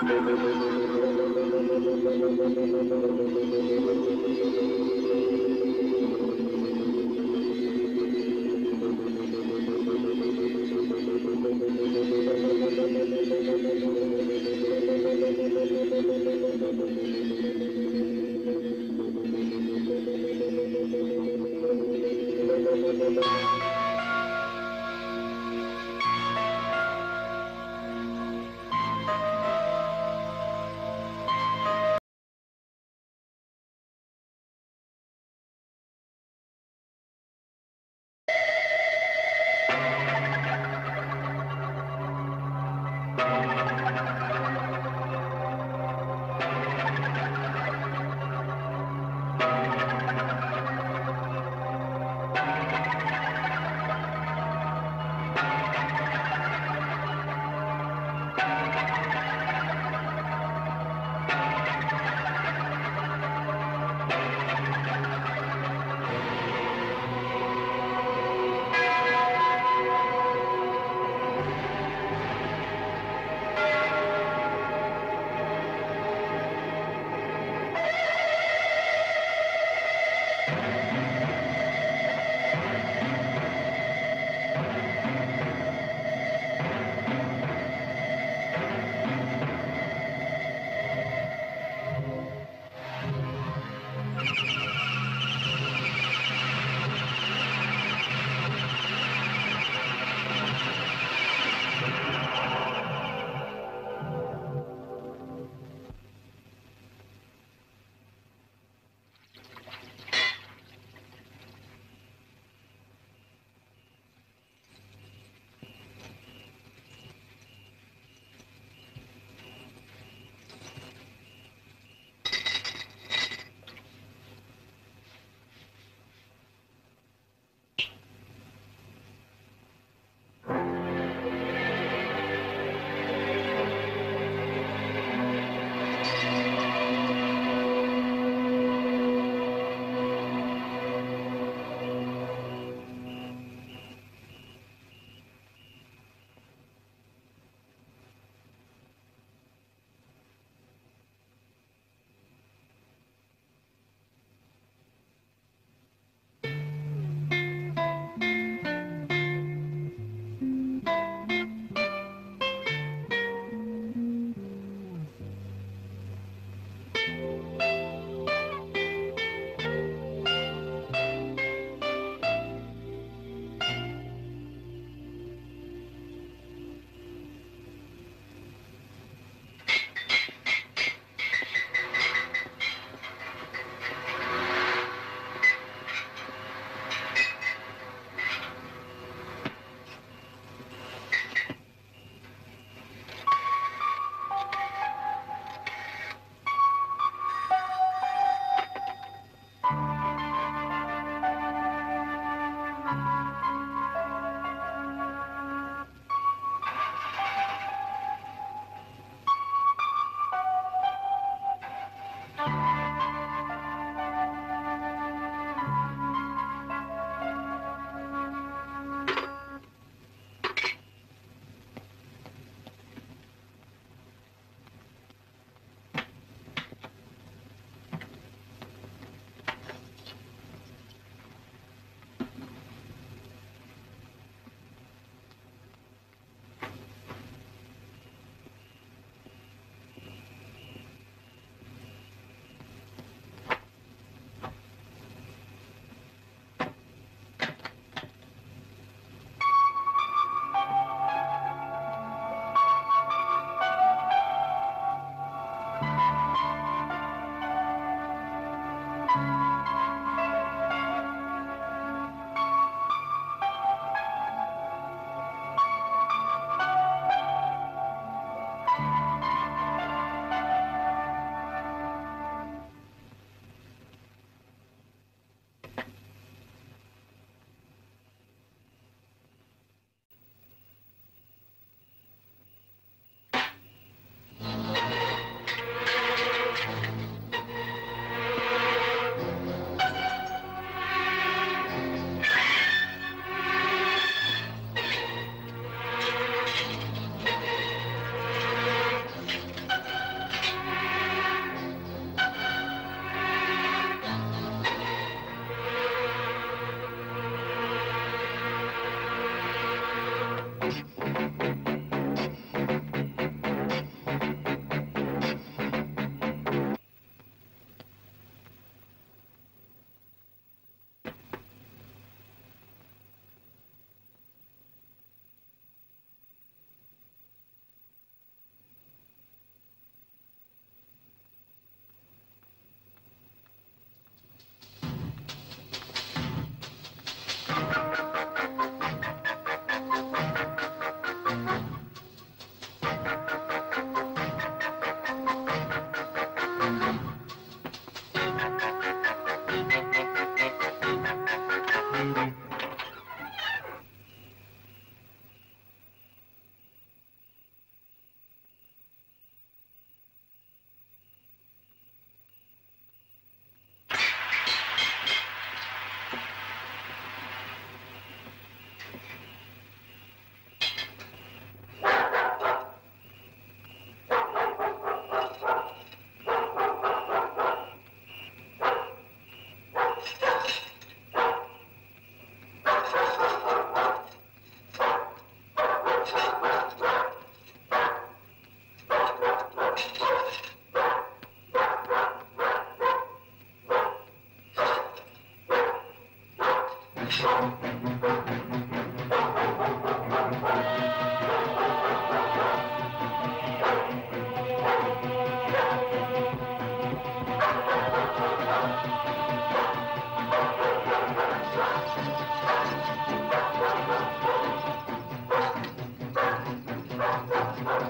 ஆ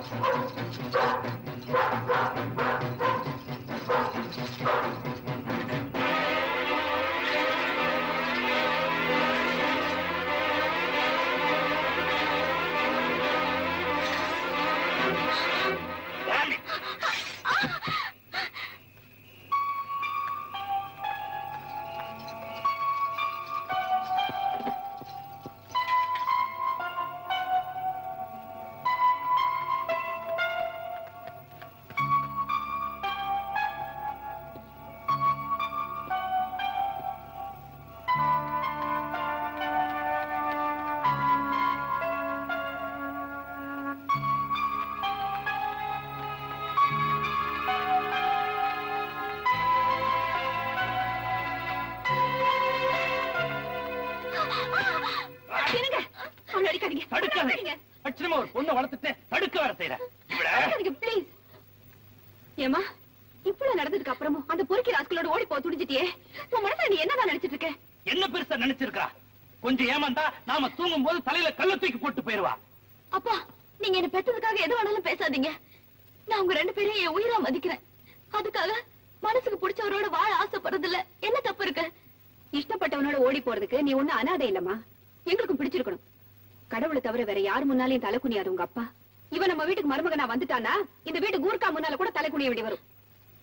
என்னங்க அவளை அடிக்காதீங்க தடுக்காதே அடிக்காதீங்க. லட்சணமா ஒரு பொண்ணை வளர்த்துட்டு தடுக்க வேற செய்யற இவள அடிக்காதீங்க ப்ளீஸ் ஏமா இவ்வளவு நடந்ததுக்கு அப்புறமும் அந்த பொறுக்கி ராஸ்களோட ஓடி போக துடிச்சிட்டியே உன் மனசுல நீ என்னதான் நினைச்சிட்டு இருக்க என்ன பெருசா நினைச்சிருக்கா கொஞ்சம் ஏமாந்தா நாம தூங்கும் போது தலையில கல்ல தூக்கி போட்டு போயிருவா அப்பா நீங்க என்ன பெத்ததுக்காக எது வேணாலும் பேசாதீங்க நான் உங்க ரெண்டு பேரையும் என் உயிரா மதிக்கிறேன் அதுக்காக மனசுக்கு பிடிச்சவரோட வாழ ஆசைப்படுறது இல்ல என்ன தப்பு இருக்கு இஷ்டப்பட்டவனோட ஓடி போறதுக்கு நீ ஒண்ணு அனாதை இல்லம்மா எங்களுக்கும் பிடிச்சிருக்கணும் கடவுளை தவிர வேற யார் முன்னாலையும் தலை குனியாது உங்க அப்பா இவன் நம்ம வீட்டுக்கு மருமகனா வந்துட்டானா இந்த வீட்டு கூர்க்கா முன்னால கூட தலை குனிய வேண்டி வரும்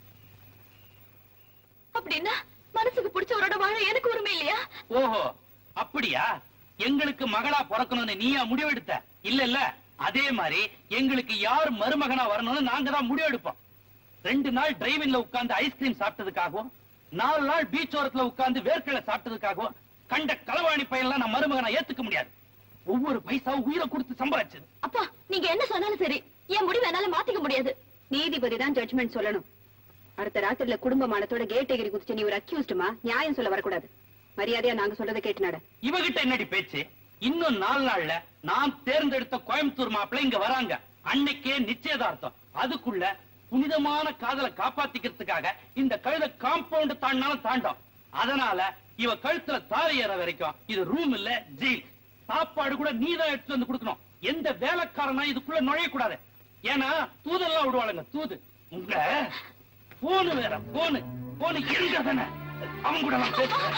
அப்படின்னா மனசுக்கு பிடிச்சவரோட வாழ எனக்கு உரிமை இல்லையா ஓஹோ அப்படியா எங்களுக்கு மகளா பிறக்கணும்னு நீயா முடிவெடுத்த இல்ல இல்ல அதே மாதிரி எங்களுக்கு யார் மருமகனா வரணும்னு நாங்க தான் முடிவெடுப்போம் ரெண்டு நாள் டிரைவிங்ல உட்கார்ந்து ஐஸ்கிரீம் சாப்பிட்டதுக்காகவும் நாலு நாள் பீச் ஓரத்துல உட்கார்ந்து வேர்க்கடலை சாப்பிட்டதுக்காகவும் கண்ட களவாணி பையன்லாம் நான் மருமகனா ஏத்துக்க முடியாது ஒவ்வொரு பைசாவும் உயிரை கொடுத்து சம்பாதிச்சது அப்பா நீங்க என்ன சொன்னாலும் சரி என் முடிவு என்னால மாத்திக்க முடியாது நீதிபதி தான் ஜட்ஜ்மெண்ட் சொல்லணும் அடுத்த ராத்திரில குடும்பமானத்தோட கேட் எகிரி குதிச்சு நீ ஒரு அக்யூஸ்டுமா நியாயம் சொல்ல வரக்கூடாது மரியாதையா நாங்க சொல்றதை கேட்டு நட இவகிட்ட என்னடி பேச்சு இன்னும் நாலு நாள்ல நான் தேர்ந்தெடுத்த கோயம்புத்தூர் மாப்பிள்ளை இங்க வராங்க அன்னைக்கே நிச்சயதார்த்தம் அதுக்குள்ள புனிதமான காதலை காப்பாத்திக்கிறதுக்காக இந்த கழுத காம்பவுண்ட் தாண்டினாலும் தாண்டும் அதனால இவ கழுத்துல தாலி ஏற வரைக்கும் இது ரூம் இல்ல ஜெயில் சாப்பாடு கூட நீதான் எடுத்து வந்து கொடுக்கணும் எந்த வேலைக்காரனா இதுக்குள்ள நுழையக்கூடாது ஏன்னா தூதெல்லாம் விடுவாளுங்க தூது உங்க போனு வேற போனு போனு எங்க தானே அவங்க கூட நான் பேசுறேன்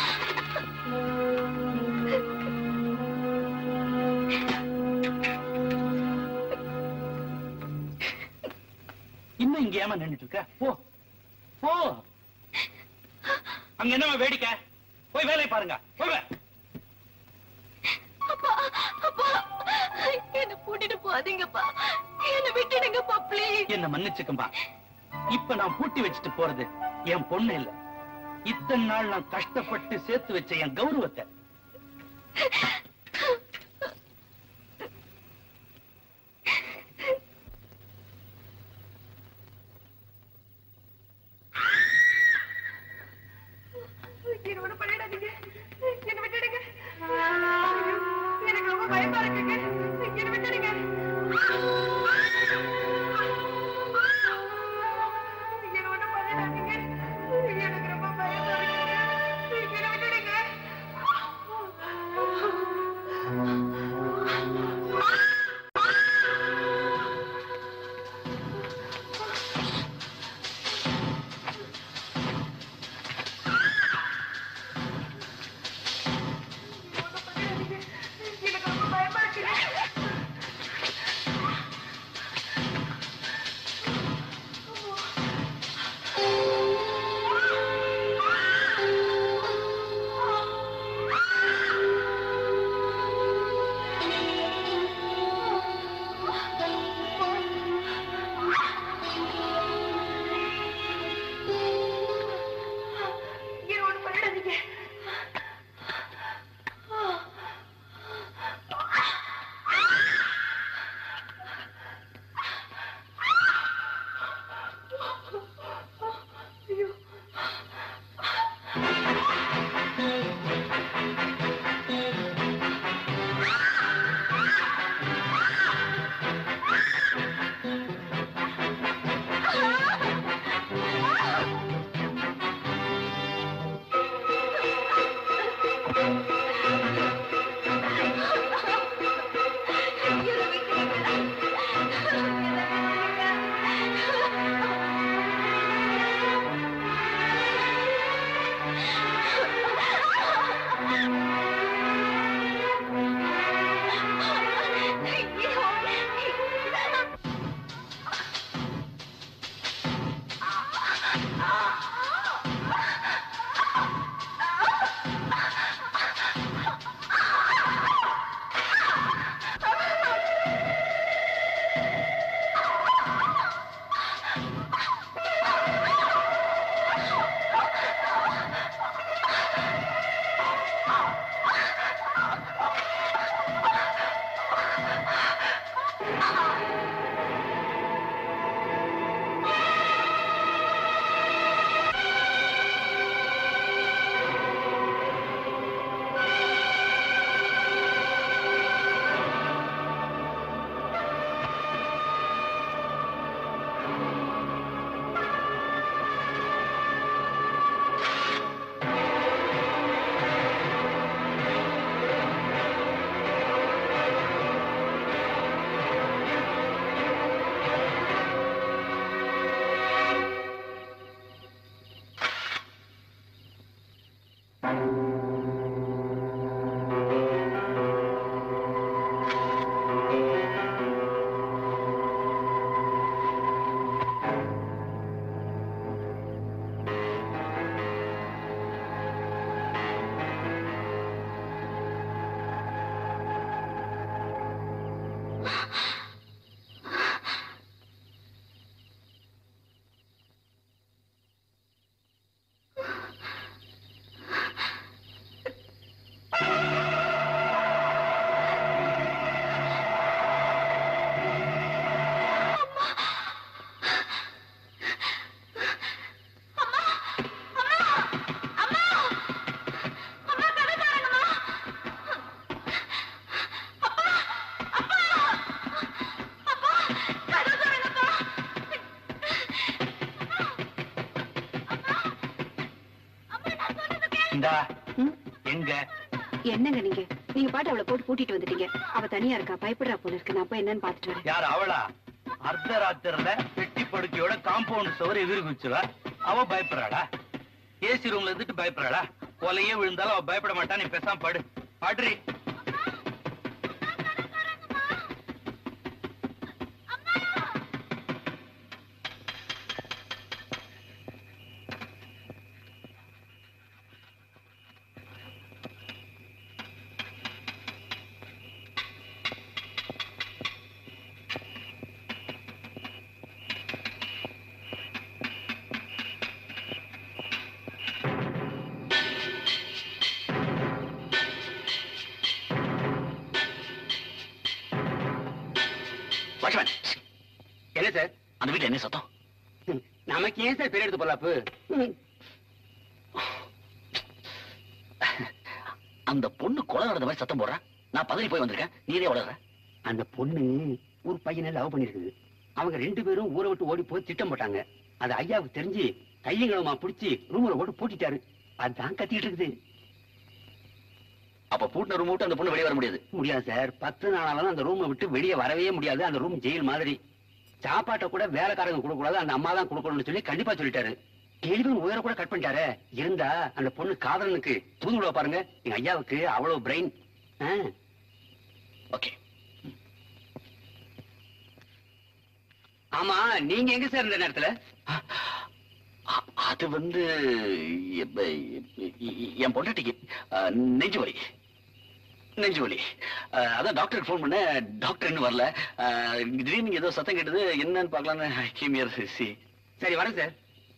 இன்னும் இங்க ஏமா நின்னுட்டு இருக்க போ போ அங்க என்னமா வேடிக்கை போய் வேலையை பாருங்க போங்க அப்பா அப்பா என்ன கூட்டிட்டு போகாதீங்கப்பா என்ன விட்டுடுங்கப்பா ப்ளீஸ் என்ன மன்னிச்சுக்கம்பா இப்ப நான் பூட்டி வச்சுட்டு போறது என் பொண்ணு இல்ல இத்தனை நாள் நான் கஷ்டப்பட்டு சேர்த்து வச்ச என் கௌரவத்தை என்ன ஒண்ணு பண்ணிடாதீங்க என்ன விட்டுடுங்க எனக்கு ரொம்ப பயமா இருக்குங்க என்ன விட்டுடுங்க என்ன ஒண்ணு பண்ணிடாதீங்க எனக்கு ரொம்ப பயமா இருக்குங்க என்ன விட்டுடுங்க இந்தா ம்? எங்க என்னங்க நீங்க நீங்க பாட்டு அவளை போட்டு கூட்டிட்டு வந்துட்டீங்க அவ தனியா இருக்கா பயப்படுறா போல இருக்கு நான் போய் என்னன்னு பாத்துட்டு வரேன் யார் அவளா அர்த்தராத்திரில பெட்டி படுக்கையோட காம்பவுண்ட் சுவர் எதிர் குச்சுவா அவ பயப்படுறாளா ஏசி ரூம்ல இருந்துட்டு பயப்படுறாளா கொலையே விழுந்தாலும் அவ பயப்பட மாட்டா நீ பேசாம படு படுறி வாட்ச்மேன் என்ன சார் அந்த வீட்டுல என்ன சத்தம் நமக்கு ஏன் சார் பெரிய எடுத்து பொல்லாப்பு அந்த பொண்ணு கொலை நடந்த மாதிரி சத்தம் போடுறா நான் பதறி போய் வந்திருக்கேன் நீரே வளர்ற அந்த பொண்ணு ஒரு பையனை லவ் பண்ணிருக்குது அவங்க ரெண்டு பேரும் ஊரை விட்டு ஓடி போய் திட்டம் போட்டாங்க அது ஐயாவுக்கு தெரிஞ்சு கையங்களமா பிடிச்சி ரூம்ல போட்டு பூட்டிட்டாரு அதான் கத்திட்டு இருக்குது அப்ப பூட்டின ரூம் விட்டு அந்த பொண்ணு வெளியே வர முடியாது முடியாது சார் பத்து நாளாலும் அந்த ரூமை விட்டு வெளியே வரவே முடியாது அந்த ரூம் ஜெயில் மாதிரி சாப்பாட்டை கூட வேலைக்காரங்க கொடுக்க கூடாது அந்த அம்மா தான் கொடுக்கணும்னு சொல்லி கண்டிப்பா சொல்லிட்டாரு டெலிபோன் உயர கூட கட் பண்ணிட்டாரு இருந்தா அந்த பொண்ணு காதலனுக்கு தூது விட பாருங்க எங்க ஐயாவுக்கு அவ்வளவு பிரெயின் ஓகே ஆமா நீங்க எங்க சார் இந்த நேரத்துல அ- அது வந்து எப்ப- என் பொண்டாட்டிக்கு அஹ், நெஞ்சு வலி நெஞ்சு வலி அஹ், அதான் டாக்டருக்கு ஃபோன் பண்ண டாக்டர் இன்னும் வரல அஹ், திடீர்னு ஏதோ சத்தம் கேட்டது என்னன்னு பார்க்கலான்னு கேமியர் சி சரி வரேன் சார்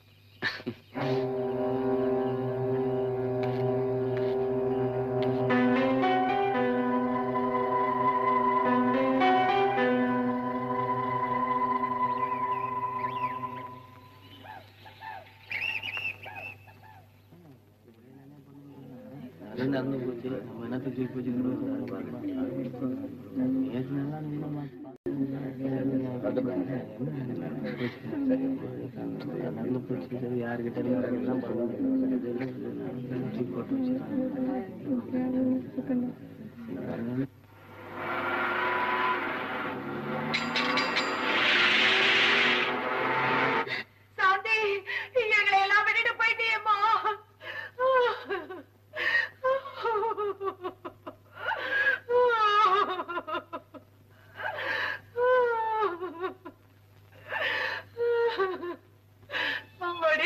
சாந்தி எங்களை எல்லாம் விட்டுட்டு போயிட்டியேம்மா அம்மாடி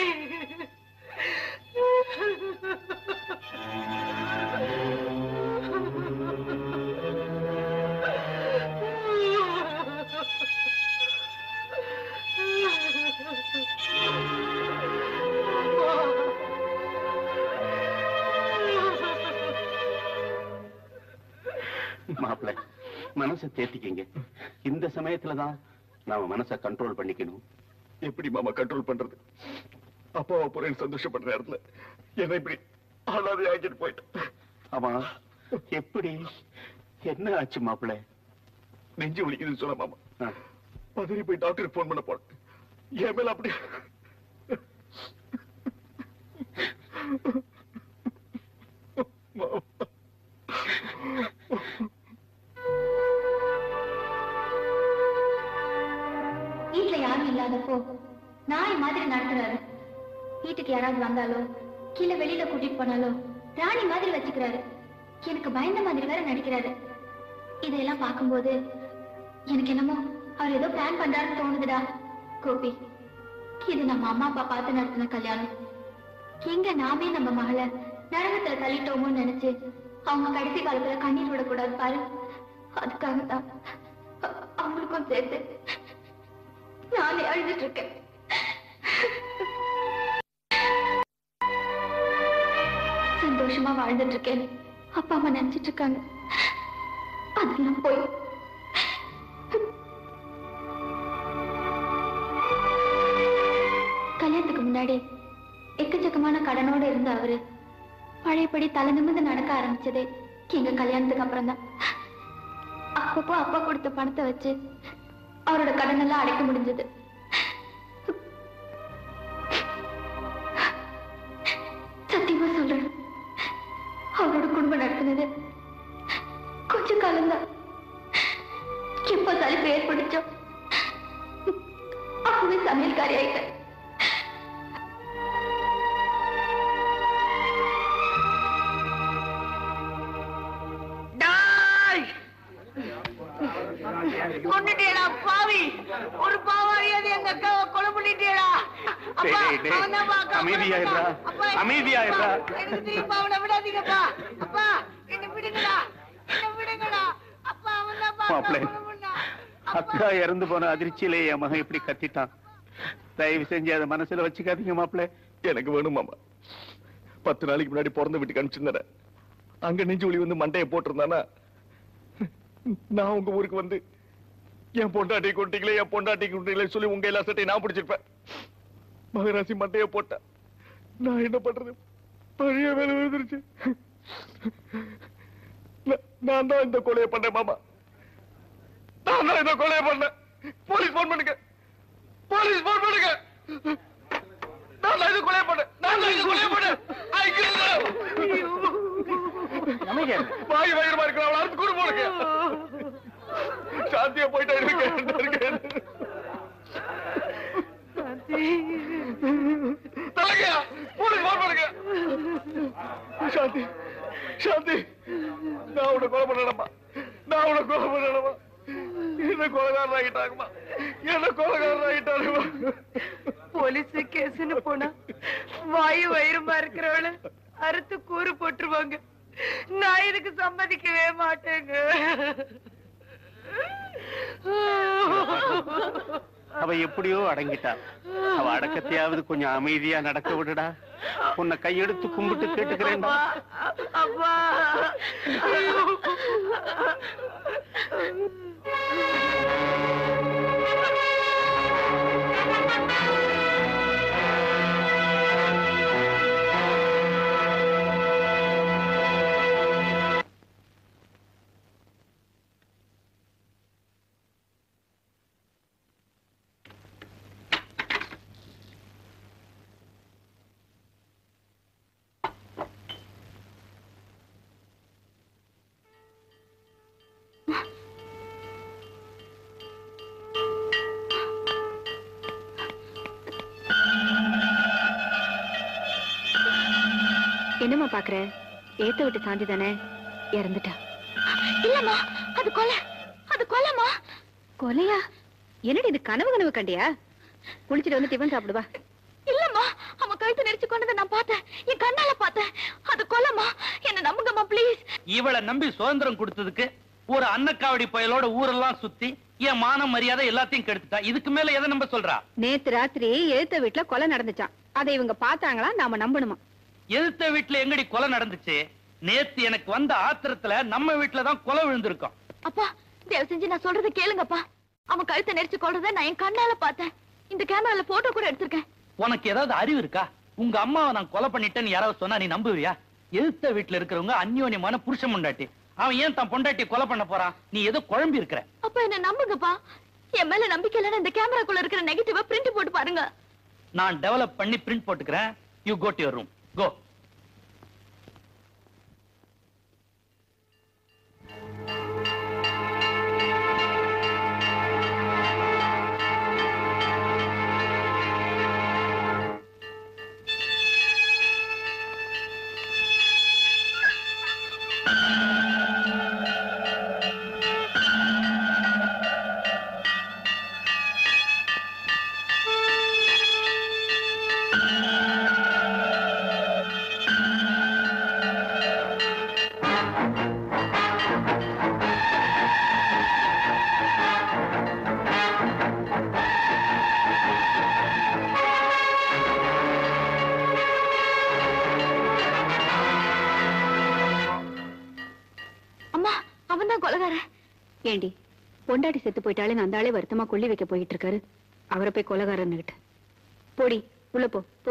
மாப்பிள்ள மனசை தேத்திக்கங்க இந்த சமயத்துலதான் நாம மனசை கண்ட்ரோல் பண்ணிக்கணும் எப்படி மாமா கண்ட்ரோல் பண்றது அப்பாவை போறேன்னு சந்தோஷப்படுற நேரத்துல என்ன இப்படி ஆளாவே ஆக்கிட்டு போயிட்டேன் ஆமா எப்படி என்ன ஆச்சு மாப்பிள்ள நெஞ்சு வலிக்குதுன்னு சொன்ன மாமா ஆ. பதறி போய் டாக்டருக்கு போன் பண்ண போனேன் என் மேல அப்படி மாமா. வீட்ல யாரும் இல்லாதப்போ நாய் மாதிரி நடக்கிறாரு வீட்டுக்கு யாராவது வந்தாலோ கீழே வெளியில கூட்டிட்டு போனாலோ ராணி மாதிரி வச்சுக்கிறாரு எனக்கு பயந்த மாதிரி வேற நடிக்கிறாரு இதையெல்லாம் பார்க்கும்போது எனக்கு என்னமோ அவர் ஏதோ பிளான் பண்றாருன்னு தோணுதுடா கோபி இது நம்ம அம்மா அப்பா பார்த்து நடத்தின கல்யாணம் எங்க நாமே நம்ம மகளை நரகத்துல தள்ளிட்டோமோன்னு நினைச்சு அவங்க கடைசி காலத்துல கண்ணீர் விடக்கூடாது பாரு அதுக்காகத்தான் அ- அவங்களுக்கும் சேர்த்து நானே அழுதுட்டு இருக்கேன் சந்தோஷமா வாழ்ந்துட்டு இருக்கேன் அப்பா அம்மா நினைச்சிட்டு இருக்காங்க அதெல்லாம் போய் கல்யாணத்துக்கு முன்னாடி எக்கச்சக்கமான கடனோட இருந்த அவரு பழையபடி தலை நிமிர்ந்து நடக்க ஆரம்பிச்சதே எங்க கல்யாணத்துக்கு அப்புறம் தான் அப்பப்போ அப்பா கொடுத்த பணத்தை வச்சு அவரோட கடன் எல்லாம் அடைக்க முடிஞ்சது சத்தியமா சொல்றேன் இருந்தது கொஞ்ச காலம்தான் எப்ப தலைப்பு ஏற்பட்டுச்சோ அப்பவே சமையல்காரி ஆயிட்டேன் கொண்டுட்டேடா பாவி ஒரு பாவாரியாவது எங்க அக்காவை கொலை பண்ணிட்டேடா அப்பா டேய், டேய், அவன்தான்ப்பா அக்காவை அமைதியா கொலை இருடா. பண்ணான். அப்பா, அமைதியா இருடா. எனக்கு திரும்ப அவனை விடாதீங்கப்பா அப்பா என்ன விடுங்கடா என்ன விடுங்கடா அப்பா அவன்தான்ப்பா அக்காவை மாப்பிள்ளை. கொலை பண்ணான். அக்கா இறந்து போன அதிர்ச்சியிலே என் மகன் இப்படி கத்திட்டான் தயவு செஞ்சு அதை மனசுல வச்சுக்காதீங்க மாப்பிள்ள எனக்கு வேணும் மாமா பத்து நாளைக்கு முன்னாடி பிறந்த வீட்டுக்கு அனுப்பிச்சிருந்தேன் அங்க நெஞ்சு ஒளி வந்து மண்டையை போட்டிருந்தானா நான் உங்க ஊருக்கு வந்து என் பொண்டாட்டி கொண்டீங்களே என் பொண்டாட்டி கொண்டீங்களே சொல்லி உங்க எல்லா சட்டையும் நான் பிடிச்சிருப்பேன் மகராசி மண்டையை போட்டேன் நான் என்ன பண்றது பழைய வேலை விழுந்துருச்சு நான்- நான் தான் இந்த கொலையை பண்ணேன் மாமா நான் தான் இந்த கொலையை பண்ணேன் போலீஸ் போன் பண்ணுங்க போலீஸ் போன் பண்ணுங்க நான் தான் இது கொலையை பண்ணேன் நான் தான் இது கொலையை பண்ணேன் வாய் வயிறுமா இருக்கிற அவளை அறுத்து கூறு போடுங்க சாந்தியா போயிட்டா இருக்கேன் இருக்கேன் தலைங்க போலீஸ் போன் பண்ணுங்க சாந்தி சாந்தி நான் உன்னை கொலை பண்ணணுமா நான் உன்னை கொலை பண்ணணுமா என்ன கொலைகாரன் ஆகிட்டாங்கம்மா என்ன கொலைகாரன் ஆகிட்டாருமா போலீஸ் கேஸ்னு போனா வாயு வயிறுமா இருக்கிறவள அறுத்து கூறு போட்டுருவாங்க நான் இதுக்கு சம்மதிக்கவே மாட்டேங்க அவ எப்படியோ அடங்கிட்டா அவ அடக்கத்தையாவது கொஞ்சம் அமைதியா நடக்க விடுடா உன்னை கையெடுத்து கும்பிட்டு கேட்டுக்கிறேன்டா அப்பா என்னம்மா பாக்குற ஏத்த விட்டு சாந்தி தானே இறந்துட்டா இல்லம்மா அது கொலை அது கொலைமா கொலையா என்னடி இது கனவு கனவு கண்டியா குளிச்சுட்டு வந்து டிஃபன் சாப்பிடுவா இல்லம்மா அவன் கழுத்து நெரிச்சு கொண்டதை நான் பார்த்தேன் என் கண்ணால பார்த்தேன் அது கொலைமா என்ன நம்புங்கம்மா ப்ளீஸ் இவளை நம்பி சுதந்திரம் கொடுத்ததுக்கு ஒரு அன்னக்காவடி பயலோட ஊரெல்லாம் சுத்தி என் மானம் மரியாதை எல்லாத்தையும் கெடுத்துட்டா இதுக்கு மேல எதை நம்ப சொல்றா நேத்து ராத்திரி எழுத்த வீட்டுல கொலை நடந்துச்சான் அதை இவங்க பார்த்தாங்களா நாம நம்பணுமா எதிர்த்த வீட்டுல எங்கடி கொலை நடந்துச்சு நேத்து எனக்கு வந்த ஆத்திரத்துல நம்ம வீட்டுல தான் கொலை விழுந்திருக்கோம் அப்பா தயவு செஞ்சு நான் சொல்றதை கேளுங்கப்பா அவன் கழுத்தை நெரிச்சு கொள்றதை நான் என் கண்ணால பார்த்தேன் இந்த கேமரால போட்டோ கூட எடுத்திருக்கேன் உனக்கு ஏதாவது அறிவு இருக்கா உங்க அம்மாவை நான் கொலை பண்ணிட்டேன்னு யாராவது சொன்னா நீ நம்புவியா எதிர்த்த வீட்டுல இருக்கிறவங்க அந்யோன்யமான புருஷன் பொண்டாட்டி அவன் ஏன் தன் பொண்டாட்டி கொலை பண்ண போறான் நீ ஏதோ குழம்பி இருக்கிற அப்பா என்ன நம்புங்கப்பா என் மேல நம்பிக்கை இல்லைன்னா இந்த கேமராக்குள்ள இருக்கிற நெகட்டிவா பிரிண்ட் போட்டு பாருங்க நான் டெவலப் பண்ணி பிரிண்ட் போட்டுக்கிறேன் you go to your room go அம்மா அவன் தான் கொலகாரன் ஏண்டி பொண்டாட்டி செத்து போயிட்டாலே அந்த ஆளே வருத்தமா கொள்ளி வைக்க போயிட்டு இருக்காரு அவரை போய் கொலகாரன்னு கிட்ட போடி உள்ள போ போ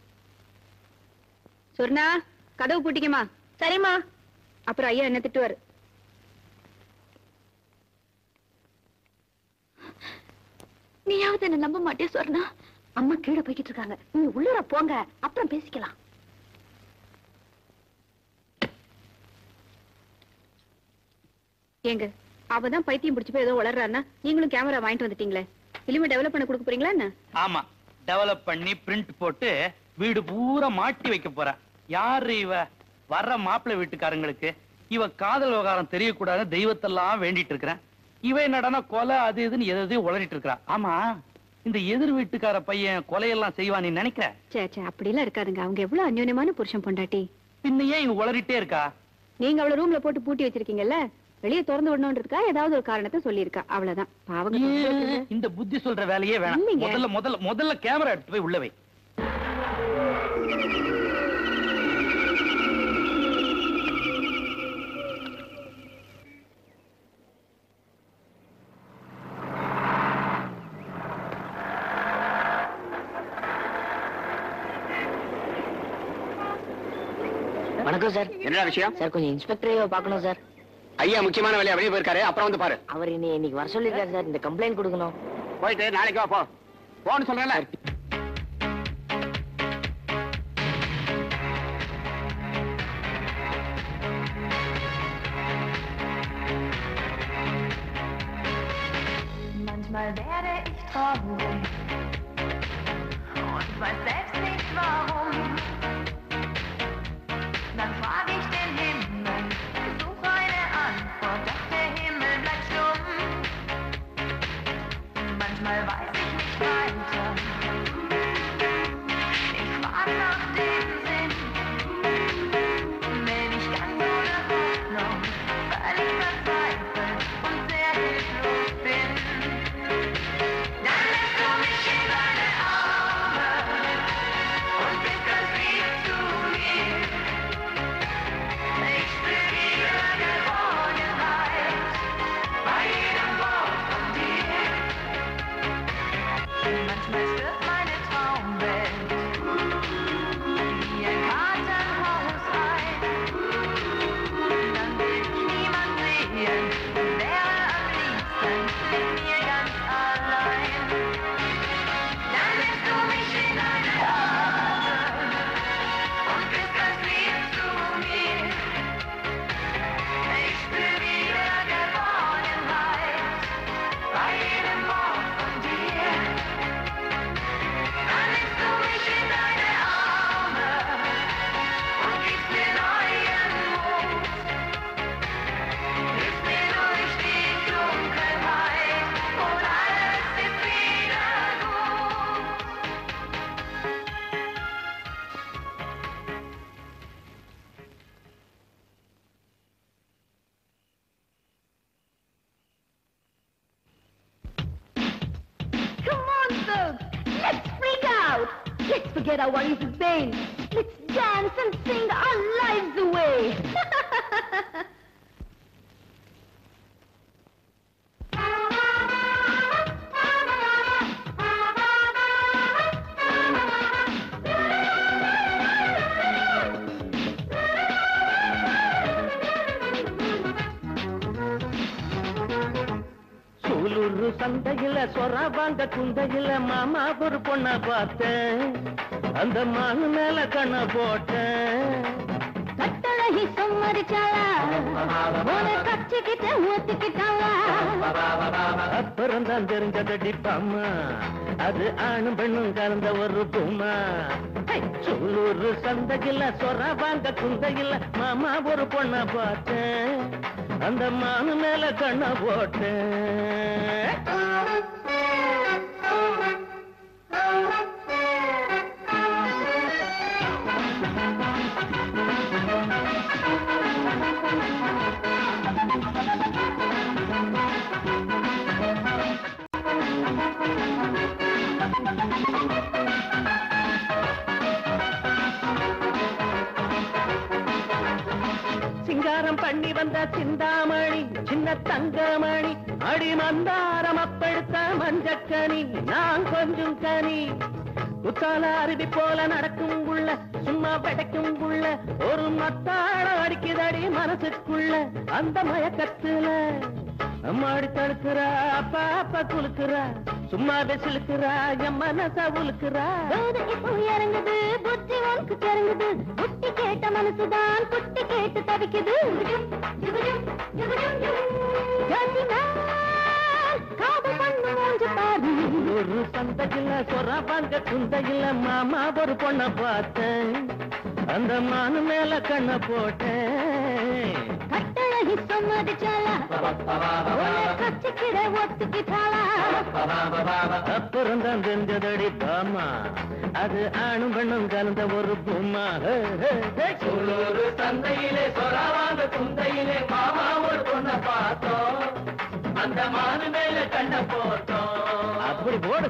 சொர்ணா கதவு பூட்டிக்கமா சரிம்மா அப்புறம் ஐயா என்ன திட்டுவாரு நீயாவது என்ன நம்ப மாட்டே சொன்னா அம்மா கீழே போய்கிட்டு இருக்காங்க நீங்க உள்ளூர போங்க அப்புறம் பேசிக்கலாம் ஏங்க அவதான் பைத்தியம் பிடிச்சு போய் ஏதோ வளர்றாருன்னா நீங்களும் கேமரா வாங்கிட்டு வந்துட்டீங்களே இனிமே டெவலப் பண்ண கொடுக்க போறீங்களா என்ன ஆமா டெவலப் பண்ணி பிரிண்ட் போட்டு வீடு பூரா மாட்டி வைக்க போறேன் யாரு இவ வர்ற மாப்பிள்ளை வீட்டுக்காரங்களுக்கு இவ காதல் விவகாரம் தெரியக்கூடாது தெய்வத்தெல்லாம் வேண்டிட்டு இருக்கிறேன் இவ என்னடான்னா கொலை அது இதுன்னு எது எதையும் உளறிட்டு இருக்கா ஆமா இந்த எதிர் வீட்டுக்கார பையன் கொலையெல்லாம் செய்வான் நீ நினைக்கிற சே சே அப்படிலாம் இருக்காதுங்க அவங்க எவ்வளவு அந்யோன்யமான புருஷன் பொண்டாட்டி பின்ன ஏன் இவ உளறிட்டே இருக்கா நீங்க அவள ரூம்ல போட்டு பூட்டி வச்சிருக்கீங்கல்ல வெளியே திறந்து விடணும்ன்றதுக்கா ஏதாவது ஒரு காரணத்தை சொல்லியிருக்கா அவ்வளவுதான் பாவங்க ஏன் இந்த புத்தி சொல்ற வேலையே வேணாம் இல்லைங்க. முதல்ல முதல்ல முதல்ல கேமரா எடுத்து போய் உள்ள வை வணக்கம் சார் என்னடா விஷயம் சார் கொஞ்சம் இன்ஸ்பெக்டரையோ பார்க்கணும் சார் ஐயா முக்கியமான வேலையா வெளியே போயிருக்காரு அப்புறம் வந்து பாரு அவர் இன்னை இன்னைக்கு வர சொல்லியிருக்காரு சார் இந்த கம்ப்ளைண்ட் கொடுக்கணும் போயிட்டு நாளைக்கு வா போ போன்னு சொல்றேன்ல Manchmal werde ich traurig und weiß selbst nicht warum. Dann frage ich den Himmel, suche eine Antwort, doch der Himmel bleibt stumm. Manchmal weiß ich nicht weiter. Ich frage nach dem Sinn, bin ich ganz ohne Hoffnung, völlig verzweifelt und sehr hilflos bin. Dann lässt du mich in deine Arme und bist ganz lieb zu mir. Ich spüre Geborgenheit bei jedem Wort von dir. Manchmal stirbt meine Traumwelt wie ein Kartenhaus ein. Dann will ich niemand sehen und wäre am liebsten mit mir ganz allein. Dann nimmst du mich in deine Arme und bist ganz lieb zu mir. Ich spüre Geborgenheit bei jedem Wort von dir. Dann nimmst du mich in deine Arme und gibst mir neuen Mut. Hilfst mir durch die Dunkelheit und alles ist wieder gut. Come on, folks! Let's freak out! Let's forget our worries and pain. Let's dance and sing our lives away! Sulur சந்தையில சொராபாங்க குந்தையில மாமா ஒரு பொண்ண பார்த்தேன் அந்த மானு மேல கண்ண போட்டேன் கட்டழகி சம்மதிச்சாளா உன கச்சிக்கிட்ட ஊத்திக்கிட்டாளா அப்புறம் தான் தெரிஞ்சதடி பாமா அது ஆணும் பெண்ணும் கலந்த ஒரு பூமா ஹை, சூலூர் சந்தையில சொராபாங்க குந்தையில மாமா ஒரு பொண்ண பார்த்தேன் அந்த மானு மேல கண்ண போட்டேன் சிங்காரம் பண்ணி வந்த சிந்தாமணி சின்ன தங்கமணி அடி மந்தாரம் அப்பெடுத்த மஞ்சக்கனி நான் கொஞ்சம் கனி குத்தால அருவி போல நடக்கும் உள்ள சும்மா படைக்கும் உள்ள ஒரு மத்தாளம் அடிக்குதடி மனசுக்குள்ள அந்த மயக்கத்துல அம்மாடி தடுக்கிறா அப்பா அப்பா குலுக்குறா சும்மாவே சிலுக்குறா என் மனசா உலுக்குறா இப்போ இறங்குது புத்தி உனக்கு கிறங்குது புத்தி கேட்ட மனசுதான் குட்டி கேட்டு தவிக்குது காதல் பண்ணு மூஞ்சு பாரு ஒரு சந்தையில சொர வாங்க குந்தையில மாமா ஒரு பொண்ண பார்த்தேன் அந்த மானு மேல கண்ண போட்டேன் கட்டழகி சம்மதிச்சாலா உன்னை கச்சிக்கிட ஒத்துக்கிட்டாளா அப்புறம் தான் தெரிஞ்சதடி பாமா அது ஆணும் பெண்ணும் கலந்த ஒரு பூமா ஒரு சந்தையிலே சொராவாங்க குந்தையிலே மாமா ஒரு பொண்ண பார்த்தோம் அந்த மானு மேல கண்ண போட்டோம் அப்படி போடு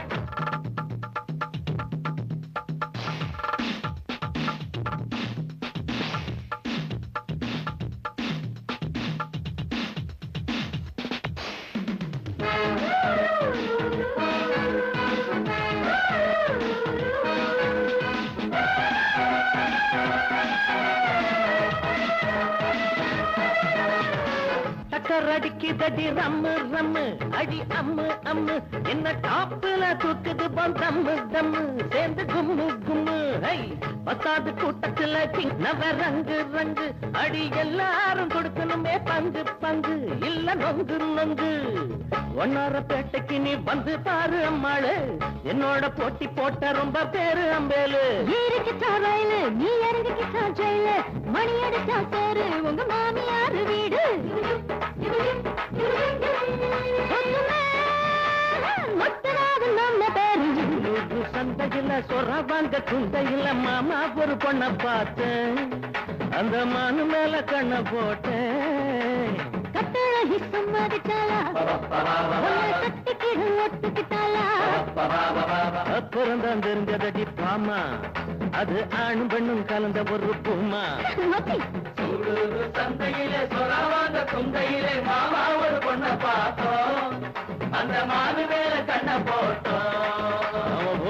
டக்கர் அடிக்குதடி ரம்மு ரம்மு அடி அம்மு அம்மு என்ன டாப்புல தூக்குது பம் தம்மு தம்மு சேர்ந்து கும்மு கும்மு ஹை பத்தாது கூட்டத்துல சின்னவ ரங்கு ரங்கு அடி எல்லாரும் கொடுக்கணுமே பங்கு பங்கு இல்ல நொங்கு நொங்கு ஒன்னார பேட்டைக்கு நீ வந்து பாரு அம்மாளு என்னோட போட்டி போட்ட ரொம்ப பேரு அம்பேலு ஏறிக்கிட்டா ரயிலு நீ இறங்கிக்கிட்டா ஜெயிலு மணி அடிச்சா சேரு உங்க மாமியார் வீடு மொத்தமாக நம்ம பேரு ஒரு சந்தையில சொர வாங்க குந்தையில மாமா ஒரு பொண்ண பார்த்தேன் அந்த மானு மேல கண்ண போட்டேன் கட்டழகி சம்மதிச்சாலா உன்னை கட்டிக்கிட ஒத்துக்கிட்டாளா அப்புறம் தான் தெரிஞ்சதடி பாமா அது ஆணும் பெண்ணும் கலந்த ஒரு பூமா மத்தி. சந்தையில சொராவாங்க குந்தையிலே மாமா ஒரு பொண்ண பார்த்தோம் அந்த மானு மேல கண்ண போட்டோம்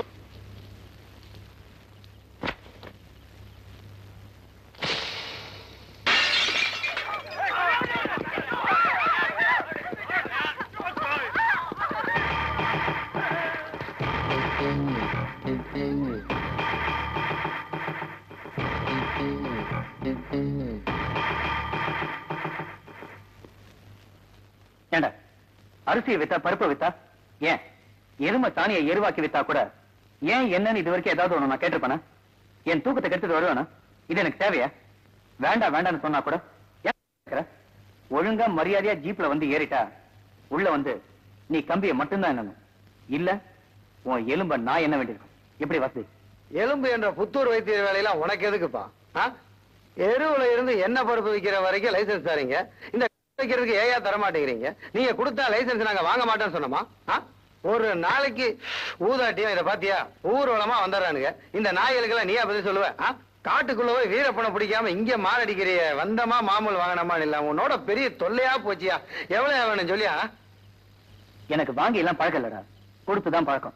ஏண்டா அரிசியை வித்தா பருப்பை வித்தா ஏன் எருமை தானியை எருவாக்கி வித்தா கூட ஏன் என்னன்னு இது வரைக்கும் ஏதாவது ஒண்ணு நான் கேட்டிருப்பேனா என் தூக்கத்தை கெடுத்துட்டு வருவானா இது எனக்கு தேவையா வேண்டாம் வேண்டாம்னு சொன்னா கூட ஏன் கேக்குற? ஒழுங்கா மரியாதையா ஜீப்ல வந்து ஏறிட்டா உள்ள வந்து நீ கம்பியை மட்டும்தான் என்னணும் இல்ல உன் எலும்ப நான் என்ன வேண்டியிருக்கும் எப்படி வசதி எலும்பு என்ற புத்தூர் வைத்திய வேலையெல்லாம் உனக்கு எதுக்குப்பா ஆ? எருவுல இருந்து என்ன பருப்பு விக்கிற வரைக்கும் லைசென்ஸ் தரீங்க இந்த வைக்கிறதுக்கு ஏயா தர மாட்டேங்கிறீங்க நீங்க கொடுத்தா லைசென்ஸ் நாங்க வாங்க மாட்டோம்னு சொன்னோமா ஆ? ஒரு நாளைக்கு ஊதாட்டியும் இத பாத்தியா ஊர்வலமா வந்துடுறானுங்க இந்த நாய்களுக்கெல்லாம் நீயா பதில் சொல்லுவ ஆ? காட்டுக்குள்ள போய் வீரப்பனை பிடிக்காம இங்க மாரடிக்கிறிய வந்தமா மாமூல் வாங்கினமா இல்ல உன்னோட பெரிய தொல்லையா போச்சியா எவ்வளவு வேணும் சொல்லியா எனக்கு வாங்கி எல்லாம் பழக்கம் இல்லடா கொடுத்துதான் பழக்கம்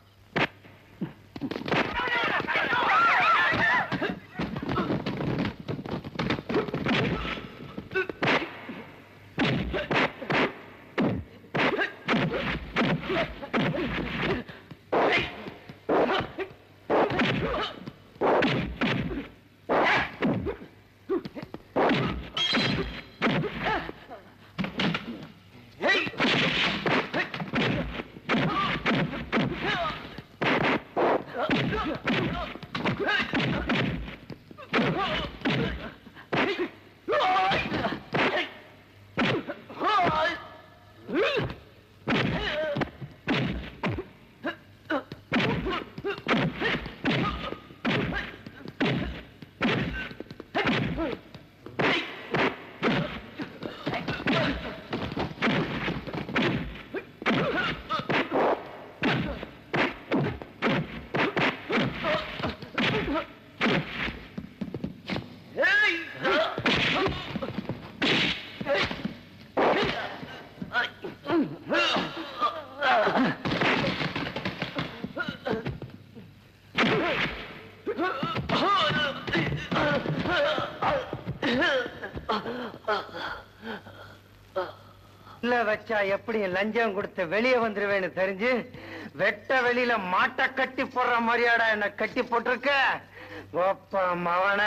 உள்ள வச்சா எப்படி லஞ்சம் கொடுத்து வெளியே வந்துருவேன்னு தெரிஞ்சு வெட்ட வெளியில மாட்டை கட்டி போடுற மாதிரியாடா என்ன கட்டி போட்டிருக்க ஒப்ப மவன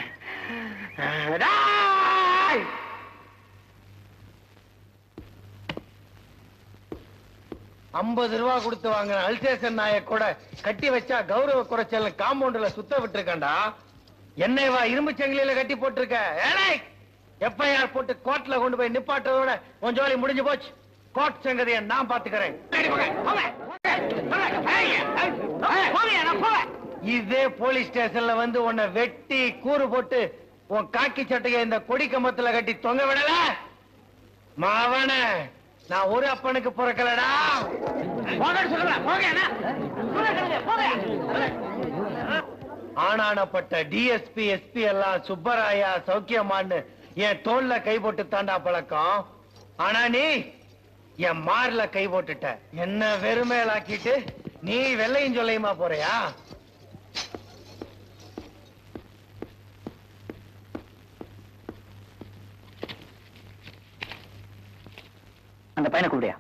ஐம்பது ரூபா கொடுத்து வாங்கின அல்சேஷன் நாய கூட கட்டி வச்சா கௌரவ குறைச்சல் காம்பவுண்ட்ல சுத்த விட்டுருக்கேன்டா என்னை வா இரும்பு சங்கிலியில கட்டி போட்டிருக்க ஏழை எஃப்ஐஆர் போட்டு கோர்ட்ல கொண்டு போய் நிப்பாட்டுறதோட உன் ஜோலி முடிஞ்சு போச்சு கோர்ட் சங்கதியை நான் பாத்துக்கிறேன் இதே போலீஸ் ஸ்டேஷன்ல வந்து உன்னை வெட்டி கூறு போட்டு உன் காக்கி சட்டையை இந்த கொடி கம்பத்துல கட்டி தொங்க விடல மாவன நான் ஒரு அப்பனுக்கு பிறக்கலடா ஆனானப்பட்ட டிஎஸ்பி எஸ்பி எல்லாம் சுப்பராயா சௌக்கியமான்னு என் தோல்ல கை போட்டு தாண்டா பழக்கம் ஆனா நீ என் மார்ல கை போட்டுட்ட என்ன வெறுமையிலாக்கிட்டு நீ வெள்ளையும் சொல்லையுமா போறியா அந்த பையனை கூப்பிடியா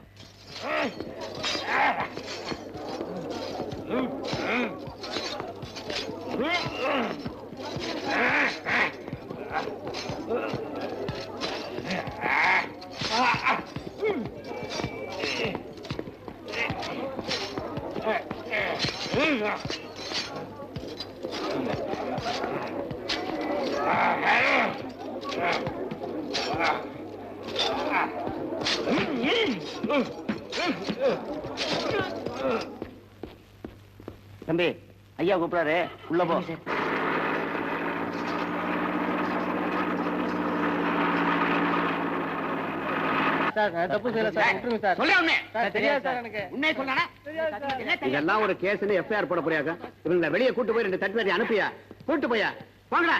தம்பி ஐயா கூப்பிடாரு உள்ள போ தப்பு செய்யல சார் விட்டுருங்க சார் சொல்ல உடனே. சார் தெரியாது சார் எனக்கு உண்மையை சொல்லனா இதெல்லாம் ஒரு கேஸ்னு எஃப்ஐஆர் போட போறியாக்க இவங்களை வெளியே கூட்டு போய் ரெண்டு தட்டு தட்டி அனுப்பியா கூட்டு போயா வாங்கடா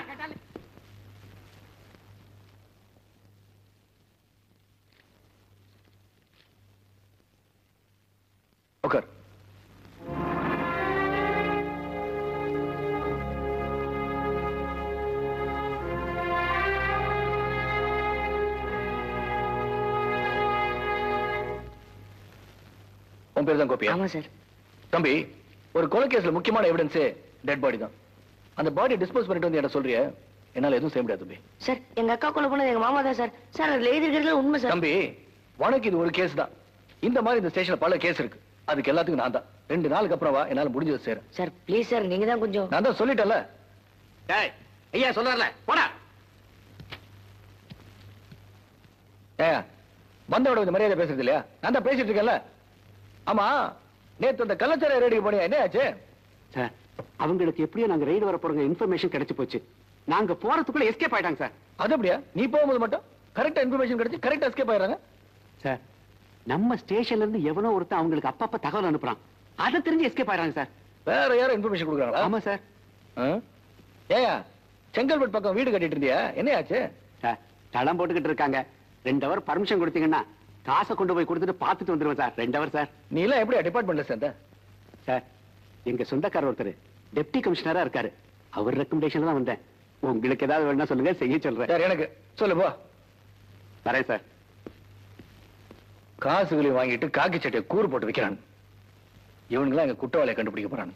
உட்கார் உன் பேர் தான் கோபியா ஆமா சார் தம்பி ஒரு கொலை கேஸ்ல முக்கியமான எவிடன்ஸ் டெட் பாடி தான் அந்த பாடி டிஸ்போஸ் பண்ணிட்டு வந்து என்ன சொல்றிய என்னால எதுவும் செய்ய முடியாது தம்பி சார் எங்க அக்கா கொலை பண்ணது எங்க மாமா தான் சார் சார் அதுல எழுதி இருக்கிறதுல உண்மை சார் தம்பி உனக்கு இது ஒரு கேஸ் தான் இந்த மாதிரி இந்த ஸ்டேஷன்ல பல கேஸ் இருக்கு அதுக்கு எல்லாத்துக்கும் நான் தான் ரெண்டு நாளுக்கு அப்புறம் வா என்னால முடிஞ்சது சேரேன் சார் ப்ளீஸ் சார் நீங்க தான் கொஞ்சம் நான் தான் சொல்லிட்டேன்ல டேய் ஐயா சொல்றாருல போடா ஏன் வந்தவோட இந்த மரியாதை பேசுறது இல்லையா நான் தான் பேசிட்டு இருக்கேன்ல ஆமா நேத்து அந்த கள்ளச்சார ரேடியோ போனியா என்ன ஆச்சு சார் அவங்களுக்கு எப்படியோ நாங்க ரைடு வர போறோங்க இன்ஃபர்மேஷன் கிடைச்சு போச்சு நாங்க போறதுக்குள்ள எஸ்கேப் ஆயிட்டாங்க சார் அது அப்படியா நீ போகும்போது மட்டும் கரெக்டா இன்ஃபர்மேஷன் கிடைச்சு கரெக்டா எஸ்கேப் ஆயிடுறாங்க சார் நம்ம ஸ்டேஷன்ல இருந்து எவனோ ஒருத்தன் அவங்களுக்கு அப்பப்ப தகவல் அனுப்புறான் அதை தெரிஞ்சு எஸ்கேப் ஆயிடுறாங்க சார் வேற யாரும் இன்ஃபர்மேஷன் கொடுக்குறாங்களா ஆமா சார் ஏயா செங்கல்பட்டு பக்கம் வீடு கட்டிட்டு இருந்தியா என்ன ஆச்சு சார் தளம் போட்டுக்கிட்டு இருக்காங்க ரெண்டு ஹவர் பர்மிஷன் கொடுத்தீங்கன்னா காசை கொண்டு போய் கொடுத்துட்டு பார்த்துட்டு வந்துருவேன் சார் ரெண்டு ஹவர் சார் நீ எல்லாம் எப்படி டிபார்ட்மெண்ட்ல சேர்ந்த சார் எங்க சொந்தக்காரர் ஒருத்தர் டெப்டி கமிஷனரா இருக்காரு அவர் ரெக்கமெண்டேஷன்ல தான் வந்தேன் உங்களுக்கு ஏதாவது வேணா சொல்லுங்க செய்ய சொல்றேன் சார் எனக்கு சொல்லு போ வரேன் சார் காசுகளை வாங்கிட்டு காக்கி சட்டையை கூறு போட்டு வைக்கிறான் இவனுங்களாம் எங்க குற்றவாளியை கண்டுபிடிக்க போறான்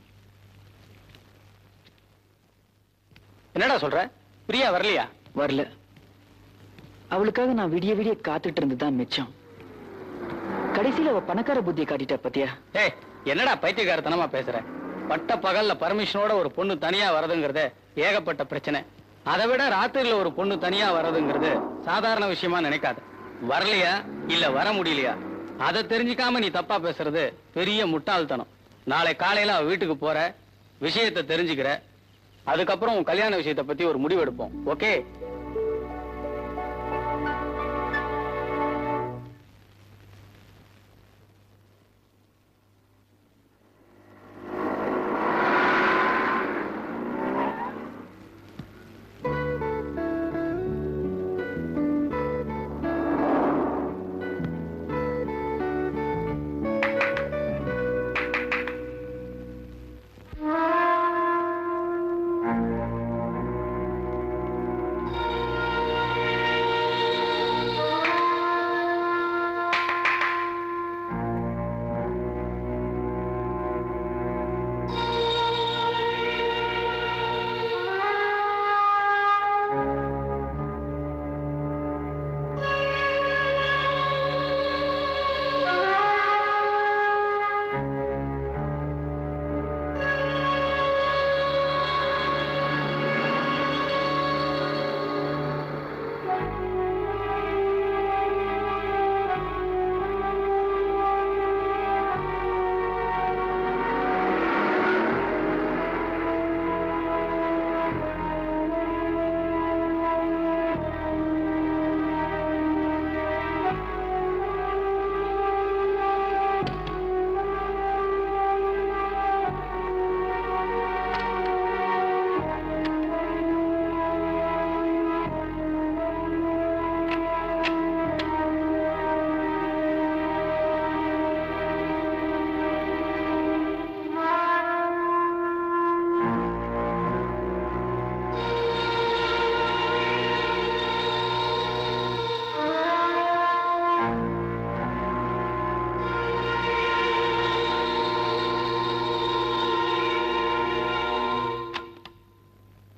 என்னடா சொல்ற பிரியா வரலையா வரல அவளுக்காக நான் விடிய விடிய காத்துட்டு இருந்ததுதான் மிச்சம் கடைசியில அவ பணக்கார புத்தியை காட்டிட்டா பத்தியா ஏய் என்னடா பைத்தியக்காரத்தனமா பேசுற பட்ட பகல்ல பர்மிஷனோட ஒரு பொண்ணு தனியா வரதுங்கிறது ஏகப்பட்ட பிரச்சனை அதை விட ராத்திரில ஒரு பொண்ணு தனியா வர்றதுங்கிறது சாதாரண விஷயமா நினைக்காத வரலையா இல்ல வர முடியலையா அதை தெரிஞ்சுக்காம நீ தப்பா பேசுறது பெரிய முட்டாள்தனம் நாளை காலையில அவ வீட்டுக்கு போற விஷயத்தை தெரிஞ்சுக்கிற அதுக்கப்புறம் உன் கல்யாண விஷயத்தை பத்தி ஒரு முடிவு எடுப்போம் ஓகே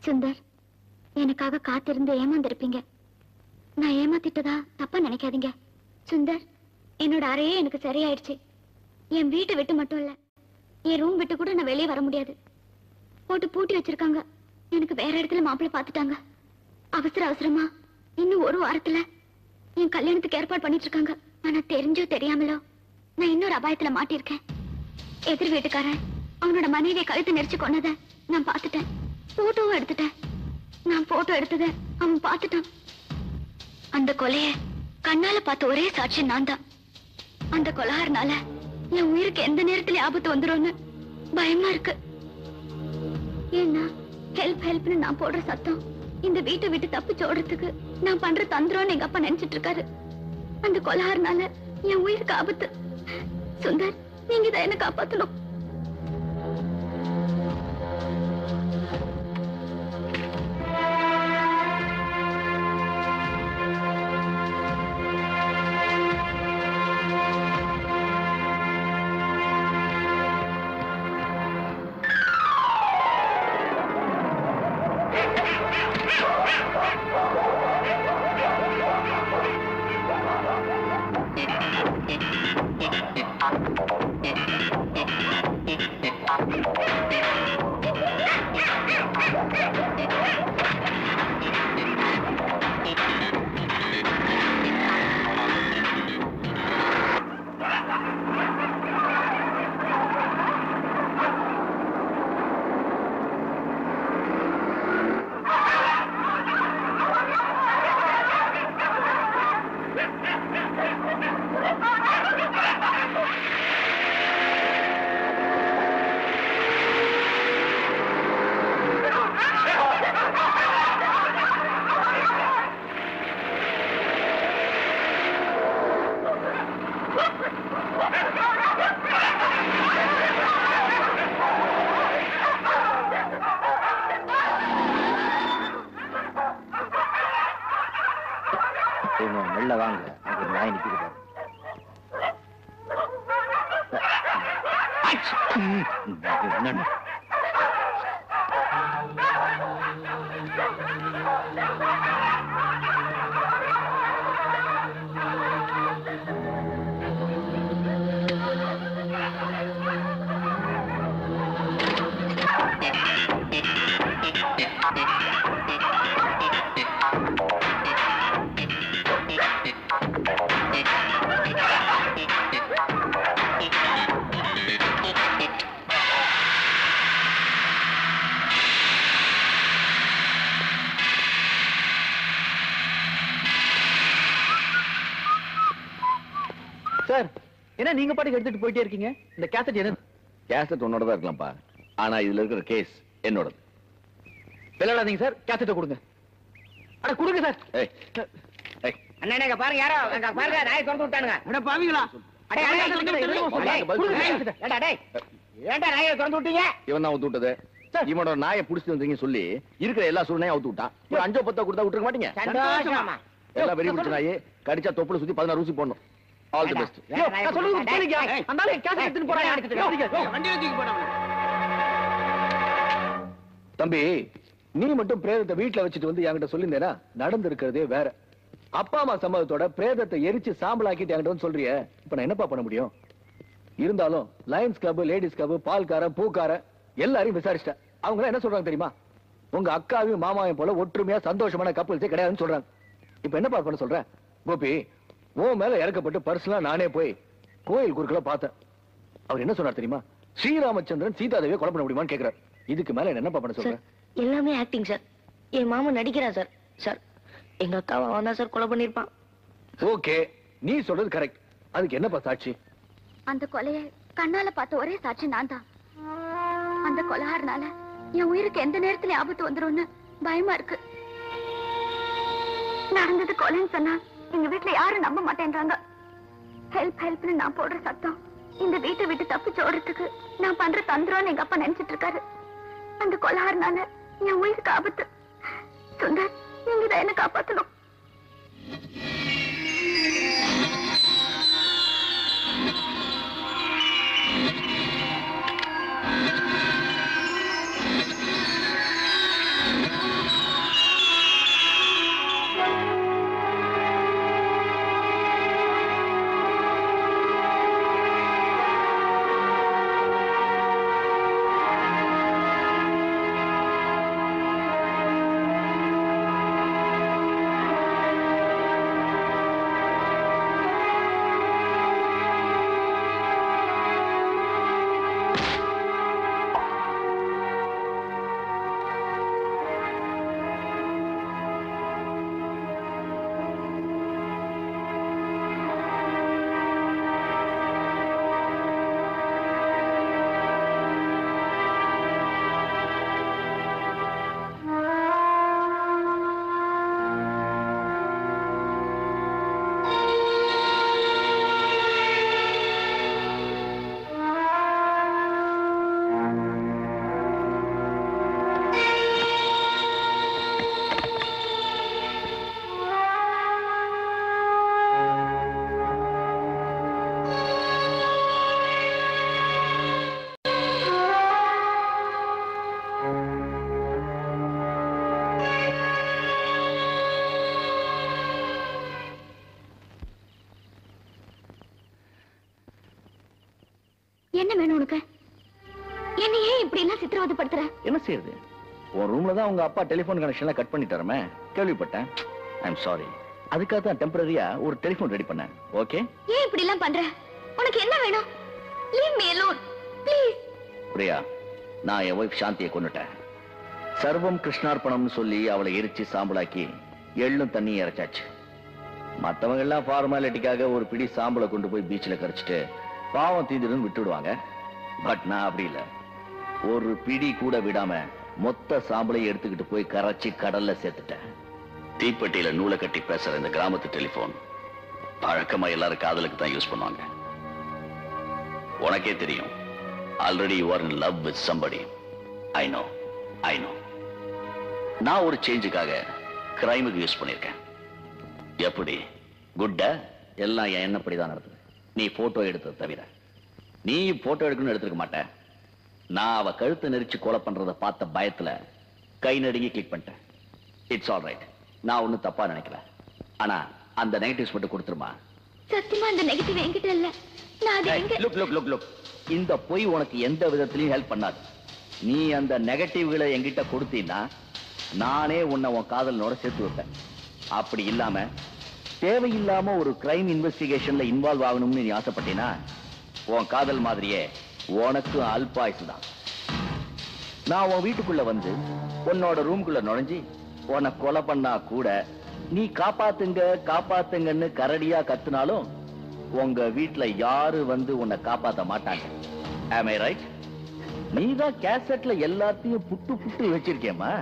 சுந்தர் எனக்காக காத்திருந்து ஏமாந்திருப்பீங்க நான் ஏமாத்திட்டதா தப்பா நினைக்காதீங்க சுந்தர் என்னோட அறையே எனக்கு சரியாயிடுச்சு என் வீட்டை விட்டு மட்டும் இல்ல என் ரூம் விட்டு கூட நான் வெளியே வர முடியாது போட்டு பூட்டி வச்சிருக்காங்க எனக்கு வேற இடத்துல மாப்பிள்ளை பார்த்துட்டாங்க அவசர அவசரமா இன்னும் ஒரு வாரத்துல என் கல்யாணத்துக்கு ஏற்பாடு பண்ணிட்டு இருக்காங்க ஆனா தெரிஞ்சோ தெரியாமலோ நான் இன்னொரு அபாயத்துல மாட்டியிருக்கேன் எதிர் வீட்டுக்காரன் அவனோட மனைவியை கழுத்து நெரிச்சு கொன்னத நான் பார்த்துட்டேன் போட்டோவும் எடுத்துட்டேன் நான் போட்டோ எடுத்தத அவன் பார்த்துட்டான் அந்த கொலைய கண்ணால பார்த்த ஒரே சாட்சி நான் தான் அந்த கொலகாரனால என் உயிருக்கு எந்த நேரத்துல ஆபத்து வந்துரும்னு பயமா இருக்கு ஏன்னா ஹெல்ப் ஹெல்ப்னு நான் போடுற சத்தம் இந்த வீட்டை விட்டு தப்பிச்சு ஓடுறதுக்கு நான் பண்ற தந்திரம்னு எங்க அப்பா நினைச்சிட்டு இருக்காரு அந்த கொலகாரனால என் உயிருக்கு ஆபத்து சுந்தர் நீங்க தான் என்ன காப்பாத்தணும் கொஞ்சம் வெளில வாங்க அங்க ஒரு நாய் நிக்குது பாரு. ஆச்! ம், என்னன்னு? சார் என்ன நீங்க பாட்டுக்கு எடுத்துட்டு போயிட்டே இருக்கீங்க இந்த கேசட் என்ன கேசட் உன்னோட தான் இருக்கலாம்ப்பா ஆனா இதுல இருக்கிற கேஸ் என்னோடது விளையாடாதீங்க சார் கேசட்டை கொடுங்க அட கொடுங்க சார் ஏய் ஏய் அண்ணா இங்க பாருங்க யாரோ அங்க பாருங்க நாயை திறந்து விட்டானுங்க அட பாவிங்களா அடே, அடே, சொல்லுங்க, அடே, சொல்லுங்க, அடே, பதில் கொடுங்க, சொல்லுங்க. ஏண்டா, டேய், ஏண்டா நாயை திறந்து விட்டீங்க இவன் தான் அவுத்து விட்டது இவனோட நாயை புடிச்சிட்டு வந்தீங்கன்னு சொல்லி இருக்கிற எல்லா சூழ்நிலையும் அவுத்து விட்டான் ஒரு அஞ்சோ பத்தோ கொடுத்தா விட்டுருக்க மாட்டீங்க சந்தோஷமா எல்லாம் வெறி பிடிச்ச நாய் கடிச்சா தொப்புல சுத்தி பதினாறு ஊசி போடணும் ஆல் தி பெஸ்ட் யோ, நான் சொல்றது கேளுங்க. அந்த ஆளு கேசட் எடுத்துன்னு போறாங்க. யோ, யோ, வண்டியில தூக்கி போடணும் தம்பி நீ மட்டும் பிரேதத்தை வீட்டுல வச்சுட்டு வந்து என்கிட்ட சொல்லியிருந்தேனா நடந்து இருக்கிறதே வேற அப்பா அம்மா சம்மதத்தோட பிரேதத்தை எரிச்சு சாம்பலாக்கிட்டு என்கிட்ட வந்து சொல்றியே இப்ப நான் என்னப்பா பண்ண முடியும் இருந்தாலும் லயன்ஸ் கிளப் லேடிஸ் கிளப் பால்காரன் பூக்காரன் எல்லாரையும் விசாரிச்சிட்டேன் அவங்க எல்லாம் என்ன சொல்றாங்க தெரியுமா உங்க அக்காவையும் மாமாவையும் போல ஒற்றுமையா சந்தோஷமான கப்பல்ஸே கிடையாதுன்னு சொல்றாங்க இப்ப என்னப்பா பண்ண சொல்றேன் கோபி உன் மேல இறக்கப்பட்டு பர்சனலா நானே போய் கோயில் குறுக்களை பார்த்தேன் அவர் என்ன சொன்னார் தெரியுமா ஸ்ரீராமச்சந்திரன் சீதாதேவியை கொலை பண்ண முடியுமான்னு கேக்குறாரு இதுக்கு மேல என்னப்பா பண்ண சார் சொல்றேன் எல்லாமே ஆக்டிங் சார் என் மாமன் நடிக்கிறான் சார் சார் எங்க அக்காவை அவன் தான் சார் கொலை பண்ணிருப்பான் ஓகே நீ சொல்றது கரெக்ட் அதுக்கு என்னப்பா சாட்சி அந்த கொலைய கண்ணால பார்த்த ஒரே சாட்சி நான் தான் அந்த கொலகாரனால என் உயிருக்கு எந்த நேரத்துல ஆபத்து வந்துரும்னு பயமா இருக்கு நடந்தது கொலைன்னு சொன்னா எங்க வீட்டுல யாரும் நம்ப மாட்டேன்றாங்க ஹெல்ப் ஹெல்ப்னு நான் போடுற சத்தம் இந்த வீட்டை விட்டு தப்பிச்சு ஓடுறதுக்கு நான் பண்ற தந்திரம்னு எங்க அப்பா நினைச்சிட்டு இருக்காரு அந்த கொலகாரனால என் உயிருக்கு ஆபத்து சுந்தர் நீங்க தான் என்ன காப்பாத்தணும் Thank you. என்ன வேணும் உனக்கு என்ன ஏன் இப்படி எல்லாம் சித்திரவதைப்படுத்துற என்ன செய்யுது உன் ரூம்ல தான் உங்க அப்பா டெலிபோன் கனெக்ஷன்ல கட் பண்ணிட்டாருமே கேள்விப்பட்டேன் ஐ எம் சாரி அதுக்காக தான் டெம்பரரியா ஒரு டெலிபோன் ரெடி பண்ணேன் ஓகே ஏன் இப்படி எல்லாம் பண்ற உனக்கு என்ன வேணும் leave me alone please Priya நான் என் ஒய்ஃப் சாந்தியை கொன்னுட்டேன் சர்வம் கிருஷ்ணார்ப்பணம்னு சொல்லி அவளை எரிச்சு சாம்பலாக்கி எள்ளும் தண்ணி இறைச்சாச்சு மத்தவங்க எல்லாம் ஃபார்மாலிட்டிக்காக ஒரு பிடி சாம்பலை கொண்டு போய் பீச்சில் கரைச்சிட்டு பாவம் தீந்துடும் விட்டுடுவாங்க பட் நான் அப்படி இல்லை ஒரு பிடி கூட விடாம மொத்த சாம்பலையும் எடுத்துக்கிட்டு போய் கரைச்சி கடல்ல சேர்த்துட்டேன் தீப்பெட்டியில நூலை கட்டி பேசுற இந்த கிராமத்து டெலிபோன் பழக்கமா எல்லாரும் காதலுக்கு தான் யூஸ் பண்ணுவாங்க உனக்கே தெரியும் already you are in love with somebody I know I know நான் ஒரு சேஞ்சுக்காக கிரைமுக்கு யூஸ் பண்ணியிருக்கேன் எப்படி குட்ட எல்லாம் என் எண்ணப்படி தான் நடந்தது நீ போட்டோ எடுத்தது தவிர நீ போட்டோ எடுக்கணும்னு எடுத்துக்க மாட்ட நான் அவ கழுத்தை நெரிச்சு கொலை பண்றத பார்த்த பயத்துல கை நடுங்கி கிளிக் பண்ணிட்டேன் இட்ஸ் ஆல் ரைட் நான் ஒன்றும் தப்பா நினைக்கல ஆனா அந்த நெகட்டிவ்ஸ் மட்டும் கொடுத்துருமா சத்தியமா இந்த நெகட்டிவ் என்கிட்ட இல்ல நான் அது எங்க லுக் லுக் லுக் லுக் இந்த பொய் உனக்கு எந்த விதத்திலையும் ஹெல்ப் பண்ணாது நீ அந்த நெகட்டிவ்களை என்கிட்ட கொடுத்தீன்னா நானே உன்னை உன் காதலனோட சேர்த்து வைப்பேன் அப்படி இல்லாம தேவையில்லாம ஒரு கிரைம் இன்வெஸ்டிகேஷன்ல இன்வால்வ் ஆகணும்னு நீ ஆசைப்பட்டீன்னா உன் காதல் மாதிரியே உனக்கும் அல்பாயுசு தான் நான் உன் வீட்டுக்குள்ள வந்து உன்னோட ரூம்குள்ள நுழைஞ்சு உன்னை கொலை பண்ணா கூட நீ காப்பாத்துங்க காப்பாத்துங்கன்னு கரடியா கத்துனாலும் உங்க வீட்ல யாரு வந்து உன்னை காப்பாத்த மாட்டாங்க am I ரைட் நீ தான் கேசட்ல எல்லாத்தையும் புட்டு புட்டு வச்சிருக்கேம்மா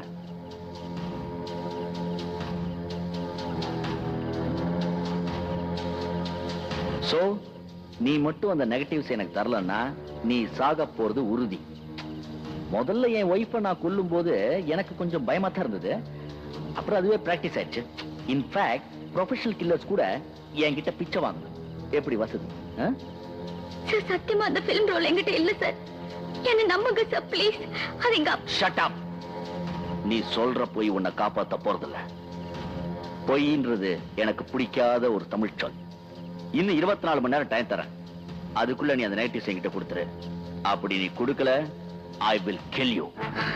சோ நீ மட்டும் அந்த நெகட்டிவ்ஸ் எனக்கு தரலன்னா நீ சாக போறது உறுதி முதல்ல என் ஒய்ஃபை நான் கொல்லும் போது எனக்கு கொஞ்சம் பயமா தான் இருந்தது அப்புறம் அதுவே பிராக்டிஸ் ஆயிடுச்சு இன்ஃபேக்ட் ப்ரொஃபஷனல் கில்லர்ஸ் கூட என்கிட்ட பிச்சை வாங்குது எப்படி வசதி ஆ? சார் சத்தியமா அந்த பிலிம் ரோல் என்கிட்ட இல்ல சார் என்ன நம்புங்க சார் ப்ளீஸ் அது எங்க அப்பா Shut up. நீ சொல்ற பொய் உன்னை காப்பாத்த போறதில்ல பொய்ன்றது எனக்கு பிடிக்காத ஒரு தமிழ் சொல் இன்னும் இருபத்தி நாலு மணி நேரம் டைம் தரேன் அதுக்குள்ள நீ அந்த நைட்டிஸ் என்கிட்ட கொடுத்துரு அப்படி நீ கொடுக்கல ஐ வில் கில் யூ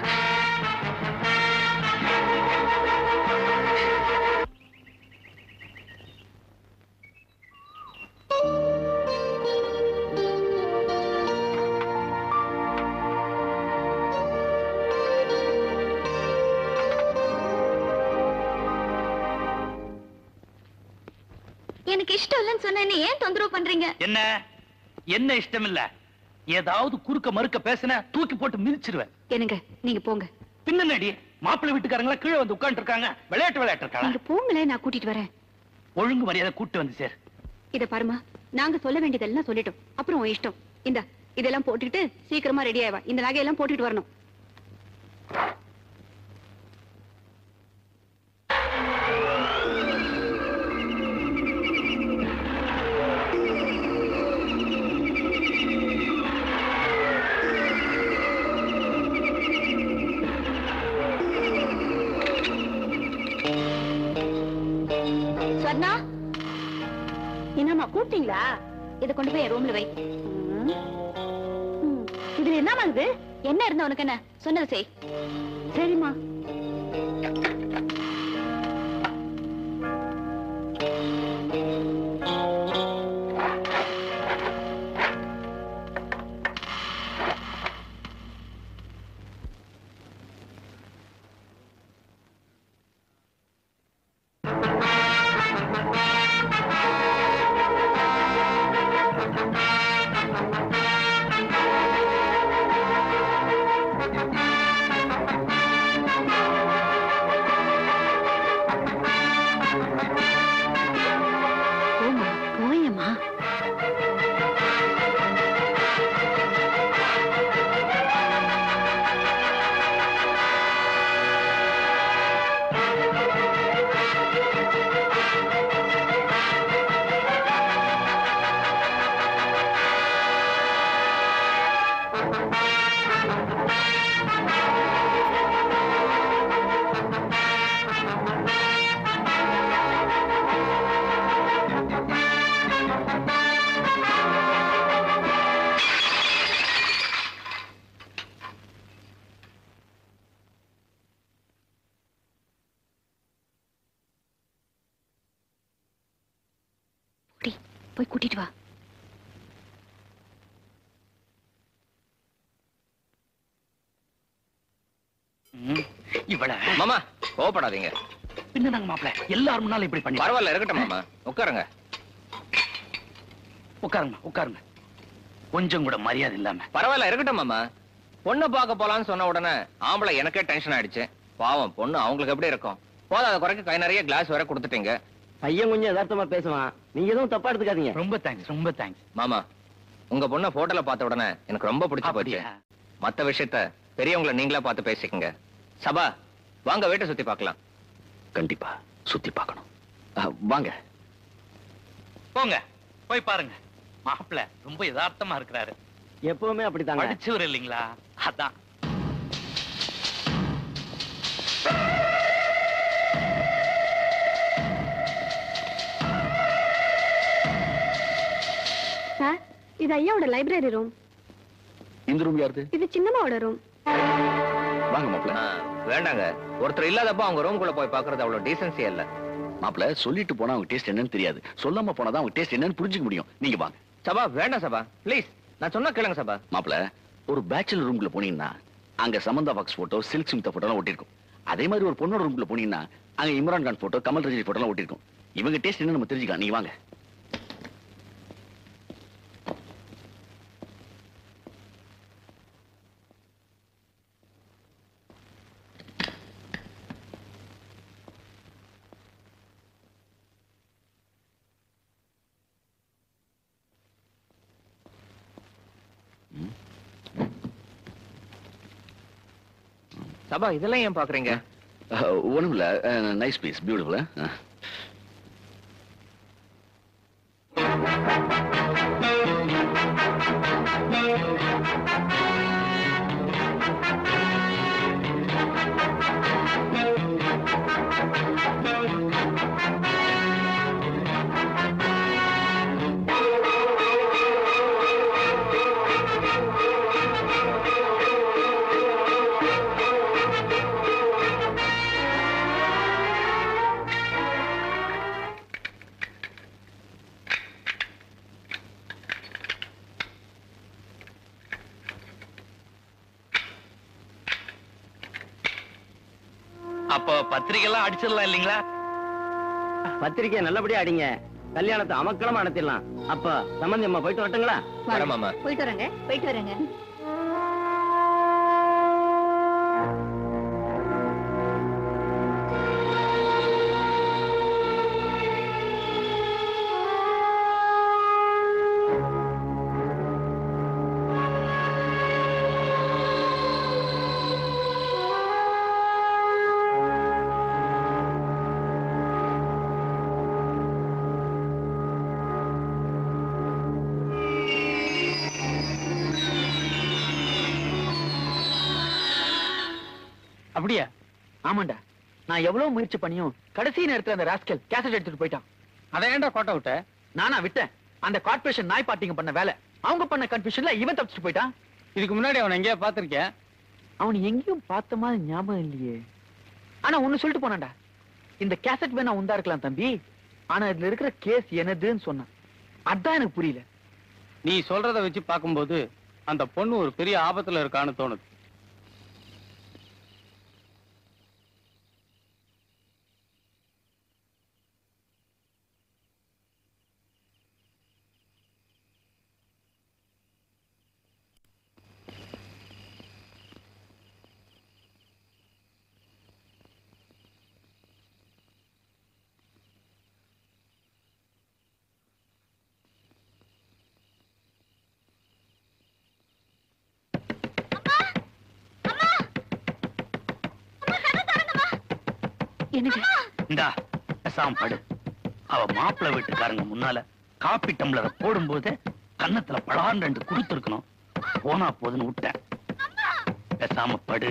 எனக்கு இஷ்டம் இல்லைன்னு சொன்ன என்ன ஏன் தொந்தரவு பண்றீங்க என்ன என்ன இஷ்டம் இல்ல ஏதாவது குறுக்க மறுக்க பேசின தூக்கி போட்டு மிதிச்சிருவேன் என்னங்க நீங்க போங்க பின்னடி மாப்பிள்ளை வீட்டுக்காரங்களா கீழே வந்து உட்கார்ந்து இருக்காங்க விளையாட்டு விளையாட்டு இருக்காங்க நீங்க போங்களேன் நான் கூட்டிட்டு வரேன் ஒழுங்கு மரியாதை கூட்டு வந்து சேர் இத பாருமா நாங்க சொல்ல வேண்டியதெல்லாம் சொல்லிட்டோம் அப்புறம் உன் இஷ்டம் இந்த இதெல்லாம் போட்டுக்கிட்டு சீக்கிரமா ரெடி ஆயிவா இந்த நகையெல்லாம் போட்டுட்டு வரணும் ஸ்வர்ணா என்னம்மா கூப்பிட்டீங்களா இத கொண்டு போய் என் ரூம்ல வை இதுல என்ன இது என்ன இருந்தா உனக்கு என்ன சொன்னது செய் சரிம்மா Thank you. போய் கூட்டிட்டு வா ம், இவள மாமா கோவப்படாதீங்க பின்ன நாங்க மாப்பிள எல்லாரும் முன்னாலும் இப்படி பண்ணி பரவாயில்ல இருக்கட்டும் மாமா உட்காருங்க உட்காருங்க உட்காருங்க கொஞ்சம் கூட மரியாதை இல்லாம பரவாயில்ல இருக்கட்டும் மாமா பொண்ணு பார்க்க போலான்னு சொன்ன உடனே ஆம்பளை எனக்கே டென்ஷன் ஆயிடுச்சு பாவம் பொண்ணு அவங்களுக்கு எப்படி இருக்கும் போதாத குறைக்கு கை நிறைய கிளாஸ் வேற கொடுத்துட்டீங்க பையன் கொஞ்சம் யதார்த்தமா பேசுவான் நீங்க எதுவும் தப்பா எடுத்துக்காதீங்க ரொம்ப தேங்க்ஸ் ரொம்ப தேங்க்ஸ் மாமா உங்க பொண்ண போட்டோல பார்த்த உடனே எனக்கு ரொம்ப பிடிச்சு போச்சு அப்படியா? மத்த விஷயத்த பெரியவங்கள நீங்களா பார்த்து பேசிக்கங்க சபா வாங்க வீட்டை சுத்தி பார்க்கலாம் கண்டிப்பா சுத்தி பார்க்கணும் அஹ், வாங்க போங்க போய் பாருங்க மாப்பிள ரொம்ப யதார்த்தமா இருக்கிறாரு எப்பவுமே அப்படித்தாங்க படிச்சவர் இல்லைங்களா அதான் சார் இது ஐயாவோட லைப்ரரி ரூம் இந்த ரூம் யாருது இது சின்னம்மாவோட ரூம் வாங்க மாப்பிள ஆ, வேண்டாங்க ஒருத்தர் இல்லாதப்ப அவங்க ரூம்குள்ள போய் பாக்குறது அவ்வளவு டீசன்சியா இல்ல மாப்பிள சொல்லிட்டு போனா அவங்க டேஸ்ட் என்னன்னு தெரியாது சொல்லாம போனா தான் அவங்க டேஸ்ட் என்னன்னு புரிஞ்சுக்க முடியும் நீங்க வாங்க சபா வேண்டாம் சபா ப்ளீஸ் நான் சொன்னா கேளுங்க சபா மாப்பிள ஒரு பேச்சுலர் ரூம்குள்ள போனீங்கன்னா அங்க Samantha Fox photo Silk Smitha photo எல்லாம் ஒட்டிருக்கும் அதே மாதிரி ஒரு பொண்ணோட ரூம்குள்ள போனீங்கன்னா அங்க இம்ரான் கான் போட்டோ கமல் ரஜினி போட்டோ எல்லாம் ஒட்டிருக்கும் இவங்க டேஸ்ட் என்ன நம்ம தெரிஞ்சுக்கலாம் நீங்க வாங்க சபா இதெல்லாம் ஏன் பாக்குறீங்க ஒண்ணும் இல்ல நைஸ் பீஸ் பியூட்டிஃபுல் அப்போ பத்திரிக்கை எல்லாம் அடிச்சிடலாம் இல்லைங்களா பத்திரிக்கை நல்லபடியா அடிங்க கல்யாணத்தை அமக்களமா நடத்திடலாம் அப்ப சம்பந்தி அம்மா போயிட்டு வரட்டுங்களா வரேன் மாமா போயிட்டு வரேங்க போயிட்டு வரேங்க அப்படியா ஆமாண்டா நான் எவ்வளவு முயற்சி பண்ணியும் கடைசி நேரத்துல அந்த ராஸ்கல் கேசட் எடுத்துட்டு போயிட்டான் அதை ஏன்டா கோட்டை விட்ட நானா விட்டேன் அந்த கார்ப்பரேஷன் நாய் பாட்டிங்க பண்ண வேலை அவங்க பண்ண கன்ஃபியூஷன்ல இவன் தப்பிச்சுட்டு போயிட்டான் இதுக்கு முன்னாடி அவன் எங்கேயா பாத்திருக்கேன் அவன் எங்கேயும் பார்த்த மாதிரி ஞாபகம் இல்லையே ஆனா ஒண்ணு சொல்லிட்டு போனான்டா இந்த கேசட் வேணா உண்டா இருக்கலாம் தம்பி ஆனா இதுல இருக்கிற கேஸ் எனதுன்னு சொன்னான் அதான் எனக்கு புரியல நீ சொல்றத வச்சு பார்க்கும்போது அந்த பொண்ணு ஒரு பெரிய ஆபத்துல இருக்கான்னு தோணுது என்னங்க இந்தா பேசாம படு அவ மாப்பிள்ளை வீட்டுக்காரங்க முன்னால காப்பி டம்ளரை போடும்போது கன்னத்துல பலான் ரெண்டு கொடுத்துருக்கணும் போனா போதுன்னு விட்டேன் பேசாம படு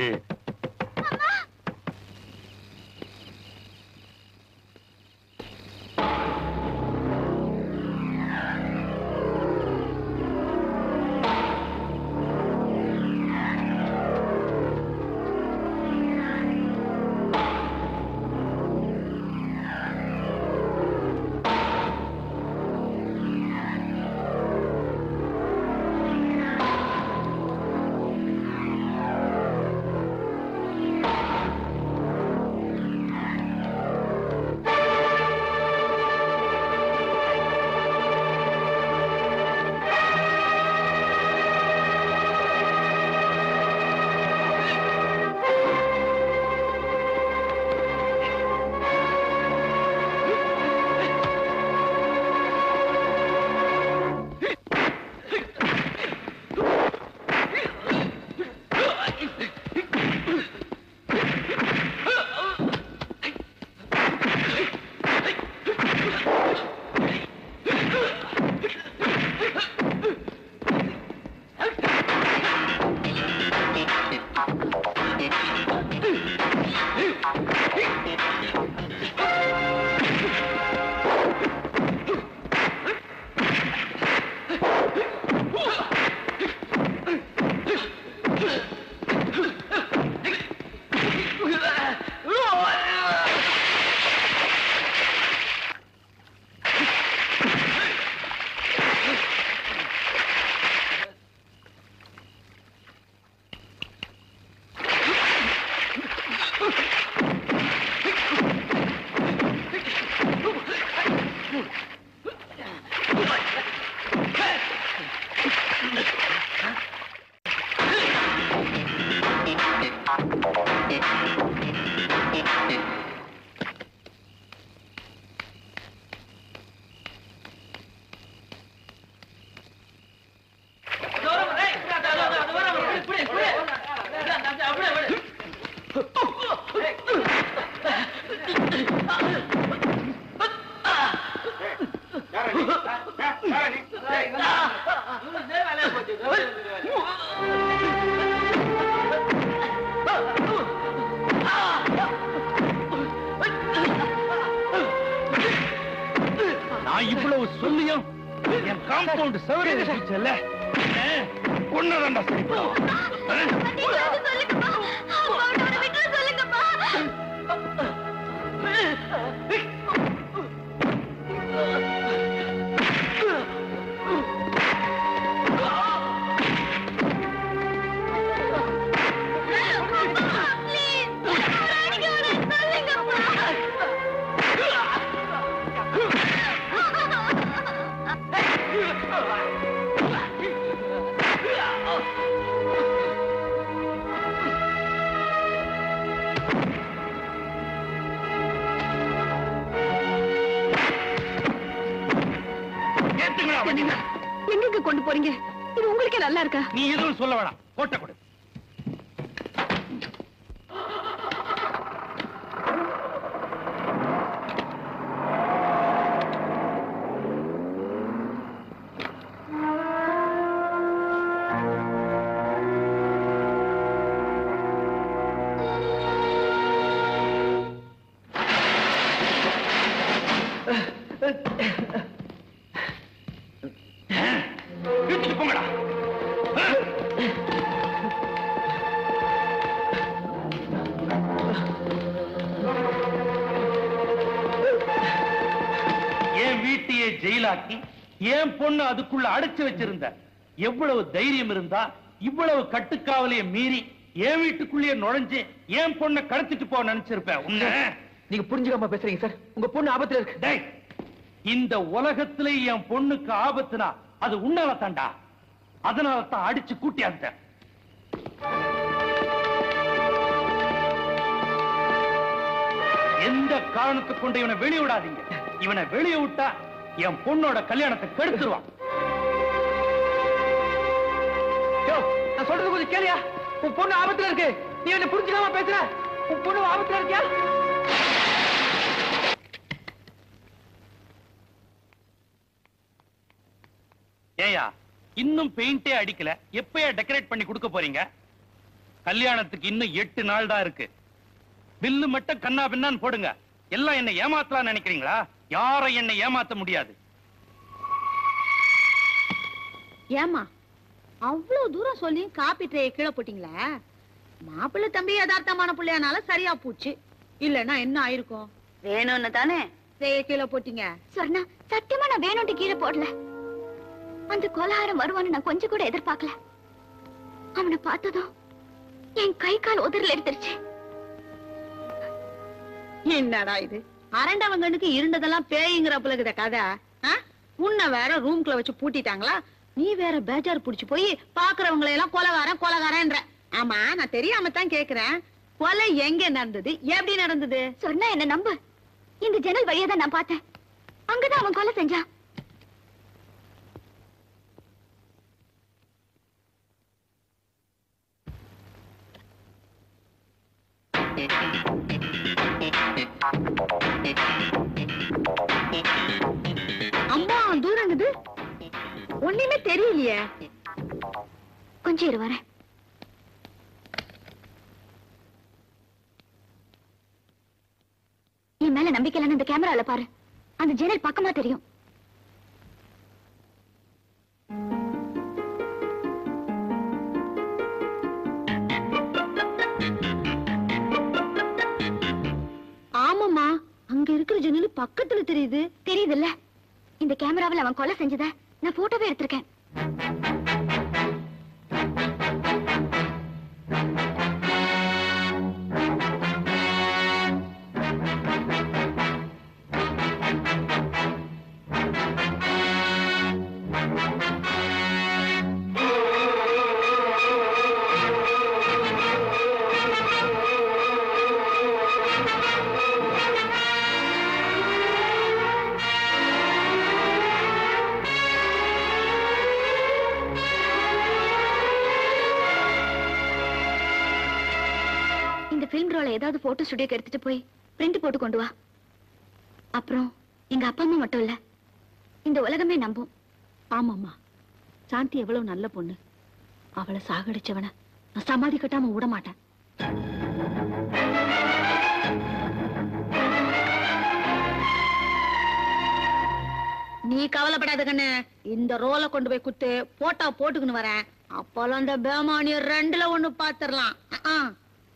இவ்வளவு சொல்லியும் என் காம்பவுண்ட் சவரே செல்ல ஒன்னதாண்டா சரிப்படும் ஏத்துங்களா வண்டிங்க எங்க கொண்டு போறீங்க இது உங்களுக்கே நல்லா இருக்கா நீ எதுவும் சொல்ல வேணாம் போட்ட கொடு இழுத்துட்டு போங்கடா என் வீட்டையே ஜெயிலாக்கி என் பொண்ணு அதுக்குள்ள அடைச்சு வச்சிருந்த எவ்வளவு தைரியம் இருந்தா இவ்வளவு கட்டுக்காவலைய மீறி என் வீட்டுக்குள்ளேயே நுழைஞ்சு என் பொண்ணை கடத்திட்டு போக நினைச்சிருப்பேன் உன்ன நீங்க புரிஞ்சுக்காம பேசுறீங்க சார் உங்க பொண்ணு ஆபத்துல இருக்கு டேய் இந்த உலகத்துல என் பொண்ணுக்கு ஆபத்துனா அது உன்னால தாண்டா அதனால தான் அடிச்சு கூட்டியாந்தேன் எந்த காரணத்தை கொண்டு இவனை வெளிய விடாதீங்க இவனை வெளிய விட்டா என் பொண்ணோட கல்யாணத்தை கெடுத்துருவான் யோ, நான் சொல்றது கொஞ்சம் கேளியா உன் பொண்ணு ஆபத்துல இருக்கு நீ என்ன புரிஞ்சுக்காம பேசுற உன் பொண்ணு ஆபத்துல இருக்கியா ஏயா இன்னும் பெயிண்டே அடிக்கல எப்பயா டெக்கரேட் பண்ணி கொடுக்க போறீங்க கல்யாணத்துக்கு இன்னும் எட்டு நாள் தான் இருக்கு பில்லு மட்டும் கண்ணா பின்னான்னு போடுங்க எல்லாம் என்ன ஏமாத்தலாம் நினைக்கிறீங்களா யாரும் என்னை ஏமாத்த முடியாது ஏமா அவ்வளவு தூரம் சொல்லி காப்பி ட்ரே கீழே போட்டீங்களா மாப்பிள்ளை தம்பி யதார்த்தமான பிள்ளையானால சரியா போச்சு இல்லன்னா என்ன ஆயிருக்கும் வேணும்னு தானே ட்ரேய கீழே போட்டீங்க சொன்னா சத்தியமா நான் வேணும்ட்டு கீழே போடல அந்த கொலகாரம் வருவான்னு நான் கொஞ்சம் கூட எதிர்பார்க்கல அவனை பார்த்ததும் என் கை கால் உதறல எடுத்துருச்சு என்னடா இது அரண்டவங்கனுக்கு இருண்டதெல்லாம் பேய்ங்கிற பிள்ளைகிட்ட கதை ஆ? உன்னை வேற ரூம்குள்ள வச்சு பூட்டிட்டாங்களா நீ வேற பேஜார் புடிச்சு போய் பாக்குறவங்களை எல்லாம் கொலகாரன் கொலகாரன்ற ஆமா நான் தெரியாம தான் கேக்குறேன் கொலை எங்க நடந்தது எப்படி நடந்தது சொன்னா என்ன நம்பு இந்த ஜன்னல் வழியா தான் நான் பார்த்தேன் அங்கதான் அவன் கொலை செஞ்சான் அம்மா தூரம் இருக்குது ஒண்ணுமே தெரியலையே கொஞ்சம் இரு வரேன் என் மேல நம்பிக்கை இல்லைன்னு இந்த கேமரால பாரு அந்த ஜன்னல் பக்கமா தெரியும் ஆமாம்மா அங்க இருக்கிற ஜன்னல் பக்கத்துல தெரியுது தெரியுதுல்ல இந்த கேமராவில் அவன் கொலை செஞ்சத நான் போட்டோவே எடுத்திருக்கேன் இந்த பிலிம் ரோல ஏதாவது போட்டோ ஸ்டுடியோக்கு எடுத்துட்டு போய் பிரிண்ட் போட்டு கொண்டு வா அப்புறம் எங்க அப்பா அம்மா மட்டும் இல்ல இந்த உலகமே நம்பும் ஆமாம்மா சாந்தி எவ்வளவு நல்ல பொண்ணு அவளை சாகடிச்சவன நான் சமாதி கட்டாம விட மாட்டேன் நீ கவலைப்படாத கண்ணு இந்த ரோலை கொண்டு போய் குத்து போட்டோ போட்டுக்கின்னு வரேன் அப்போலாம் அந்த பேமானிய ரெண்டுல ஒண்ணு பாத்துரலாம் அஹ்.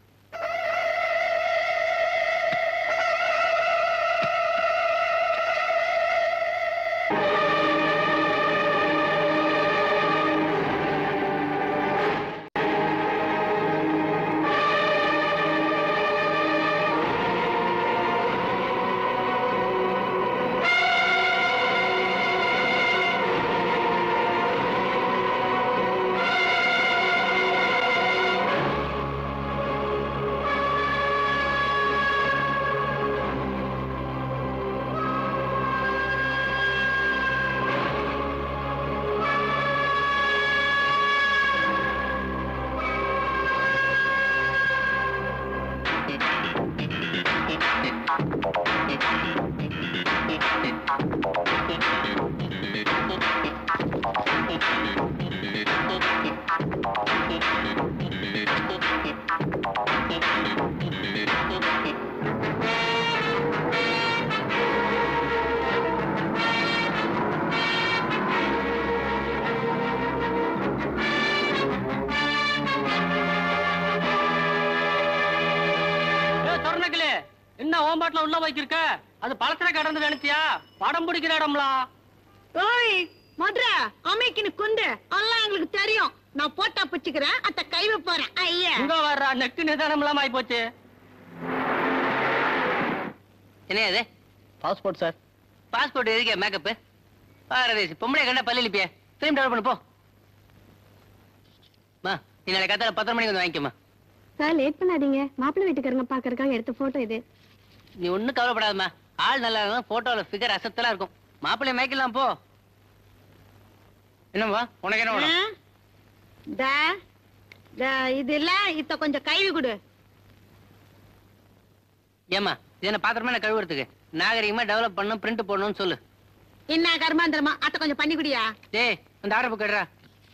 சொர்ணக்கிளே என்ன ஓம்பாட்டுல உள்ள வைக்கிருக்க அது பழத்துல கடந்து நினைச்சியா படம் பிடிக்கிற இடம்லா ஓய் மதுரை அமைக்கின்னு குண்டு எல்லாம் எங்களுக்கு தெரியும் நான் போட்டா பிச்சுக்கிறேன் அத்த கை வைப்பறேன் ஐயா இங்க வர்றா நெக்கு நிதானம் இல்லாம ஆயி போச்சு என்ன அது பாஸ்போர்ட் சார் பாஸ்போர்ட் எதுக்கு மேக்கப் பாரதேசி பொம்பளை கண்டா பல்லி இழிப்பிய ஃபிலிம் டெவலப் பண்ணு போ மா நீ நாளை காத்தால பத்தரை மணிக்கு வந்து வாங்கிக்கோமா சார் லேட் பண்ணாதீங்க மாப்பிள்ளை வீட்டுக்காரங்க பாக்கறதுக்காக எடுத்த போட்டோ இது நீ ஒண்ணும் கவலைப்படாதம்மா ஆள் நல்லா இருக்கும் போட்டோல ஃபிகர் அசத்தலா இருக்கும் மாப்பிள்ளை மேய்க்கலாம் போ என்னம்மா உனக்கு என்ன வேணும் டா டா, இது இல்ல இத்த கொஞ்சம் கைவி கொடு ஏமா இது என்ன பாத்திரமா என்ன கழுவுறதுக்கு நாகரிகமா டெவலப் பண்ணணும் பிரிண்ட் போடணும்னு சொல்லு என்ன கர்மாந்திரமா அத்த கொஞ்சம் பண்ணி குடியா டேய் அந்த ஆர்டர் புக் எடுறா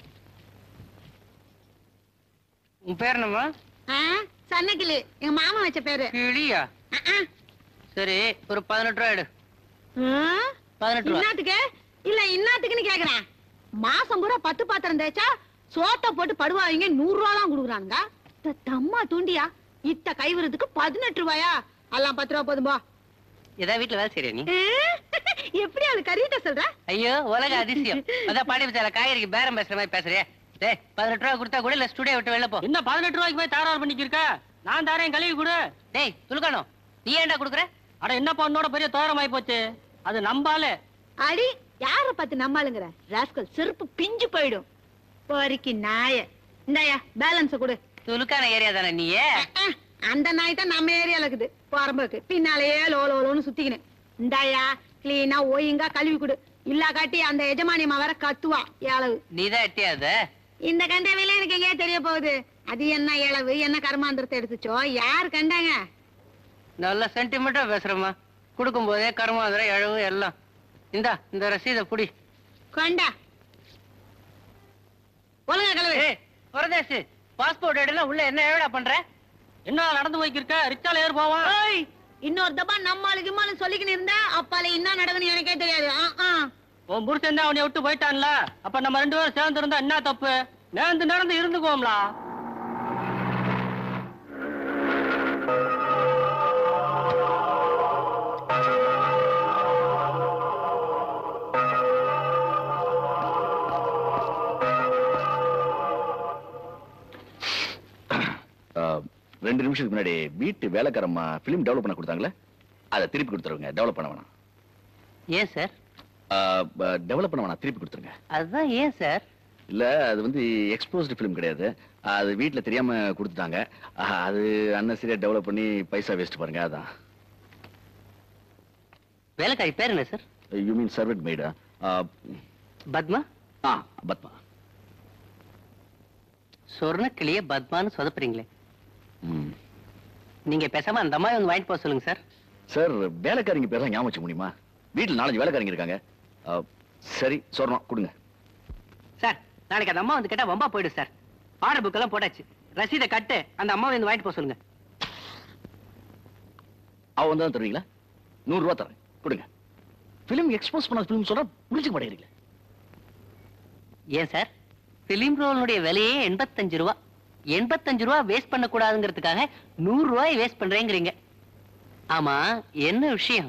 உன் பேர் என்னம்மா ஆ, சன்னக்கிளி எங்க மாமா வச்ச பேரு கிளியா சரி ஒரு பதினெட்டு ரூபா எடு ஆ? பதினெட்டு ரூபா இன்னாத்துக்கு இல்ல இன்னாத்துக்குன்னு கேக்குறேன் மாசம் பூரா பத்து பாத்திரம் தேய்ச்சா சோத்த போட்டு படுவாங்க நூறு ரூபா தான் குடுக்குறானுங்க இந்த தம்மா தூண்டியா இத்த கைவிறதுக்கு பதினெட்டு ரூபாயா எல்லாம் பத்து ரூபா போதும்பா ஏதாவது வீட்டுல வேலை செய்றியா நீ எப்படி அது கறிட்ட சொல்ற ஐயோ உலக அதிசயம் அதான் பாடி வச்சால காய்கறிக்கு பேரம் பேசுற மாதிரி பேசுறியே டேய் பதினெட்டு ரூபா கொடுத்தா கூட இல்ல ஸ்டுடியோ விட்டு வெளில போ என்ன பதினெட்டு ரூபாய்க்கு போய் தாராளம் பண்ணிக்கிருக்க நான் தாரேன் கழுவி கொடு டேய் துலுக்கானோ நீ ஏன்டா குடுக்குற அட என்னப்பா உன்னோட பெரிய தோரம் ஆயி போச்சு அது நம்பாலே அடி யார பார்த்து நம்மாளுங்கிற ராஸ்கல் செருப்பு பிஞ்சு போயிடும் பொறுக்கி நாய இந்தாயா பேலன்ஸ் கொடு துலுக்கான ஏரியா தானே நீயே அஹ், அந்த நாய் தான் நம்ம ஏரியால இருக்குது போறம்போக்கு பின்னாலேயே லோ லோ லோன்னு சுத்திக்கினு இந்தாயா கிளீனா ஒழுங்கா கழுவி கொடு இல்லா காட்டி அந்த எஜமானியம்மா வர கத்துவா ஏளவு நீதான் எட்டியாத இந்த கண்டவையில எனக்கு எங்கேயா தெரிய போகுது அது என்ன இளவு என்ன கர்மாந்திரத்தை எடுத்துச்சோ யார் கண்டாங்க நல்ல சென்டிமெண்டா பேசுறமா கொடுக்கும் போதே கருமாந்திரம் எழவு எல்லாம் இந்தா இந்த ரசீதை புடி கொண்டா ஒழுங்கா கழுவு ஏய் பரதேசி பாஸ்போர்ட் எடுல உள்ள என்ன எவ்வளோ பண்ற என்ன நடந்து போய்க்கிருக்க ரிச்சால ஏறு போவான் ஏய், இன்னொரு தப்பா நம்மளுக்கு இம்மாலும் சொல்லிக்கின்னு இருந்தா அப்பால என்ன நடக்குன்னு எனக்கே தெரியாது ஆ, ஆ. உன் புருஷன் தான் அவனை விட்டு போயிட்டான்ல அப்ப நம்ம ரெண்டு பேரும் சேர்ந்து இருந்தா என்ன தப்பு நேர்ந்து நடந்து இருந்துக்குவோம்லா ஆஹ், ரெண்டு நிமிஷத்துக்கு முன்னாடி வீட்டு வேலைக்காரம்மா பிலிம் டெவலப் பண்ண கொடுத்தாங்களே அதை திருப்பி கொடுத்துருங்க டெவலப் பண்ண வேணாம் ஏன் சார் டெவலப் பண்ண வேணாம் திருப்பி கொடுத்துருங்க அதுதான் ஏன் சார் இல்ல அது வந்து எக்ஸ்போஸ்டு ஃபிலிம் கிடையாது அது வீட்ல தெரியாம கொடுத்துட்டாங்க ஆஹ், அது அன்னசரியா டெவலப் பண்ணி பைசா வேஸ்ட் பாருங்க அதான் வேலைக்காரி பேர் என்ன சார் யூ மீன் சர்வெண்ட் மேடா பத்மா ஆ பத்மா சொர்ண கிளிய பத்மான்னு சொதப்புறீங்களே ம். நீங்க பேசாம அந்த அம்மாவை வந்து வாங்கிட்டு போக சொல்லுங்க சார் சார் வேலைக்காரங்க பேர்லாம் ஞாபகம் வச்சுக்க முடியுமா வீட்டுல நாலஞ்சு வேலைக்காரங்க இருக்காங்க ஆஹ், சரி சொல்றோம் கொடுங்க சார் நாளைக்கு அந்த அம்மா வந்து கேட்டா வம்பா போயிடும் சார் ஆர்டர் புக் எல்லாம் போட்டாச்சு ரசீதை கட்டு அந்த அம்மாவை வந்து வாங்கிட்டு போக சொல்லுங்க அவ வந்து தருவீங்களா நூறு ரூபா தரேன் கொடுங்க பிலிம் எக்ஸ்போஸ் பண்ண பிலிம் சொல்ற புரிஞ்சுக்க மாட்டேங்கிறீங்களே ஏன் சார் பிலிம் ரோலுடைய விலையே எண்பத்தஞ்சு ரூபா எண்பத்தஞ்சு ரூபா வேஸ்ட் பண்ணக்கூடாதுங்கிறதுக்காக நூறு ரூபாய் வேஸ்ட் பண்றேங்கிறீங்க ஆமா என்ன விஷயம்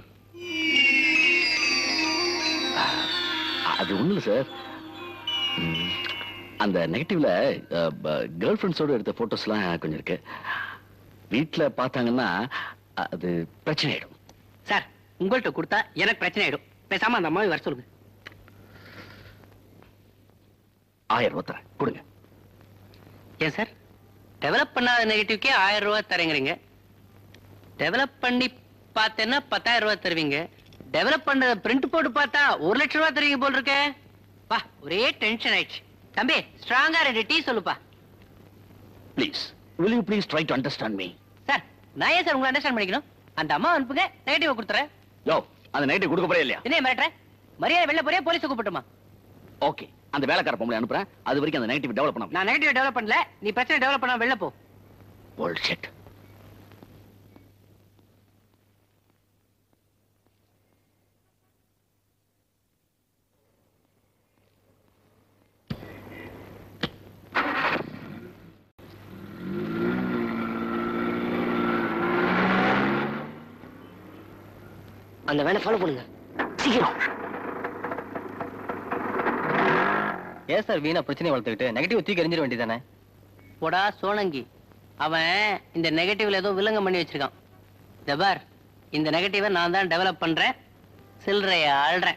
அது ஒண்ணு இல்ல சார் ம், அந்த நெகட்டிவ்ல கேர்ள் ஃப்ரெண்ட்ஸோட எடுத்த போட்டோஸ்லாம் கொஞ்சம் இருக்கு வீட்ல பார்த்தாங்கன்னா அது பிரச்சனை ஆயிடும் சார் உங்கள்கிட்ட கொடுத்தா எனக்கு பிரச்சனை ஆயிடும் பேசாம அந்த அம்மாவை வர சொல்லுங்க ஆயிரம் ரூபாய் தரேன் கொடுங்க ஏன் சார் டெவலப் பண்ணாத நெகட்டிவ்க்கே ஆயிரம் ரூபாய் தரேங்கிறீங்க டெவலப் பண்ணி பார்த்தேன்னா பத்தாயிரம் ரூபாய் தருவீங்க டெவலப் பண்ணத பிரிண்ட் போட்டு பார்த்தா ஒரு லட்சம் ரூபாய் தருவீங்க போல் இருக்கே வா ஒரே டென்ஷன் ஆயிடுச்சு தம்பி ஸ்ட்ராங்கா ரெண்டு டீ சொல்லுப்பா please will you please try to understand me sir நான் ஏன் சார் உங்களை அண்டர்ஸ்டாண்ட் பண்ணிக்கணும் அந்த அம்மா அனுப்புங்க நெகட்டிவ் கொடுத்துறேன் யோ அந்த நைட்டு கொடுக்க போறே இல்லையா என்ன மிரட்டுற மரியாதை வெளில போறியா போலீஸ் கூப்பிட்டுமா ஓகே அந்த வேலைக்கார பொம்பளை அனுப்புறேன் அது வரைக்கும் அந்த நெகட்டிவ் டெவலப் பண்ண நான் நெகட்டிவ் டெவலப் பண்ணல நீ பிரச்சனை டெவலப் பண்ணா வெளில போ bullshit அந்த வேனை ஃபாலோ பண்ணுங்க சீக்கிரம் ஏன் சார் வீணா பிரச்சனை வளர்த்துக்கிட்டு நெகட்டிவ் தூக்கி எறிஞ்சிட வேண்டியதானே போடா சோனங்கி அவன் இந்த நெகட்டிவ்ல ஏதோ வில்லங்கம் பண்ணி வச்சிருக்கான் ஜபார் இந்த நெகட்டிவை நான் தான் டெவலப் பண்றேன் சில்லறைய ஆள்றேன்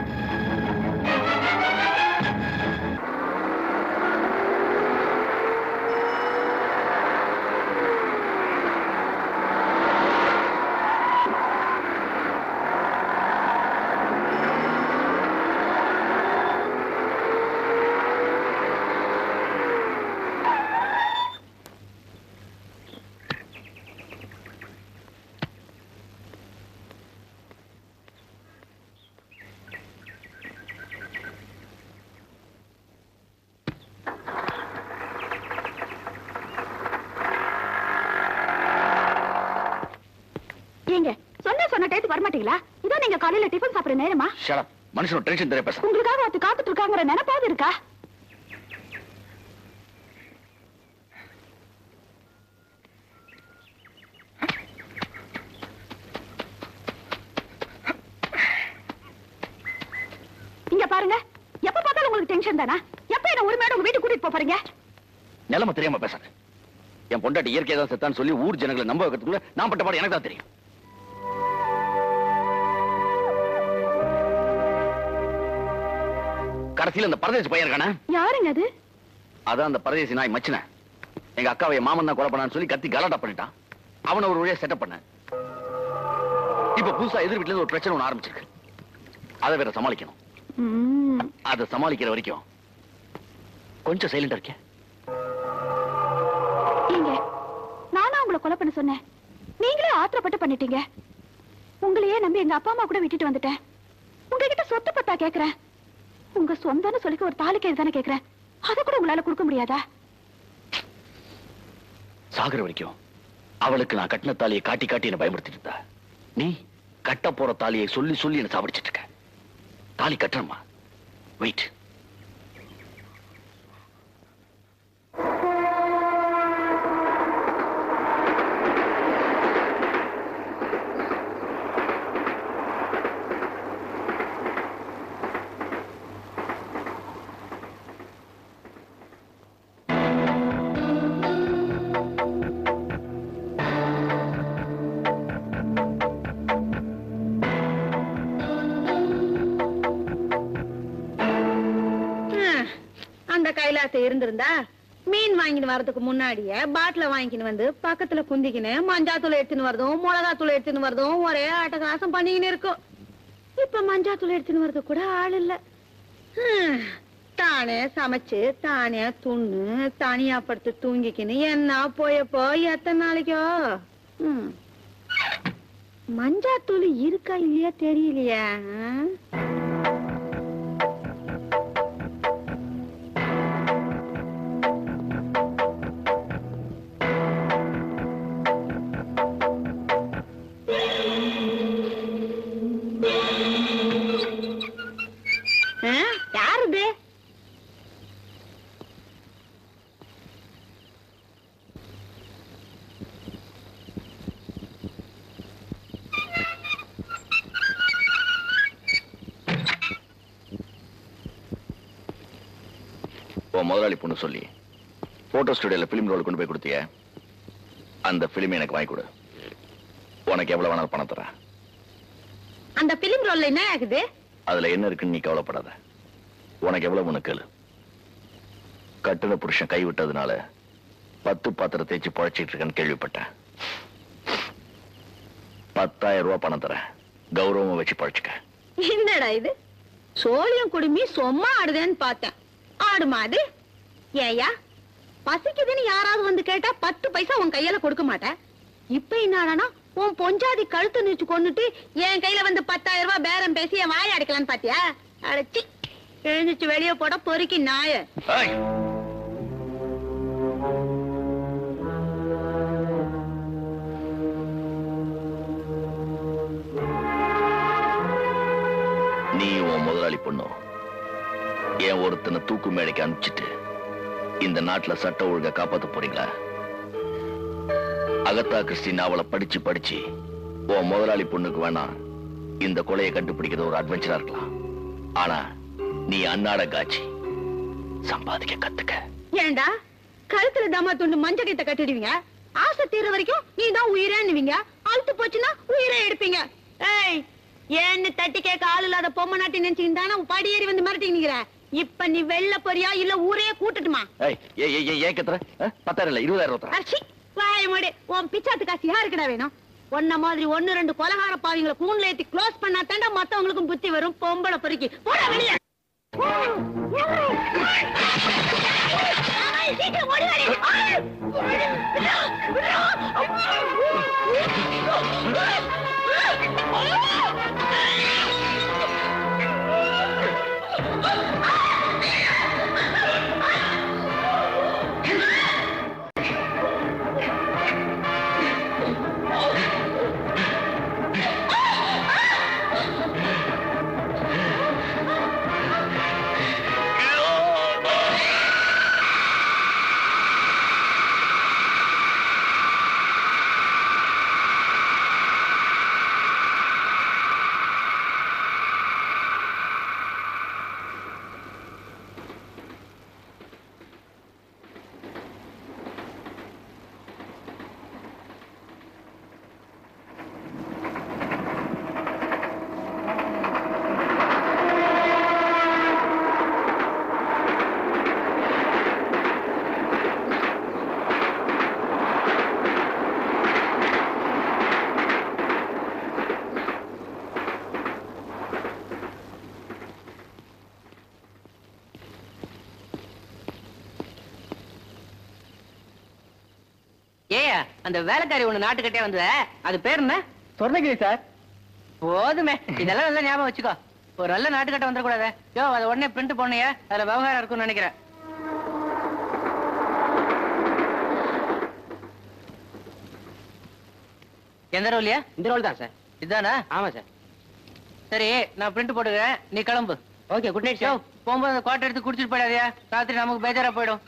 ஏங்க சொன்ன சொன்ன டயத்துக்கு வரமாட்டீங்களா இதான் நீங்க காலையில டிஃபன் சாப்பிடுற நேரமா ஷட் அப் மனுஷனோட டென்ஷன் தெரிய பேச உங்களுக்காக ஒருத்தர் காத்துட்டு இருக்காங்கிற நினைப்பாவது இருக்கா இங்க பாருங்க எப்ப பார்த்தாலும் உங்களுக்கு டென்ஷன் தானா எப்ப என்ன உரிமையோட உங்க வீட்டுக்கு கூட்டிட்டு போப் போறீங்க நிலைமை தெரியாம பேசாத என் பொண்டாட்டி இயற்கை தான் செத்தான்னு சொல்லி ஊர் ஜனங்களை நம்ப வைக்கிறதுக்குள்ள நான் பட்ட பாடு எனக்கு தான் தெரியும் கடைசியில அந்த பரதேசி பையன் இருக்கானே யாருங்க அது அதான் அந்த பரதேசி நாய் மச்சின எங்க அக்காவை என் மாமன் தான் கொலை பண்ணான்னு சொல்லி கத்தி கலாட்டா பண்ணிட்டான் அவனை ஒரு வழியா செட்டப் பண்ண இப்ப புதுசா எதிர் வீட்டுல இருந்து ஒரு பிரச்சனை ஒண்ணு ஆரம்பிச்சிருக்கு அதை வேற சமாளிக்கணும் அதை சமாளிக்கிற வரைக்கும் கொஞ்சம் சைலண்டா இருக்கேன் ஏங்க நானா உங்களை கொலை பண்ண சொன்னேன் நீங்களே ஆத்திரப்பட்டு பண்ணிட்டீங்க உங்களையே நம்பி எங்க அப்பா அம்மா கூட விட்டுட்டு வந்துட்டேன் உங்ககிட்ட சொத்து பத்தா கேக்குறேன் உங்க சொந்தம்னு சொல்லிக்க ஒரு தாலிக்கு தானே கேக்குறேன் அதை கூட உங்களால கொடுக்க முடியாதா சாகுற வரைக்கும் அவளுக்கு நான் கட்டின தாலியை காட்டி காட்டி என்ன பயமுறுத்திட்டு இருந்தா நீ கட்ட போற தாலியை சொல்லி சொல்லி என்ன சாவடிச்சிட்டு இருக்க தாலி கட்டணுமா வெயிட் ஹம், அந்த கைலாசை இருந்திருந்தா மீன் வாங்கிட்டு வர்றதுக்கு முன்னாடியே பாட்டில வாங்கின்னு வந்து பக்கத்துல குந்திக்கின்னு மஞ்சாத்தூள் எடுத்துன்னு வரதும் மிளகாத்தூள் எடுத்துன்னு வரதும் ஒரே அட்டகாசம் பண்ணிக்கின்னு இருக்கும் இப்ப மஞ்சாத்தூள் எடுத்துன்னு வரது கூட ஆள் இல்ல ஹம், தானே சமைச்சு தானே துண்ணு தனியா படுத்து தூங்கிக்கின்னு என்ன போயப்போ எத்தனை நாளைக்கோ ஹம். மஞ்சாத்தூள் இருக்கா இல்லையா தெரியலையா ஆ? முதலாளி பொண்ணு சொல்லி போட்டோ ஸ்டுடியோல பிலிம் ரோல் கொண்டு போய் கொடுத்திய அந்த பிலிம் எனக்கு வாங்கி கொடு உனக்கு எவ்வளவு வேணாலும் பணம் தரேன் அந்த பிலிம் ரோல்ல என்ன ஆகுது அதுல என்ன இருக்குன்னு நீ கவலைப்படாத உனக்கு எவ்வளவு ஒண்ணு கேளு கட்டுன புருஷன் கை விட்டதுனால பத்து பாத்திரம் தேய்ச்சி பழச்சிட்டு இருக்கேன்னு கேள்விப்பட்டேன் பத்தாயிரம் ரூபாய் பணம் தரேன் கௌரவமா வச்சு பழச்சுக்க என்னடா இது சோழியம் குடுமி சும்மா ஆடுதேன்னு பார்த்தேன் ஆடுமா அது ஏயா பசிக்குதுன்னு யாராவது வந்து கேட்டா பத்து பைசா உன் கையில கொடுக்க மாட்டேன் இப்ப என்னடானா உன் பொஞ்சாதி கழுத்து நிச்சு கொண்டுட்டு என் கையில வந்து பத்தாயிரம் ரூபாய் பேரம் பேசி என் வாய அடைக்கலான்னு பாத்தியா அடைச்சி எழுந்துச்சு வெளியே போட பொறுக்கி நாய நீ உன் முதலாளி பொண்ணும் என் ஒருத்தனை தூக்கு மேடைக்கு அனுப்பிச்சிட்டு இந்த நாட்டுல சட்ட ஒழுங்க காப்பாத்த போறீங்களா அகத்தா கிறிஸ்டி நாவலை படிச்சு படிச்சு உன் முதலாளி பொண்ணுக்கு வேணாம் இந்த கொலையை கண்டுபிடிக்கிறது ஒரு அட்வென்ச்சரா இருக்கலாம் ஆனா நீ அன்னாட காட்சி சம்பாதிக்க கத்துக்க ஏண்டா கழுத்துல தாமா துண்டு மஞ்ச கீத்த கட்டிடுவீங்க ஆசை தீர வரைக்கும் நீ தான் உயிரேன்னுவீங்க அழுத்து போச்சுன்னா உயிரே எடுப்பீங்க ஏய் ஏன்னு தட்டி கேட்க ஆள் இல்லாத பொம்மை நாட்டி நினைச்சுக்கிட்டானா படியேறி வந்து மிரட்டி நிக்கிற இப்ப நீ வெள்ள போறியா இல்ல ஊரே கூட்டட்டுமா ஏய் ஏய் ஏய், ஏய் ஏன் கத்துற அஹ், பத்தாயிரம் இல்ல இருபதாயிரம் ரூபாய் தரேன். அர்ச்சி வாய மாடு உன் பிச்சாத்து காசு யாருக்குடா வேணும் ஒன்ன மாதிரி ஒண்ணு ரெண்டு கொலகார பாவிங்களை கூண்ல ஏத்தி க்ளோஸ் பண்ணா தாண்டா மத்தவங்களுக்கும் புத்தி வரும் பொம்பளை பொறுக்கி போடா வெளியே சீக்கிரம் ஓடி வாடி. ஏயா அந்த வேலைக்காரி ஒண்ணு நாட்டுக்கிட்டே வந்தத அது பேர் என்ன சொர்ணகிரி சார் போதுமே இதெல்லாம் நல்லா ஞாபகம் வச்சுக்கோ ஒரு நல்ல நாட்டுக்கட்ட வந்துடக்கூடாது யோ அதை உடனே பிரிண்ட் போனையா அதுல விவகாரம் இருக்கும்னு நினைக்கிறேன் எந்த ரோல்லையா இந்த ரோல் தான் சார் இதுதானா ஆமா சார் சரி நான் பிரிண்ட் போட்டுக்கிறேன் நீ கிளம்பு ஓகே குட் நைட் சார் போகும்போது அந்த குவார்டர் எடுத்து குடிச்சிட்டு போயிடாதியா ராத்திரி நமக்கு பேஜாரா போயிடும்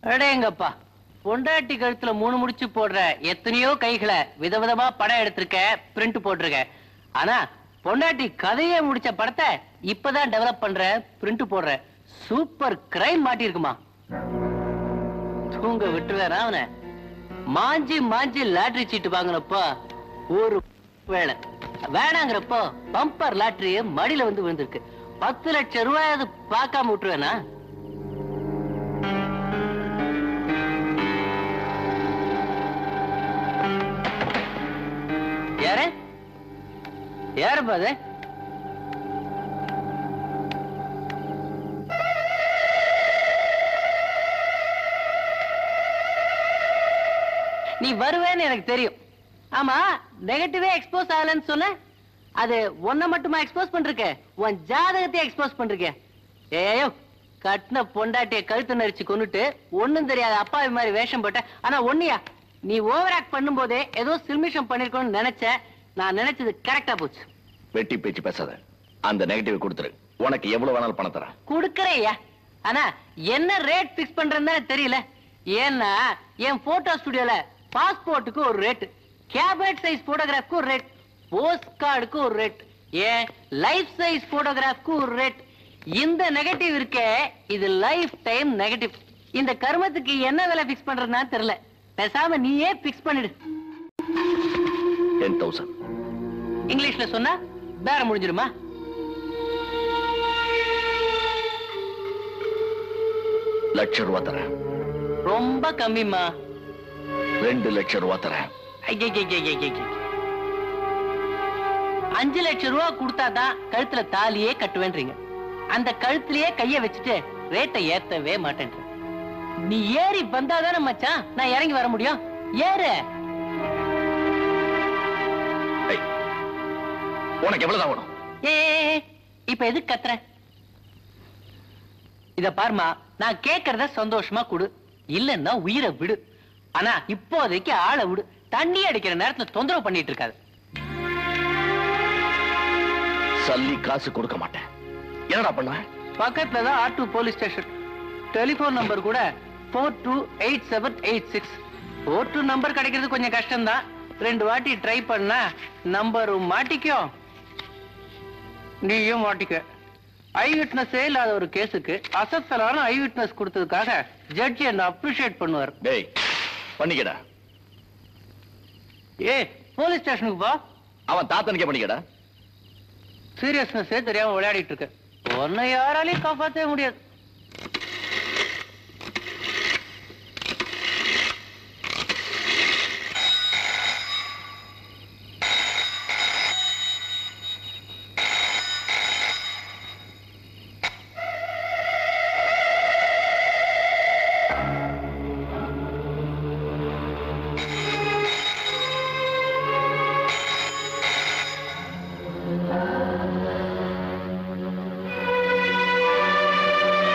அடேங்கப்பா பொண்டாட்டி கழுத்துல மூணு முடிச்சு போடுற எத்தனையோ கைகளை விதவிதமா படம் எடுத்திருக்க பிரிண்ட் போட்டிருக்க ஆனா பொண்டாட்டி கதையே முடிச்ச படத்தை இப்பதான் டெவலப் பண்ற பிரிண்ட் போடுற சூப்பர் கிரைம் மாட்டிருக்குமா தூங்க விட்டுவேன் அவனை மாஞ்சி மாஞ்சி லாட்டரி சீட்டு வாங்குறப்போ ஒரு வேலை வேணாங்கிறப்போ பம்பர் லாட்டரி மடியில வந்து விழுந்திருக்கு பத்து லட்சம் ரூபாய் அது பார்க்காம விட்டுருவேனா யாரு யாரு பாது நீ வருவேன்னு எனக்கு தெரியும் ஆமா நெகட்டிவே எக்ஸ்போஸ் ஆகலன்னு சொன்ன அது உன்னை மட்டுமா எக்ஸ்போஸ் பண்றீங்க உன் ஜாதகத்தை எக்ஸ்போஸ் பண்றீங்க ஏயோ கட்டின பொண்டாட்டிய கழுத்து நரிச்சு கொன்னுட்டு ஒண்ணும் தெரியாத அப்பாவி மாதிரி வேஷம் போட்ட ஆனா ஒண்ணியா நீ ஓவர் ஆக்ட் பண்ணும்போதே ஏதோ சில்மிஷம் பண்ணிருக்கணும்னு நினைச்சேன் நான் நினைச்சது கரெக்டா போச்சு வெட்டி பேச்சு பேசாத அந்த நெகட்டிவ் கொடுத்துரு உனக்கு எவ்வளவு வேணாலும் பணம் தரேன் குடுக்கறையா ஆனா என்ன ரேட் பிக்ஸ் பண்றதுன்னு தெரியல ஏன்னா என் போட்டோ ஸ்டுடியோல பாஸ்போர்ட்டுக்கு ஒரு ரேட் கேபினட் சைஸ் போட்டோகிராஃப்க்கு ஒரு ரேட் போஸ்ட் கார்டுக்கு ஒரு ரேட் ஏன் லைஃப் சைஸ் போட்டோகிராஃப்க்கு ஒரு ரேட் இந்த நெகட்டிவ் இருக்கே இது லைஃப் டைம் நெகட்டிவ் இந்த கர்மத்துக்கு என்ன விலை பிக்ஸ் பண்றதுன்னா தெரியல பேசாம நீயே பிக்ஸ் பண்ணிடு டென் தௌசண்ட் இங்கிலீஷ்ல சொன்னா பேரம் முடிஞ்சிருமா லட்சம் ரூபா தரேன் ரொம்ப கம்மிமா ரெண்டு லட்சம் ரூபா தரேன் ஐயையையையையை. அஞ்சு லட்சம் ரூபா கொடுத்தாதான் கழுத்துல தாலியே கட்டுவேன்றீங்க அந்த கழுத்திலேயே கைய வச்சுட்டு ரேட்டை ஏத்தவே மாட்டேன்ற நீ ஏறி வந்தாதானே மச்சான் நான் இறங்கி வர முடியும் ஏறு உனக்கு எவ்வளவுதான் வேணும் ஏ இப்ப எதுக்கு கத்துற இத பாருமா நான் கேக்குறத சந்தோஷமா கொடு இல்லன்னா உயிரை விடு ஆனா இப்போதைக்கு ஆளை விடு தண்ணி அடிக்கிற நேரத்துல தொந்தரவு பண்ணிட்டு இருக்காது சல்லி காசு கொடுக்க மாட்டேன் என்னடா பண்ணுவேன் பக்கத்துல தான் R two police station telephone number கூட four two eight seven eight six four two number கிடைக்கிறது கொஞ்சம் கஷ்டம்தான் ரெண்டு வாட்டி ட்ரை பண்ணா நம்பரும் மாட்டிக்கும் நீயும் மாட்டிக்க ஐ விட்னஸே இல்லாத ஒரு கேஸுக்கு அசத்தலான ஐ விட்னஸ் கொடுத்ததுக்காக ஜட்ஜி என்ன அப்ரிஷியேட் பண்ணுவார் டேய் பண்ணிக்கடா ஏ போலீஸ் ஸ்டேஷனுக்கு போ அவன் தாத்தனுக்கே பண்ணிக்கடா சீரியஸ்னஸே தெரியாம விளையாடிட்டு இருக்க உன்னை யாராலையும் காப்பாற்றவே முடியாது ஆ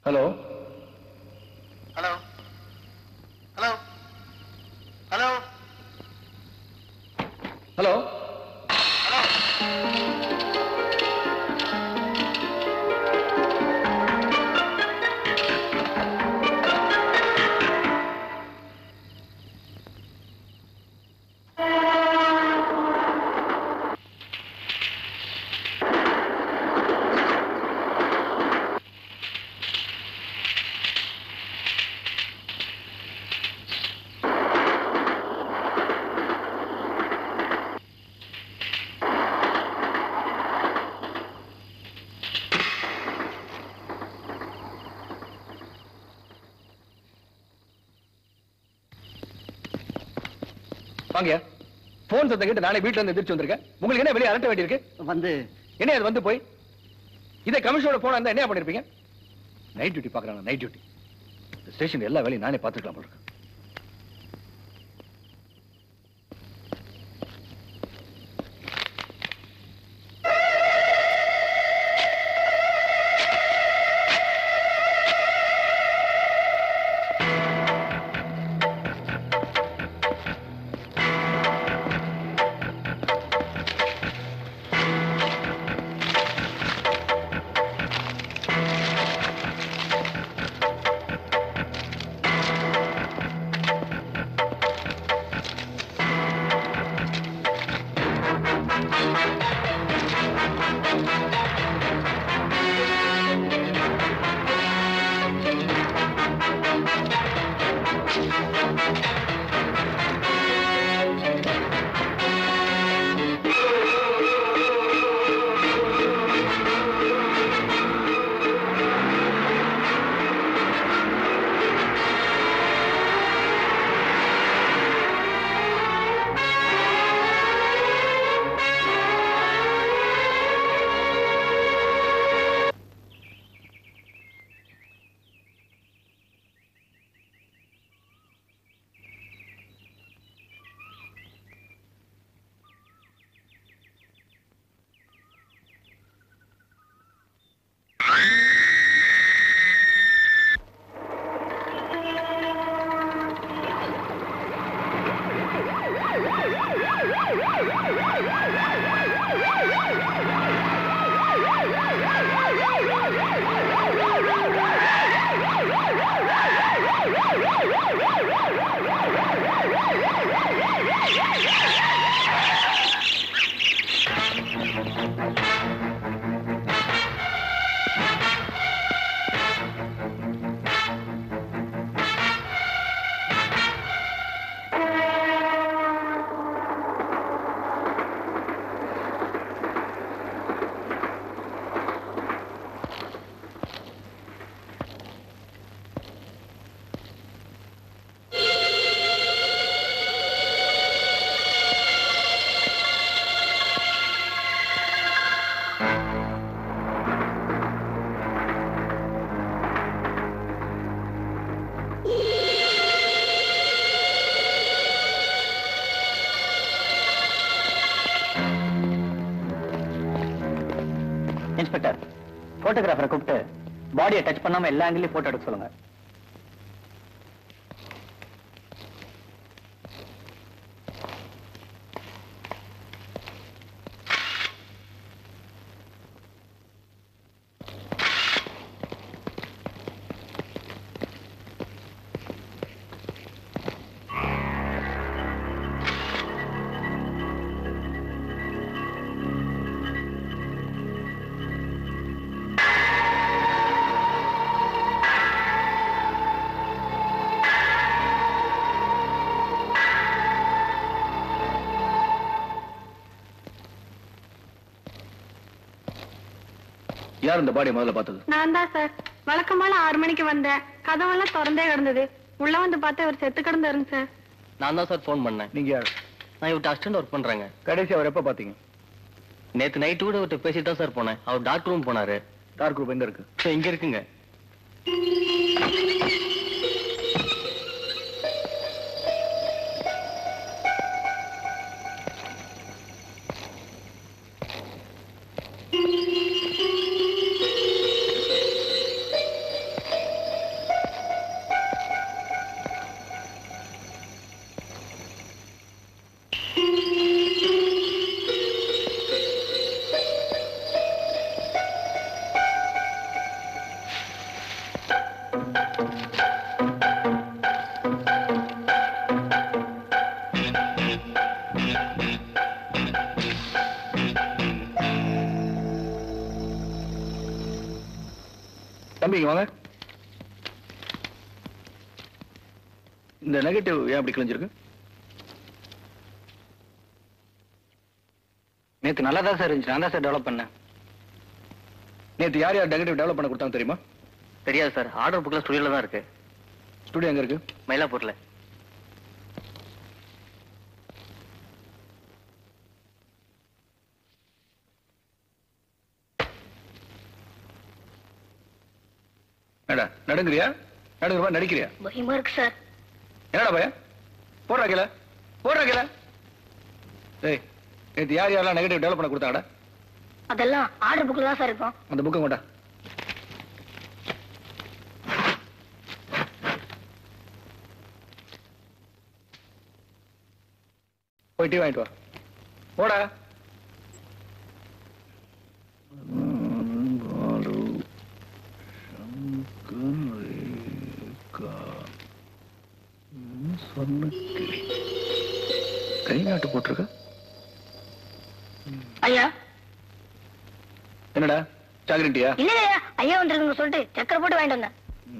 hello hello hello hello hello வாங்க போன் சத்தம் கேட்டு நானே வீட்டுல இருந்து எதிர்த்து வந்திருக்கேன் உங்களுக்கு என்ன வெளியே அலட்ட வேண்டியிருக்கு வந்து என்ன அது வந்து போய் இதே கமிஷனோட போனா இருந்தா என்ன பண்ணிருப்பீங்க நைட் டியூட்டி பாக்குறாங்க நைட் டியூட்டி இந்த ஸ்டேஷன் எல்லா வேலையும் நானே பார்த்துக்கலாம் போல இருக்கு இன்ஸ்பெக்டர் போட்டோகிராஃபரை கூப்பிட்டு பாடியை டச் பண்ணாம எல்லா ஆங்கிலையும் போட்டோ எடுக்க சொல்லுங்க யார் இந்த பாடியை முதல்ல பார்த்தது நான் தான் சார் வழக்கமான ஆறு மணிக்கு வந்தேன் கதவெல்லாம் திறந்தே கிடந்தது உள்ள வந்து பார்த்தா இவர் செத்து கிடந்தாருங்க சார் நான் தான் சார் ஃபோன் பண்ணேன் நீங்க யார் நான் இவர்கிட்ட அசிஸ்டன்ட் ஒர்க் பண்றேங்க கடைசி அவர் எப்ப பாத்தீங்க நேத்து நைட்டு கூட இவர்கிட்ட பேசிட்டு தான் சார் போனேன் அவர் டார்க் ரூம் போனாரு டார்க் ரூம் எங்க இருக்கு இங்க இருக்குங்க தம்பிங்க வாங்க இந்த நெகட்டிவ் ஏன் அப்படி கிழிஞ்சிருக்கு நேத்து நல்லா தான் சார் இருந்துச்சு நான் தான் சார் டெவலப் பண்ணேன் நேத்து யார் யார் நெகட்டிவ் டெவலப் பண்ண கொடுத்தாங்க தெரியுமா தெரியாது சார் ஆர்டர் புக்ல ஸ்டுடியோல தான் இருக்கு ஸ்டுடியோ எங்க இருக்கு மயிலாப்பூர்ல என்னடா நடுங்குறியா நடுங்குறவா நடிக்கிறியா பயமா இருக்கு சார் என்னடா பையன் போடுறா கீழே போடுறா கீழே ஏய் நேத்து யார் யாரெல்லாம் நெகட்டிவ் டெவலப் பண்ண கொடுத்தாங்கடா அதெல்லாம் ஆர்டர் புக்ல தான் சார் இருக்கும் அந்த புக்கை கொண்டா போய் டீ வாங்கிட்டு வா போடா கை நாட்டு போட்டிருக்க ஐயா என்னடா சாக்லேட்டியா இல்ல ஐயா ஐயா வந்துருக்குங்க சொல்லிட்டு சக்கரை போட்டு வாங்கிட்டு வந்தேன்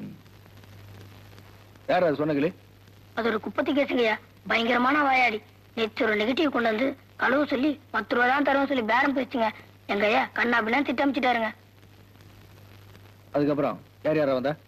யார் அது சொன்னங்களே அது ஒரு குப்பத்தி கேசுங்கய்யா பயங்கரமான வாயாடி நேற்று ஒரு நெகட்டிவ் கொண்டு வந்து கழுவு சொல்லி பத்து ரூபா தான் தருவோம் சொல்லி பேரம் பேசுங்க எங்க ஐயா கண்ணா அப்படிலாம் திட்டமிச்சிட்டாருங்க அதுக்கப்புறம் யார் யாரா வந்தா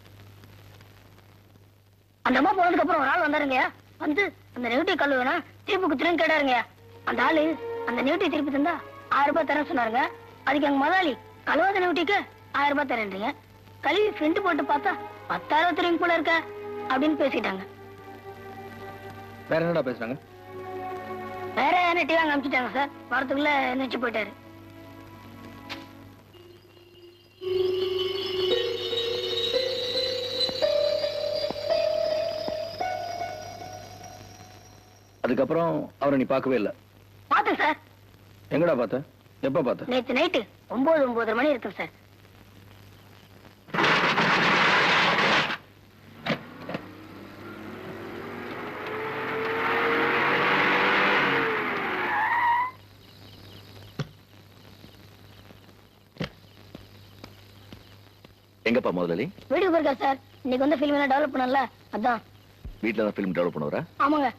அந்த அம்மா போனதுக்கு அப்புறம் ஒரு ஆள் வந்தாருங்கய்யா வந்து அந்த நெகட்டிவ் கழுவு வேணா திருப்பி குத்துருன்னு கேட்டாருங்கய்யா அந்த ஆளு அந்த நெகட்டிவ் திருப்பி தந்தா ஆயிரம் ரூபாய் தரேன் சொன்னாருங்க அதுக்கு எங்க முதலாளி கழுவாத நெகட்டிவ்க்கு ஆயிரம் ரூபாய் தரேன்றீங்க கழுவி ஃப்ரெண்ட் போட்டு பார்த்தா பத்தாயிரம் தருவீங்க போல இருக்க அப்படின்னு பேசிட்டாங்க வேற என்னடா பேசுறாங்க வேற என்ன டிவி வாங்க அனுப்பிச்சிட்டாங்க சார் வரத்துக்குள்ள எந்திரிச்சு போயிட்டாரு அதுக்கப்புறம் அவரை நீ பார்க்கவே இல்ல பார்த்தேன் சார் எங்கடா பார்த்த எப்ப பார்த்த நேத்து நைட்டு ஒன்பது ஒன்பதரை மணி இருக்கும் சார் எங்கப்பா முதலாளி வீட்டுக்கு போயிருக்கா சார் இன்னைக்கு வந்து ஃபிலிம் எல்லாம் டெவலப் பண்ணல அதான் வீட்டுல தான் ஃபிலிம் டெவலப் பண்ணுவரா ஆமாங்க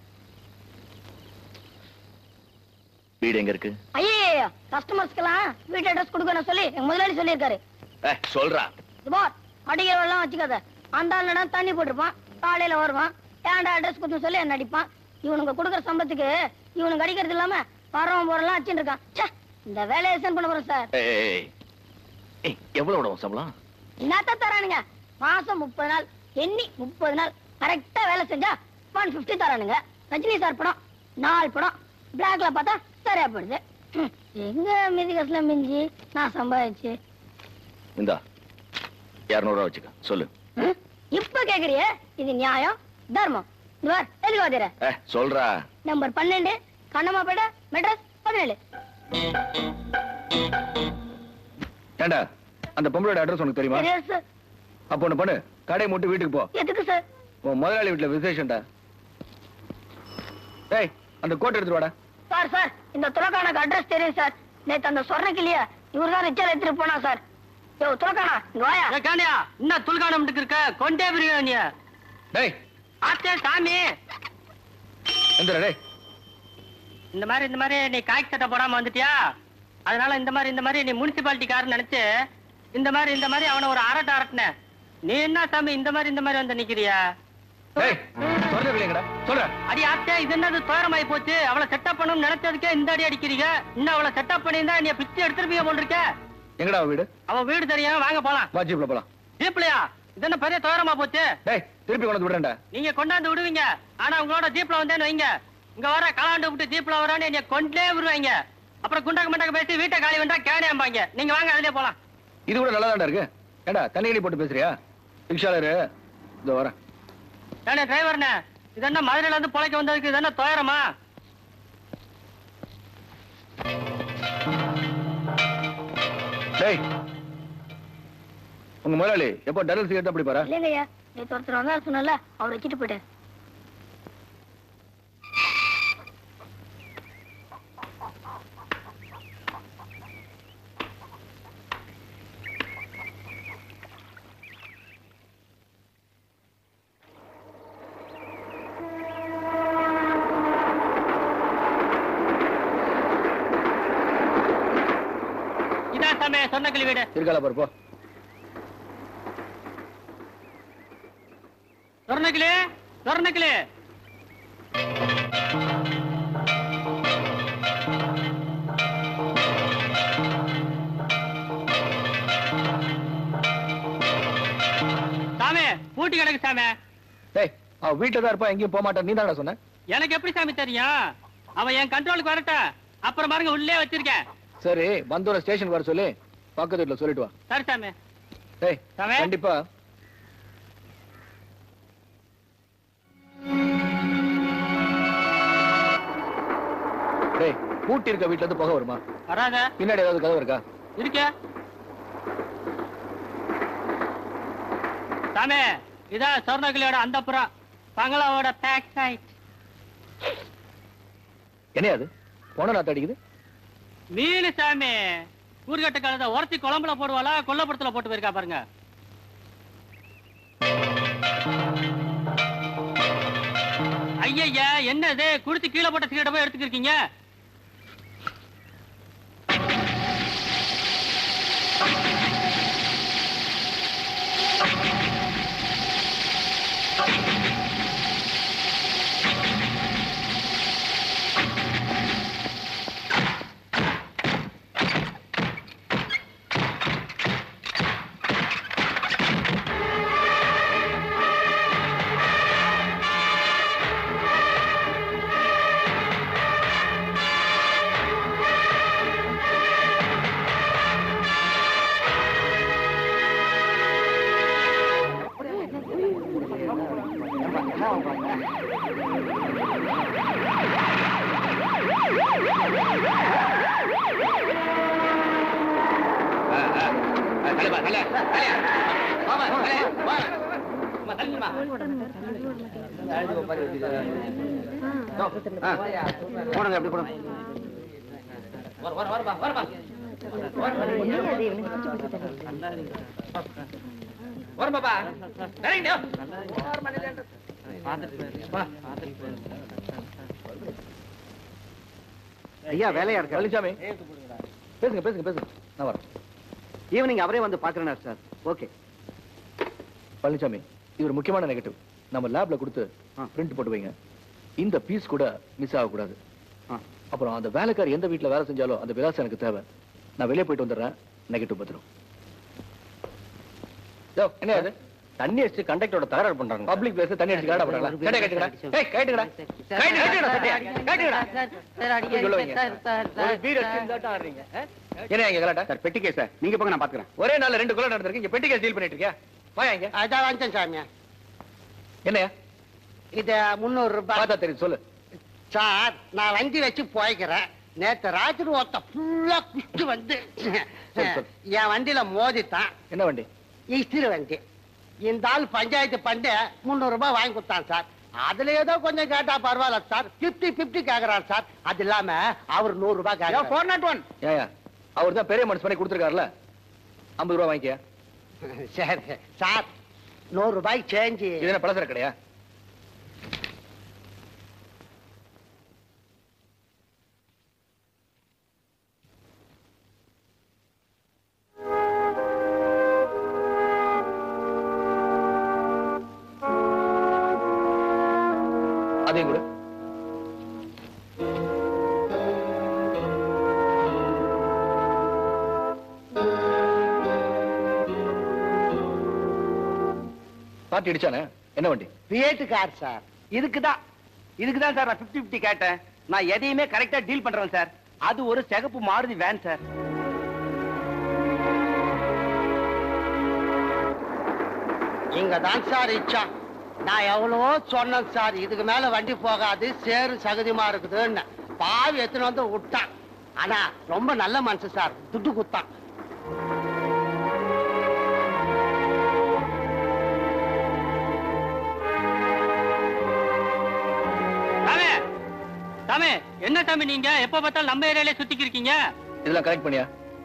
வீடு எங்க இருக்கு ஐயோ கஸ்டமர்ஸ்க்கெல்லாம் வீட்டு அட்ரஸ் கொடுக்கணும் சொல்லி எங்க முதலாளி சொல்லியிருக்காரு ஏய், சொல்றா பார் அடிக்கிறவெல்லாம் வச்சுக்காத அந்த ஆளுனா தண்ணி போட்டிருப்பான் காலையில வருவான் ஏன்டா அட்ரஸ் கொடுத்து சொல்லி என்ன அடிப்பான் இவனுங்க கொடுக்குற சம்பளத்துக்கு இவனுக்கு அடிக்கிறது இல்லாம வரவன் போறலாம் வச்சுட்டு இருக்கான் ச்சே, இந்த வேலையை சென்ட் பண்ண போறோம் சார் ஏய், ஏய், ஏய். ஏய், எவ்வளவு விடும் சம்பளம் என்னத்த தரானுங்க மாசம் முப்பது நாள் எண்ணி முப்பது நாள் கரெக்டா வேலை செஞ்சா ஒன் பிப்டி தரானுங்க ரஜினி சார் படம் நாலு படம் பிளாக்ல பார்த்தா சரியா போயிடுது ஹம், எங்க மீதி காசுல மிஞ்சி நான் சம்பாதிச்சு இந்தா இருநூறுவா வச்சுக்க சொல்லு ஹம், இப்ப கேக்குறியே இது நியாயம் தர்மம் இந்த பார், எதுக்கு வாதிர ஏ சொல்றா நம்பர் பன்னெண்டு கண்ணம்மாப்பேட்டை மெட்ராஸ் பதினேழு ஏண்டா அந்த பொம்பளோட அட்ரஸ் உனக்கு தெரியுமா தெரியாது சார் அப்போ ஒண்ணு பண்ணு கடையை மூட்டு வீட்டுக்கு போ எதுக்கு சார் உன் முதலாளி வீட்டுல விசேஷம்டா டேய் அந்த கோட்டை எடுத்துட்டு வாடா சார் சார் இந்த துலக்கானுக்கு அட்ரஸ் தெரியும் சார் நேத்து அந்த சொர்ணக்கு இல்லையா இவர் தான் ரிச்சல் எடுத்துட்டு போனா சார் யோ துலக்கானா இங்க வாயா காண்டியா என்ன துல்கானம் இருக்க கொண்டே பிரியாணி டேய் ஆத்தே சாமி எந்திரா டேய் இந்த மாதிரி இந்த மாதிரி நீ காய்க்கு சட்டை போடாம வந்துட்டியா அதனால இந்த மாதிரி இந்த மாதிரி நீ முனிசிபாலிட்டிக்காரன் நினைச்சு இந்த மாதிரி இந்த மாதிரி அவனை ஒரு அரட்டை அரட்டின நீ என்ன சாமி இந்த மாதிரி இந்த மாதிரி வந்து நிக்கிறியா சொல்றது இல்லைங்கடா சொல்ற அடி ஆத்தே இது என்னது துயரமாயி போச்சு அவளை செட்டப் பண்ணணும்னு நினைச்சதுக்கே இந்த அடி அடிக்கிறீங்க இன்னும் அவளை செட்டப் பண்ணியிருந்தா நீ பிச்சு எடுத்துருப்பீங்க போல் இருக்க எங்கடா அவ வீடு அவன் வீடு தெரியும் வாங்க போலாம் வா ஜீப்ல போலாம் ஜீப்லயா இது என்ன பெரிய துயரமா போச்சு டேய் திருப்பி கொண்டு வந்து விடுறேன்டா நீங்க கொண்டாந்து விடுவீங்க ஆனா உங்களோட ஜீப்ல வந்தேன்னு வைங்க இங்க வர கலாண்டு விட்டு ஜீப்ல வரான்னு என்னை கொண்டே விடுவாங்க அப்புறம் குண்டக்க மண்டக்க பேசி வீட்டை காலி வந்தா கேடையாம்பாங்க நீங்க வாங்க அதுலயே போலாம் இது கூட நல்லா இருக்கு ஏண்டா தண்ணி கிணி போட்டு பேசுறியா ரிக்ஷாலரு இதோ வரேன் ஏனே டிரைவர்னே இது என்ன மதுரையில இருந்து பொழைக்க வந்ததுக்கு இது என்ன துயரமா டேய் உங்க முதலாளி எப்போ டரல் சிகரெட் அப்படி பாரு இல்லைங்கய்யா நேத்து ஒருத்தர் வந்தாரு சொன்னல அவர் வச்சுட்டு போயிட்டாரு சாமி சொன்னக்கிளி வீடு இருக்கால பாரு போ சொர்ணக்கிளி சொர்ணக்கிளி சாமி பூட்டி கிடக்கு சாமி டேய் அவ வீட்டுல தான் இருப்பா எங்கேயும் போக மாட்டான் நீ தானடா சொன்ன எனக்கு எப்படி சாமி தெரியும் அவன் என் கண்ட்ரோலுக்கு வரட்டும் அப்புறம் பாருங்க உள்ளே வச்சிருக்கேன் சரி வந்தோட ஸ்டேஷன் வர சொல்லி பக்கத்து வீட்டுல சொல்லிட்டு வா சரி சாமி டேய் சாமி. கண்டிப்பா டேய் பூட்டி இருக்க வீட்ல இருந்து புகை வருமா வராத பின்னாடி ஏதாவது கதவு இருக்கா இருக்க சாமி இதான் சொர்ணக்கிளியோட அந்த புறம் பங்களாவோட பேக் சைட் என்ன அது போன நாத்து அடிக்குது மீன் சாமி கூறுகட்ட கழுத உரத்தி குழம்புல போடுவாளா கொல்லப்புறத்துல போட்டு போயிருக்கா பாருங்க ஐயய்யா என்னது குடுத்து கீழே போட்ட சிகரெட்டை போய் எடுத்துக்கிருக்கீங்க போடுங்க அப்படி போடுங்க ஐயா வேலையா இருக்கு பழனிசாமி பேசுங்க பேசுங்க பேசுங்க நான் வரேன் ஈவினிங் அவரே வந்து பாக்குறேன் சார் ஓகே பழனிசாமி இது ஒரு முக்கியமான நெகட்டிவ் நம்ம லேப்ல கொடுத்து பிரிண்ட் போட்டு வைங்க இந்த பீஸ் கூட மிஸ் ஆகக்கூடாது அப்புறம் அந்த வேலைக்காரி எந்த வீட்ல வேலை செஞ்சாலும் அந்த விலாசம் எனக்கு தேவை நான் வெளியே போயிட்டு வந்துடுறேன் நெகட்டிவ் பத்திரம் என்ன அது தண்ணி அடிச்சு கண்டக்டரோட தகராறு பண்றாங்க பப்ளிக் பிளேஸ் தண்ணி அடிச்சு காடா பண்றாங்களா சட்டை கட்டுங்கடா ஏய் கட்டுங்கடா கட்டுங்கடா சட்டையா கட்டுங்கடா உள்ள வைங்க. ஒரு பீர் அடிச்சு தாட்டம் ஆடுறீங்க ஆ? என்ன இங்க கலாட்டா சார் பெட்டி கேஸ் சார் நீங்க போங்க நான் பாத்துக்கிறேன் ஒரே நாள்ல ரெண்டு கொலை நடந்திருக்கு இங்க பெட்டி கேஸ் டீல் பண்ணிட்டு இருக்கியா வாயா இங்க அதான் வாங்கிட்டேன் சாமி என்னையா இது முந்நூறு ரூபாய் பார்த்தா தெரியும் சொல்லு சார் நான் வண்டி வச்சு போய்க்கிறேன் நேத்து ராத்திரி ஒருத்த ஃபுல்லா குஷ்டு வந்து என் வண்டியில மோதிட்டான் என்ன வண்டி இஸ்திரி வண்டி இந்த ஆள் பஞ்சாயத்து பண்ணி முந்நூறு ரூபாய் வாங்கி கொடுத்தான் சார் அதுல ஏதோ கொஞ்சம் கேட்டா பரவாயில்ல சார் பிப்டி பிப்டி கேக்குறாரு சார் அது இல்லாம அவர் நூறு ரூபாய் கேட்கிறார் ஃபோர் நாட் ஒன் ஏயா அவர் தான் பெரிய மனசு பண்ணி கொடுத்துருக்காருல ஐம்பது ரூபா வாங்கிக்க சரி சார் நூறு ரூபாய் சேஞ்சு இது என்ன பலசர கடையா அதையும் கூட பாட்டி அடிச்சானே என்ன வண்டி பிஏட்டு கார் சார் இதுக்குதான் இதுக்குதான் சார் நான் 50 50 கேட்டேன் நான் எதையுமே கரெக்டா டீல் பண்றேன் சார் அது ஒரு சிகப்பு மாருதி வேன் சார் இங்க தான் சார் இச்சா நான் எவ்வளவோ சொன்னேன் சார் இதுக்கு மேல வண்டி போகாது சேறு சகதியமா இருக்குதுன்னு பாவி எத்தனை வந்து விட்டான் ஆனா ரொம்ப நல்ல மனுஷன் சார் துட்டு குத்தான் சாமி சாமி என்ன சாமி நீங்க எப்ப பார்த்தாலும் நம்ம ஏரியாலே சுத்திக்கு இருக்கீங்க இதெல்லாம் கரெக்ட் பண்ணியா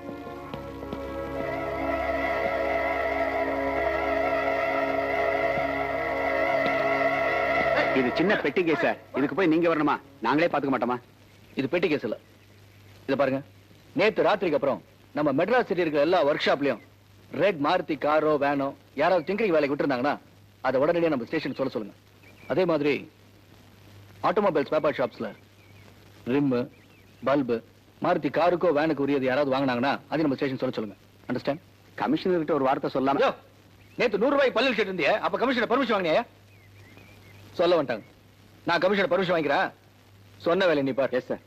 இது சின்ன பெட்டி கேஸ் சார் இதுக்கு போய் நீங்க வரணுமா நாங்களே பாத்துக்க மாட்டோமா இது பெட்டி கேஸ் இல்ல இத பாருங்க நேத்து ராத்திரிக்கு அப்புறம் நம்ம மெட்ராஸ் சிட்டி இருக்கிற எல்லா ஒர்க் ஷாப்லயும் ரெட் மாருதி காரோ வேனோ யாராவது டிங்கரிங் வேலைக்கு விட்டுருந்தாங்கன்னா அதை உடனடியாக நம்ம ஸ்டேஷன் சொல்ல சொல்லுங்க அதே மாதிரி ஆட்டோமொபைல்ஸ் பேப்பர் ஷாப்ஸ்ல ரிம்மு பல்பு மாருதி காருக்கோ வேனுக்கு உரியது யாராவது வாங்கினாங்கன்னா அது நம்ம ஸ்டேஷன் சொல்ல சொல்லுங்க அண்டர்ஸ்டாண்ட் கமிஷனர் கிட்ட ஒரு வார்த்தை சொல்லாம நேத்து நூறு ரூபாய் பல்லு ஷர்ட் இருந்தியே அப்ப கமிஷனர் பர்மிஷன் வாங்கினியா சொல்ல வந்துட்டாங்க நான் கமிஷனர் பர்மிஷன் வாங்கிக்கிறேன் சொன்ன வேலை நீ பார் எஸ் சார்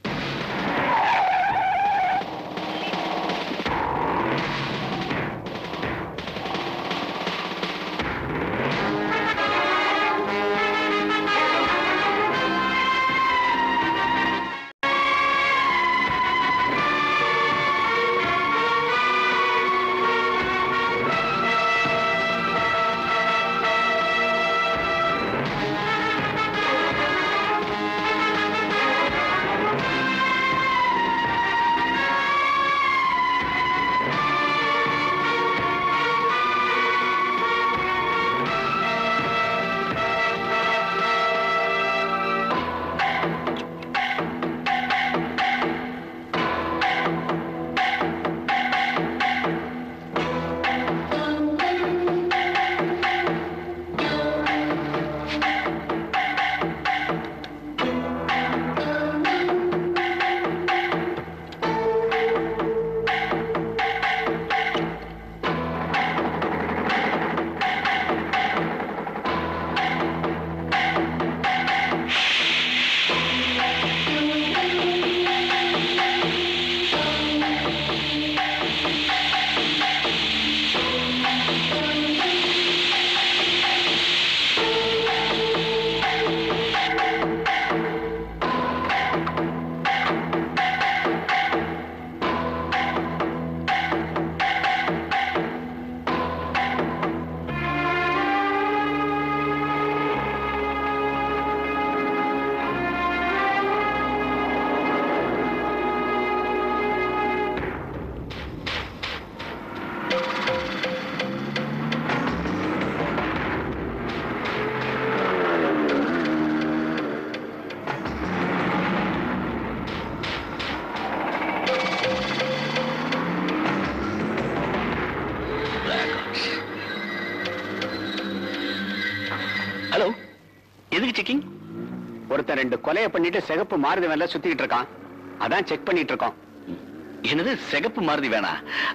ஹலோ எதுக்கு செக்கிங் ஒருத்தன் ரெண்டு கொலையை பண்ணிட்டு சிகப்பு மாறுதி மேல சுத்திக்கிட்டு இருக்கான் அதான் செக் பண்ணிட்டு இருக்கோம் என்னது சிகப்பு மாருதி வேணா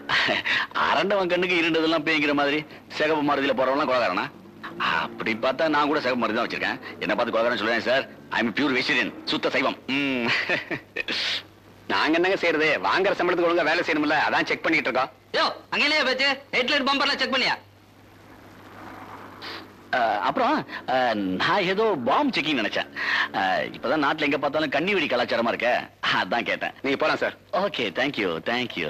அரண்டவன் கண்ணுக்கு இருண்டதெல்லாம் பேய்ங்கிற மாதிரி சிகப்பு மாருதியில போறவங்களாம் கொலகாரனா அப்படி பார்த்தா நான் கூட சிகப்பு மாருதி தான் வச்சிருக்கேன் என்ன பார்த்து கொலகாரன் சொல்லுவேன் sir I am pure vegetarian சுத்த சைவம் ம். நாங்க என்னங்க செய்யறது வாங்குற சம்பளத்துக்கு ஒழுங்கா வேலை செய்யணும்ல அதான் செக் பண்ணிட்டு இருக்கோம் யோ அங்கேயே பேச்சு ஹெட்லைட் பம்பர்லாம் செக் பண்ணியா அஹ், அப்புறம் அஹ், நான் ஏதோ பாம் செக்கிங் நினைச்சேன் அஹ், இப்பதான் நாட்டுல எங்க பார்த்தாலும் கண்ணி வெடி கலாச்சாரமா இருக்க அதான் கேட்டேன் நீங்க போலாம் சார் ஓகே தேங்க்யூ தேங்க்யூ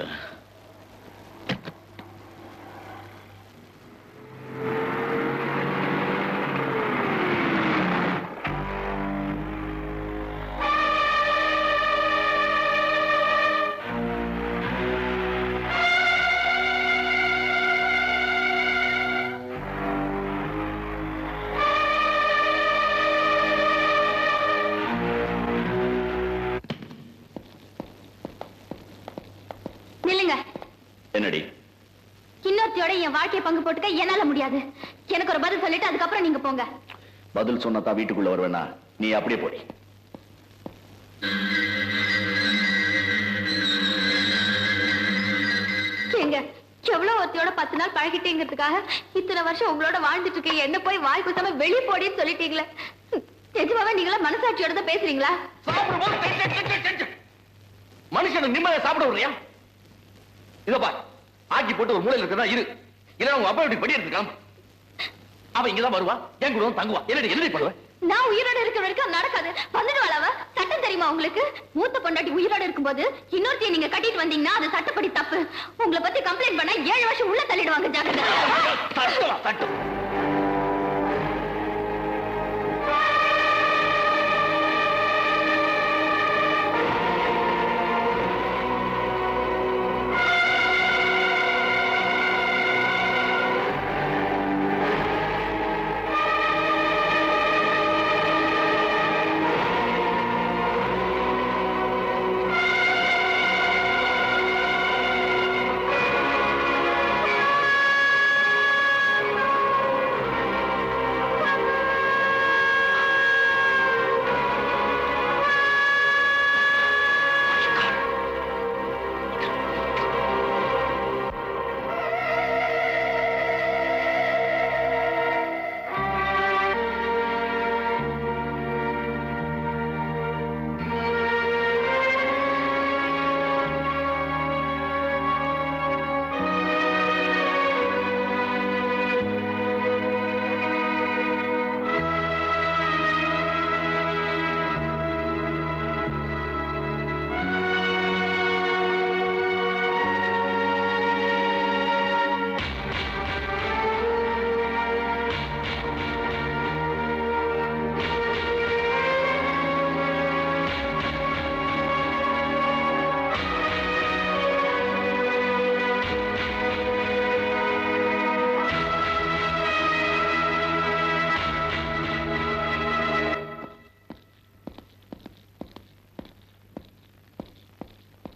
நில்லுங்க என்னடி இன்னொருத்தியோட என் வாழ்க்கையை பங்கு போட்டுக்க என்னால முடியாது எனக்கு ஒரு பதில் சொல்லிட்டு அதுக்கப்புறம் நீங்க போங்க பதில் சொன்னதா வீட்டுக்குள்ள வருவேனா நீ அப்படியே போடி ஏங்க எவ்வளவு ஒருத்தியோட பத்து நாள் பழகிட்டேங்கிறதுக்காக இத்தனை வருஷம் உங்களோட வாழ்ந்துட்டு இருக்கீங்க என்ன போய் வாய் குத்தாம வெளிய போடின்னு சொல்லிட்டீங்களே நிஜமாவே நீங்களா மனசாட்சியோட தான் பேசுறீங்களா மனுஷனுக்கு நிம்மதியா சாப்பிட விடுறியா இதோ பார் ஆக்கி போட்டு ஒரு மூலையில இருக்கதா இரு இல்ல உங்க அப்பா வீட்டுக்கு படி எடுத்துக்கலாம் அவ இங்கதான் வருவா என் கூட வந்து தங்குவா என்னடி என்னடி பண்ணுவ நான் உயிரோட இருக்கிற வரைக்கும் அது நடக்காது வந்துடுவாள் அவ சட்டம் தெரியுமா உங்களுக்கு மூத்த பொண்டாட்டி உயிரோட இருக்கும்போது இன்னொருத்தைய நீங்க கட்டிட்டு வந்தீங்கன்னா அது சட்டப்படி தப்பு உங்களை பத்தி கம்ப்ளைண்ட் பண்ண ஏழு வருஷம் உள்ள தள்ளிடுவாங்க ஜாக்கிரதை தட்டுவா தட்டு ஆ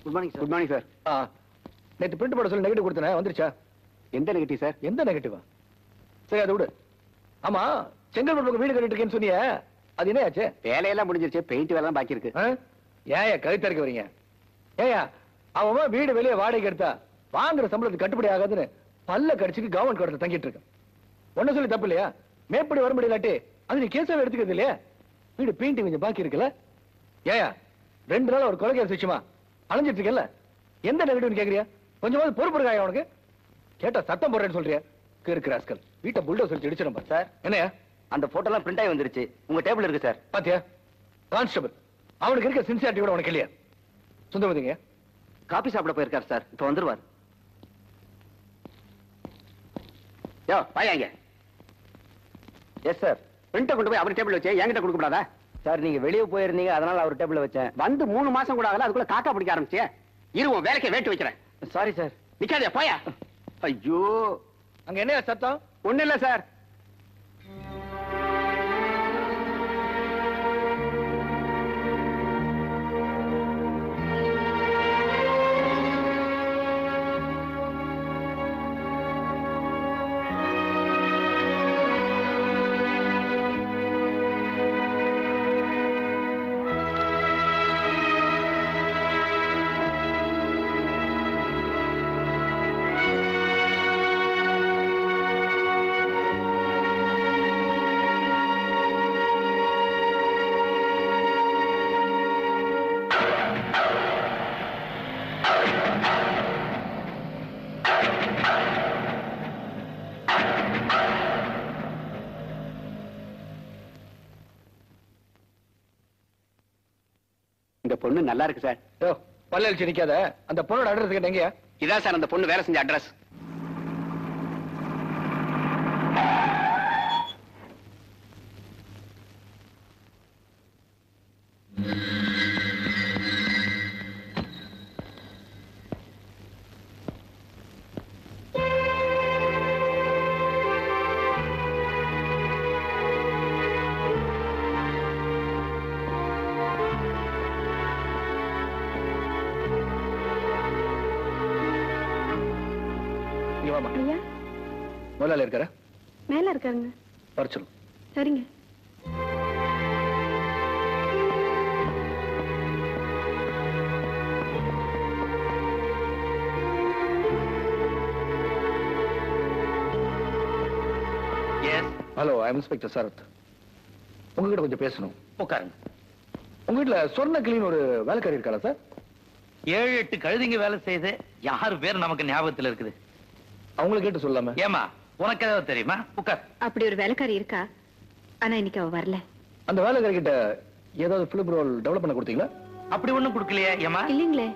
good morning sir good morning sir ஆ நேற்று பிரிண்ட் போட சொல்லி நெகட்டிவ் கொடுத்தேன் வந்துருச்சா எந்த நெகட்டிவ் சார் எந்த நெகட்டிவா சரி அதை விடு ஆமா செங்கல்பட்டு பக்கம் வீடு கட்டிட்டு இருக்கேன்னு சொன்னியே அது என்ன ஆச்சு வேலையெல்லாம் முடிஞ்சிருச்சு பெயிண்ட் வேலை பாக்கி இருக்கு ஏயா கழுத்தரைக்க வரீங்க ஏயா அவன் வீடு வெளியே வாடகைக்கு எடுத்தா வாங்குற சம்பளத்துக்கு கட்டுப்படி ஆகாதுன்னு பல்ல கடிச்சுக்கு கவர்மெண்ட் கோடத்துல தங்கிட்டு இருக்கான் ஒன்ன சொல்லி தப்பு இல்லையா மேற்படி வர முடியலாட்டி அது நீ கேஸாவே எடுத்துக்கிறது இல்லையா வீடு பெயிண்டிங் கொஞ்சம் பாக்கி இருக்குல்ல ஏயா ரெண்டு நாள் ஒரு கொலைகேஸ் விஷயமா அலைஞ்சிட்டு இருக்கல எந்த நெகட்டிவ்னு கேக்குறியா கொஞ்சமாவது பொறுப்பு இருக்கா உனக்கு கேட்டா சத்தம் போடுறேன்னு சொல்றியா கிறுக்கு ராஸ்கல் வீட்டை புல்டோஸ் வச்சு இடிச்சிடும் சார் என்னையா அந்த போட்டோ எல்லாம் பிரிண்ட் ஆகி வந்துருச்சு உங்க டேபிள் இருக்கு சார் பாத்தியா கான்ஸ்டபிள் அவனுக்கு இருக்க சின்சியாரிட்டி கூட உனக்கு இல்லையா சுந்தரவதிங்க காபி சாப்பிட போயிருக்காரு சார் இப்ப வந்துருவார் யோ பாயாங்க எஸ் சார் பிரிண்ட்டை கொண்டு போய் அவர் டேபிள் வச்சு என்கிட்ட கொடுக்க கூடாதா சார் நீங்க வெளியே போயிருந்தீங்க அதனால அவர் டேபிள் வச்சேன் வந்து மூணு மாசம் கூட ஆகல அதுக்குள்ள காக்கா பிடிக்க ஆரம்பிச்சிய இருவோம் வேலைக்கு வேட்டு வைக்கிறேன் சாரி சார் நிக்காதே போயா ஐயோ அங்க என்ன சத்தம் ஒண்ணு இல்ல சார் இந்த பொண்ணு நல்லா இருக்கு சார் யோ பல்லழிச்சு நிக்காத அந்த பொண்ணோட அட்ரஸ் கேட்ட எங்கயா இதான் சார் அந்த பொண்ணு வேலை செஞ்ச அட்ரஸ் இங்க வாமா ஐயா முதலாளி இருக்காரா மேல இருக்காருங்க வர சொல்லு சரிங்க yes hello I inspector Sarath உங்ககிட்ட கொஞ்சம் பேசணும் உட்காருங்க உங்க வீட்டுல சொர்ண கிளீன் ஒரு வேலைக்காரி இருக்காளா சார் ஏழு எட்டு கழுதிங்க வேலை செய்து யாரு பேர் நமக்கு ஞாபகத்துல இருக்குது அவங்கள கேட்டு சொல்லாம ஏமா உனக்கு ஏதாவது தெரியுமா உட்கார் அப்படி ஒரு வேலைக்காரி இருக்கா ஆனா இன்னைக்கு அவ வரல அந்த வேலைக்காரி கிட்ட ஏதாவது பிலிப் ரோல் டெவலப் பண்ண கொடுத்தீங்களா அப்படி ஒண்ணும் கொடுக்கலையே ஏமா இல்லீங்களே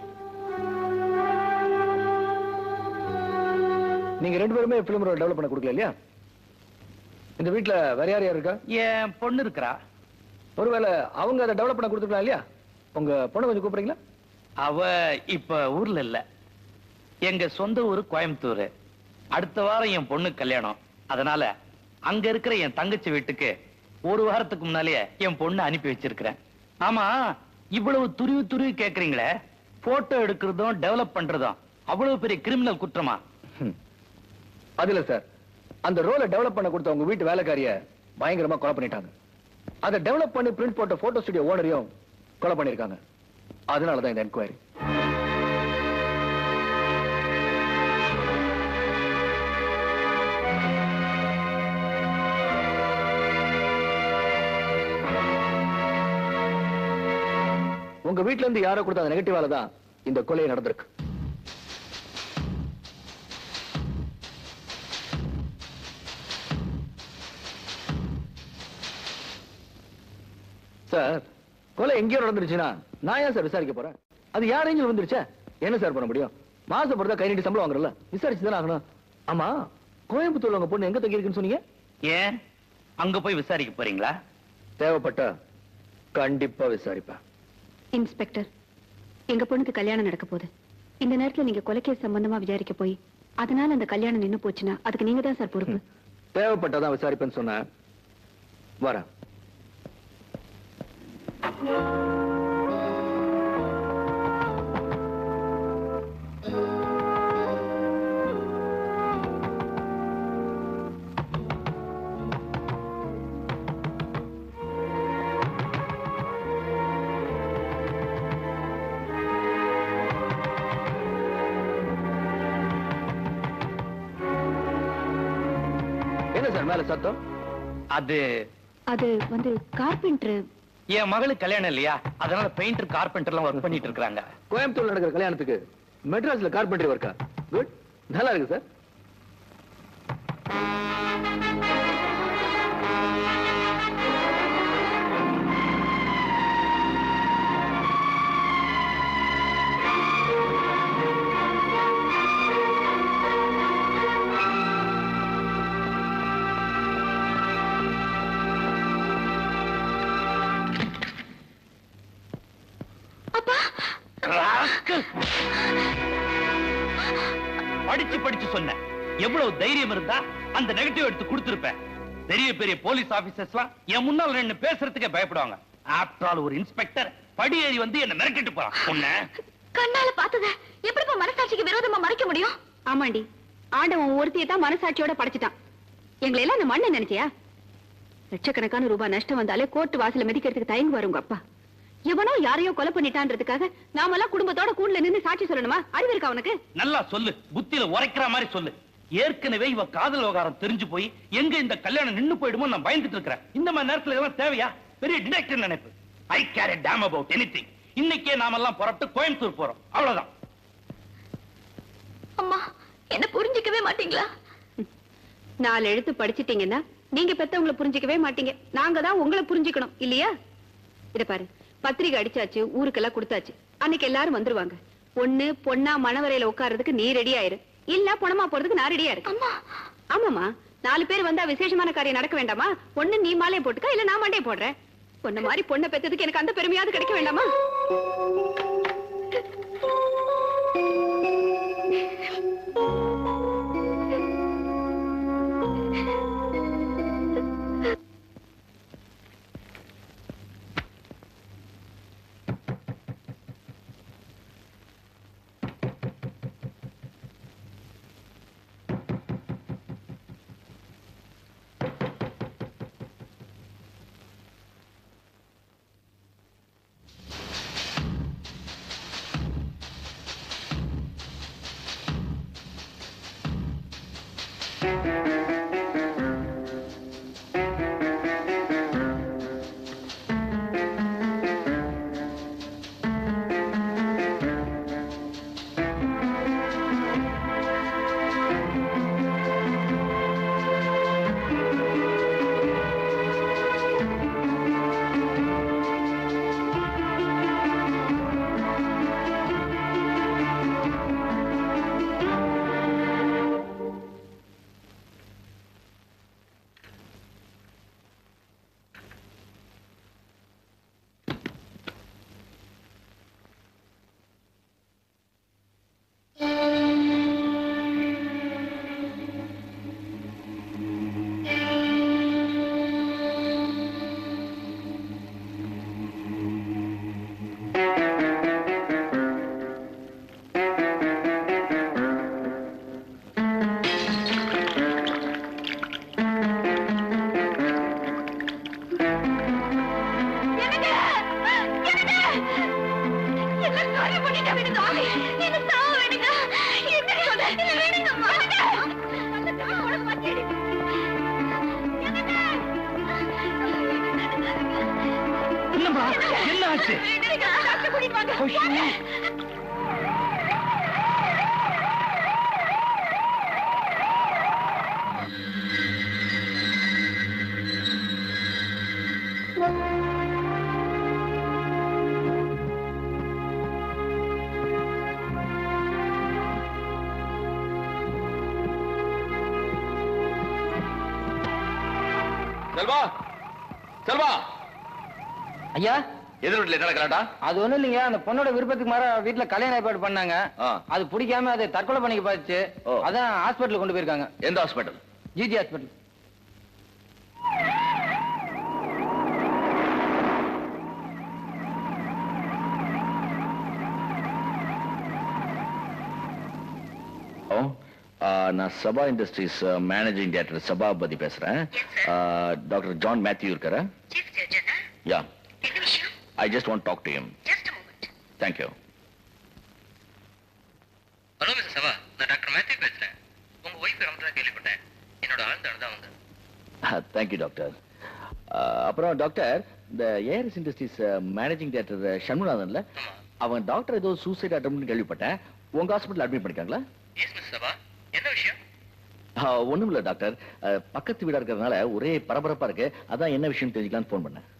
நீங்க ரெண்டு பேருமே பிலிம் ரோல் டெவலப் பண்ண கொடுக்கல இல்லையா இந்த வீட்டுல வேற யார் யார் இருக்கா என் பொண்ணு இருக்கிறா ஒருவேளை அவங்க அதை டெவலப் பண்ண கொடுத்துருக்கலாம் இல்லையா உங்க பொண்ணை கொஞ்சம் கூப்பிடுறீங்களா அவ இப்ப ஊர்ல இல்ல எங்க சொந்த ஊரு கோயம்புத்தூர் அடுத்த வாரம் என் பொண்ணு கல்யாணம் அதனால அங்க இருக்கிற என் தங்கச்சி வீட்டுக்கு ஒரு வாரத்துக்கு முன்னாலேயே என் பொண்ணு அனுப்பி வச்சிருக்கிறேன் ஆமா இவ்வளவு துருவி துருவி கேக்குறீங்களே போட்டோ எடுக்கிறதும் டெவலப் பண்றதும் அவ்வளவு பெரிய கிரிமினல் குற்றமா அதுல சார் அந்த ரோலை டெவலப் பண்ண கொடுத்த உங்க வீட்டு வேலைக்காரிய பயங்கரமா கொலை பண்ணிட்டாங்க அதை டெவலப் பண்ணி பிரிண்ட் போட்ட போட்டோ ஸ்டுடியோ ஓனரையும் கொலை பண்ணிருக்காங்க அதனாலதான் இந்த என்கொயரி உங்க வீட்ல இருந்து யாரோ கொடுத்த அந்த நெகட்டிவால தான் இந்த கொலை நடந்திருக்கு சார் கொலை எங்கேயோ நடந்துருச்சுன்னா நான் ஏன் சார் விசாரிக்க போறேன் அது யார் ரேஞ்சில் வந்துருச்சே என்ன சார் பண்ண முடியும் மாசம் பொறுத்தா கை நீட்டி சம்பளம் வாங்குறல விசாரிச்சு தானே ஆகணும் ஆமா கோயம்புத்தூர்ல உங்க பொண்ணு எங்க தங்கி இருக்குன்னு சொன்னீங்க ஏன் அங்க போய் விசாரிக்க போறீங்களா தேவைப்பட்டா கண்டிப்பா விசாரிப்பேன் இன்ஸ்பெக்டர் எங்க பொண்ணுக்கு கல்யாணம் நடக்க போகுது இந்த நேரத்துல நீங்க கொலைக்கேஸ் சம்பந்தமா விசாரிக்க போய் அதனால அந்த கல்யாணம் நின்னு போச்சுன்னா அதுக்கு நீங்க தான் சார் பொறுப்பு தேவைப்பட்டாதான் விசாரிப்பேன்னு சொன்னேன் வரேன் என்ன சார் மேல சத்தம் அது அது வந்து கார்பெண்டர் என் மகளுக்கு கல்யாணம் இல்லையா அதனால பெயிண்டர் கார்பெண்டர்லாம் ஒர்க் பண்ணிட்டு இருக்காங்க கோயம்புத்தூர்ல நடக்கிற கல்யாணத்துக்கு மெட்ராஸ்ல கார்பெண்டரி ஒர்க்கா குட் நல்லா இருக்கு சார் ராஸ்கல். படிச்சு படிச்சு சொன்னேன் எவ்வளவு தைரியம் இருந்தா அந்த நெகட்டிவ் எடுத்து கொடுத்திருப்பேன் பெரிய பெரிய போலீஸ் ஆபீசர்ஸ்லாம் என் முன்னால் நின்னு பேசுறதுக்கே பயப்படுவாங்க ஆஃப்டர் ஆல் ஒரு இன்ஸ்பெக்டர் படி ஏறி வந்து என்ன மிரட்டிட்டு போறான் உன்னை கண்ணால பார்த்தத எப்படிப்பா மனசாட்சிக்கு விரோதமா மறைக்க முடியும் ஆமாண்டி ஆண்டவன் ஒருத்தியை தான் மனசாட்சியோட படைச்சிட்டான் எங்களை எல்லாம் அந்த மண்ணை நினைச்சியா லட்சக்கணக்கான ரூபாய் நஷ்டம் வந்தாலே கோர்ட்டு வாசல மிதிக்கிறதுக்கு தயங்குவாரு உங்க அப்பா எவனோ யாரையோ கொலை பண்ணிட்டான்றதுக்காக நாமெல்லாம் குடும்பத்தோட கூண்டுல நின்னு சாட்சி சொல்லணுமா அறிவு இருக்கா அவனுக்கு நல்லா சொல்லு புத்தியில உரைக்கிற மாதிரி சொல்லு ஏற்கனவே இவ காதல் விவகாரம் தெரிஞ்சு போய் எங்க இந்த கல்யாணம் நின்னு போயிடுமோ நான் பயந்துட்டு இருக்கிறேன் இந்த மாதிரி நேரத்துல இதெல்லாம் தேவையா பெரிய டிடெக்டிவ் நினைப்பு I care damn about anything இன்னைக்கே நாமெல்லாம் புறப்பட்டு கோயம்புத்தூர் போறோம் அவ்வளவுதான் அம்மா என்ன புரிஞ்சுக்கவே மாட்டீங்களா நாலு எழுத்து படிச்சிட்டீங்கன்னா நீங்க பெத்தவங்களை புரிஞ்சுக்கவே மாட்டீங்க நாங்க தான் உங்களை புரிஞ்சுக்கணும் இல்லையா இத பாரு பத்திரிகை அடிச்சாச்சு ஊருக்கெல்லாம் கொடுத்தாச்சு அன்னைக்கு எல்லாரும் வந்துருவாங்க பொண்ணு பொண்ணா மணவரையில உட்கார்றதுக்கு நீ ரெடி ஆயிரு இல்ல பணமா போறதுக்கு நான் ரெடியா இருக்கு அம்மா ஆமாமா நாலு பேர் வந்தா விசேஷமான காரியம் நடக்க வேண்டாமா பொண்ணு நீ மாலையை போட்டுக்க இல்ல நான் மண்டையை போடுறேன் பொண்ணு மாதிரி பொண்ணை பெத்ததுக்கு எனக்கு அந்த பெருமையாவது கிடைக்க வேண்டாமா என்னம்மா என்ன ஆச்சு செல்வா செல்வா ஐயா எதிர் வீட்டுல என்ன கலாட்டா அது ஒண்ணும் இல்லைங்க அந்த பொண்ணோட விருப்பத்துக்கு மாற வீட்டுல கல்யாண ஏற்பாடு பண்ணாங்க அது பிடிக்காம அதை தற்கொலை பண்ணிக்க பாத்துச்சு அதான் ஹாஸ்பிட்டல் கொண்டு போயிருக்காங்க எந்த ஹாஸ்பிட்டல் ஜிஜி ஹாஸ்பிட்டல் ஓ ஆ, நான் Saba industries managing director Sabapathy பேசுறேன் டாக்டர் ஜான் மேத்யூ இருக்காரா yeah I just want talk to him thank you hello mister Saba நான் டாக்டர் மேத்யூ பேசுறேன் உங்க ஒய்ஃப் இறந்ததா கேள்விப்பட்டேன் என்னோட ஆழ்ந்த அனுதாபங்க தேங்க்யூ டாக்டர் அப்புறம் டாக்டர் இந்த ஏஆர்எஸ் இண்டஸ்ட்ரீஸ் மேனேஜிங் டைரக்டர் சண்முகநாதன்ல அவன் டாக்டர் ஏதோ சூசைட் அட்டம்னு கேள்விப்பட்டேன் உங்க ஹாஸ்பிட்டல் அட்மிட் பண்ணிருக்காங்களா எஸ் மிஸ் சபா என்ன விஷயம் ஒண்ணும் இல்ல டாக்டர் அஹ், பக்கத்து வீடா இருக்கிறதுனால ஒரே பரபரப்பா இருக்கு அதான் என்ன விஷயம் தெரிஞ்சுக்கலாம்னு ஃபோன் பண்ணேன்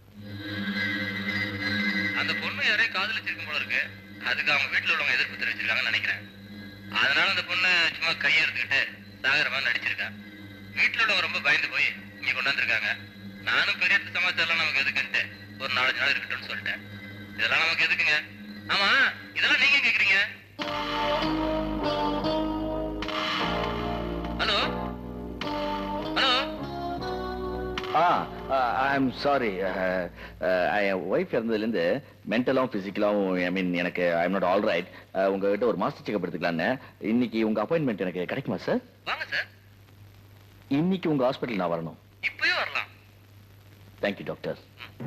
அந்த பொண்ணு யாரையும் காதலிச்சிருக்கும் போல இருக்கு அதுக்கு அவங்க வீட்டுல உள்ளவங்க எதிர்ப்பு தெரிவிச்சிருக்காங்கன்னு நினைக்கிறேன் அதனால அந்த பொண்ணு சும்மா கையை எடுத்துக்கிட்டு சாகர மாதிரி நடிச்சிருக்கா வீட்டுல உள்ளவங்க ரொம்ப பயந்து போய் இங்க கொண்டாந்துருக்காங்க நானும் பெரிய சமாச்சாரம் நமக்கு எதுக்குன்ட்டு ஒரு நாலஞ்சு நாள் இருக்கட்டும்னு சொல்லிட்டேன் இதெல்லாம் நமக்கு எதுக்குங்க ஆமா இதெல்லாம் நீங்க கேக்குறீங்க hello hello ah I am sorry என் ஒய்ஃப் இறந்ததுலேருந்து மென்டலாகவும் ஃபிசிக்கலாகவும் ஐ மீன் எனக்கு I am not all right உங்ககிட்ட ஒரு மாஸ்டர் செக்அப் எடுத்துக்கலான்னு இன்னைக்கு உங்க அப்பாயின்மெண்ட் எனக்கு கிடைக்குமா சார் வாங்க சார் இன்னைக்கு உங்க ஹாஸ்பிட்டல் நான் வரணும் இப்பவே வரலாம் thank you doctor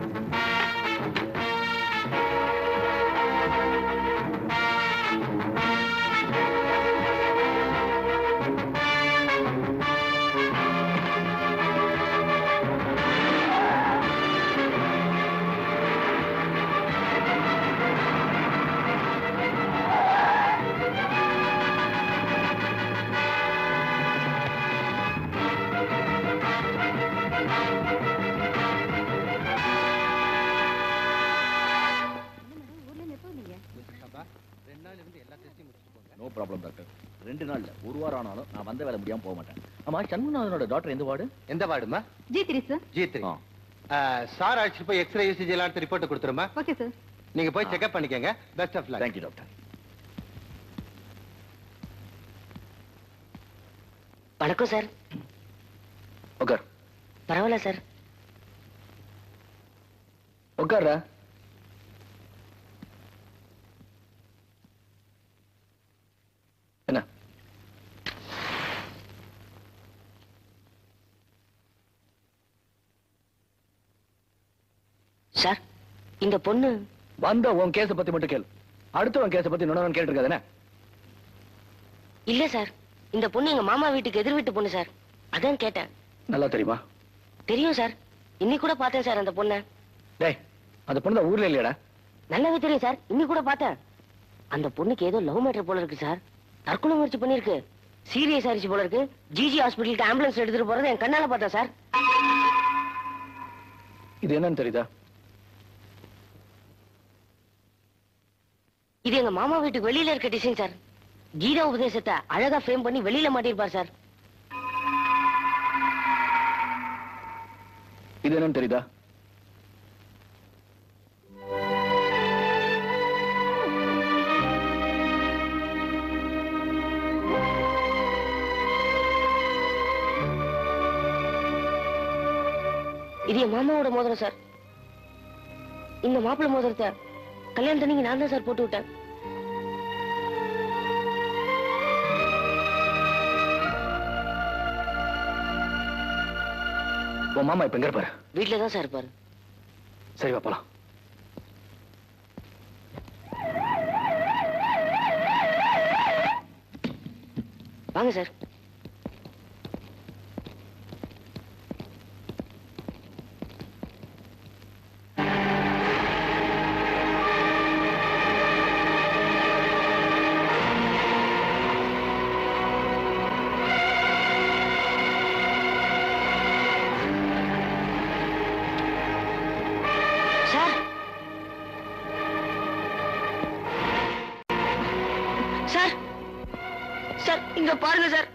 no problem doctor ரெண்டு நாள்ல ஒரு வாரம் ஆனாலும் நான் வந்த வேலை முடியாம போக மாட்டேன் ஆமா சண்முகநாதனோட டாக்டர் எந்த வார்டு எந்த வார்டுமா G three sir G three sir அழைச்சிட்டு போய் எக்ஸ்ரே யூசிஜி எல்லாம் ரிப்போர்ட் கொடுத்துருமா ஓகே சார் நீங்க போய் செக்அப் பண்ணிக்கங்க best of luck thank you doctor வணக்கம் சார் உட்கார் பரவாயில்ல சார் உட்கார்றா என்ன சார் இந்த பொண்ணு வந்த உன் கேஸ பத்தி மட்டும் கேளு அடுத்தவன் கேஸ பத்தி நுணவன் கேட்டிருக்காது இல்ல சார் இந்த பொண்ணு எங்க மாமா வீட்டுக்கு எதிர் வீட்டு பொண்ணு சார் அதான் கேட்டேன் நல்லா தெரியுமா தெரியும் சார் இன்னைக்கு கூட பார்த்தேன் சார் அந்த பொண்ணை டேய் அந்த பொண்ணு தான் ஊர்ல இல்லையாடா நல்லாவே தெரியும் சார் இன்னைக்கு கூட பார்த்தேன் அந்த பொண்ணுக்கு ஏதோ லவ் மேட்டர் போல இருக்கு சார் தற்கொலை முயற்சி பண்ணிருக்கு சீரியஸ் ஆயிடுச்சு போல இருக்கு ஜிஜி ஹாஸ்பிட்டலுக்கு ஆம்புலன்ஸ் எடுத்துட்டு போறதை என் கண்ணால பார்த்தேன் சார் இது என்னன்னு தெரியுதா இது எங்க மாமா வீட்டுக்கு வெளியில இருக்க டிசைன் சார் கீதா உபதேசத்தை அழகா ஃப்ரேம் பண்ணி வெளியில மாட்டிருப்பார் சார் இது என்னன்னு தெரியுதா இது என் மாமாவோட மோதிரம் சார் இந்த மாப்பிள்ளை மோதிரத்தை கல்யாணத்தன்னைக்கு நான் தான் சார் போட்டு விட்டேன் உன் மாமா இப்ப எங்க இருப்பாரு வீட்டுல தான் சார் இருப்பாரு சரி வா போலாம் வாங்க சார் சார் சார் சார் இங்க பாருங்க sir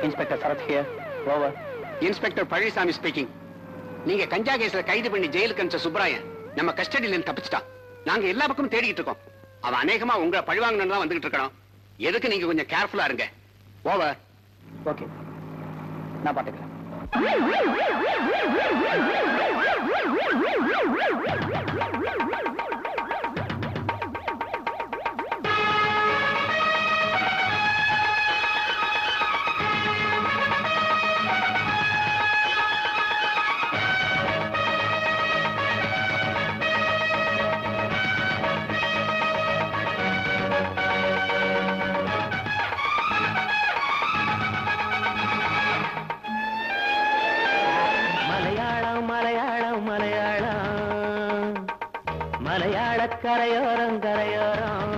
inspector Sarath here over inspector Palanisamy speaking நீங்க கஞ்சா கேஸ்ல கைது பண்ணி ஜெயிலுக்கு அனுப்பிச்ச சுப்ராயன் நம்ம கஸ்டடியில இருந்து தப்பிச்சிட்டான் நாங்க எல்லா பக்கமும் தேடிக்கிட்டு இருக்கோம் அவன் அநேகமா உங்களை பழிவாங்கன்னு தான் வந்துகிட்டு இருக்கணும் எதுக்கு நீங்க கொஞ்சம் கேர்ஃபுல்லா இருங்க ஓவர் ஓகே நான் பாத்துக்கிறேன் மலையாளம் மலையாளம் மலையாளம் மலையாள கரையோரம் கரையோரம்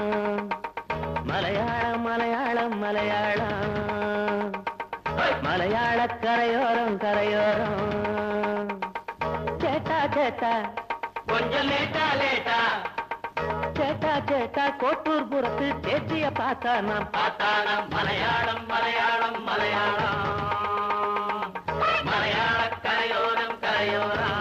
மலையாளம் மலையாளம் மலையாளம் மலையாள கரையோரம் கரையோரம் சேட்டா சேட்டா கொஞ்சம் லேட்டா லேட்டா சேட்டா சேட்டா கோட்டூர் புறத்து சேச்சிய பார்த்தா நான் பார்த்தானா மலையாளம் மலையாளம் மலையாளம் மலையாள கரையோரம் கரையோரம்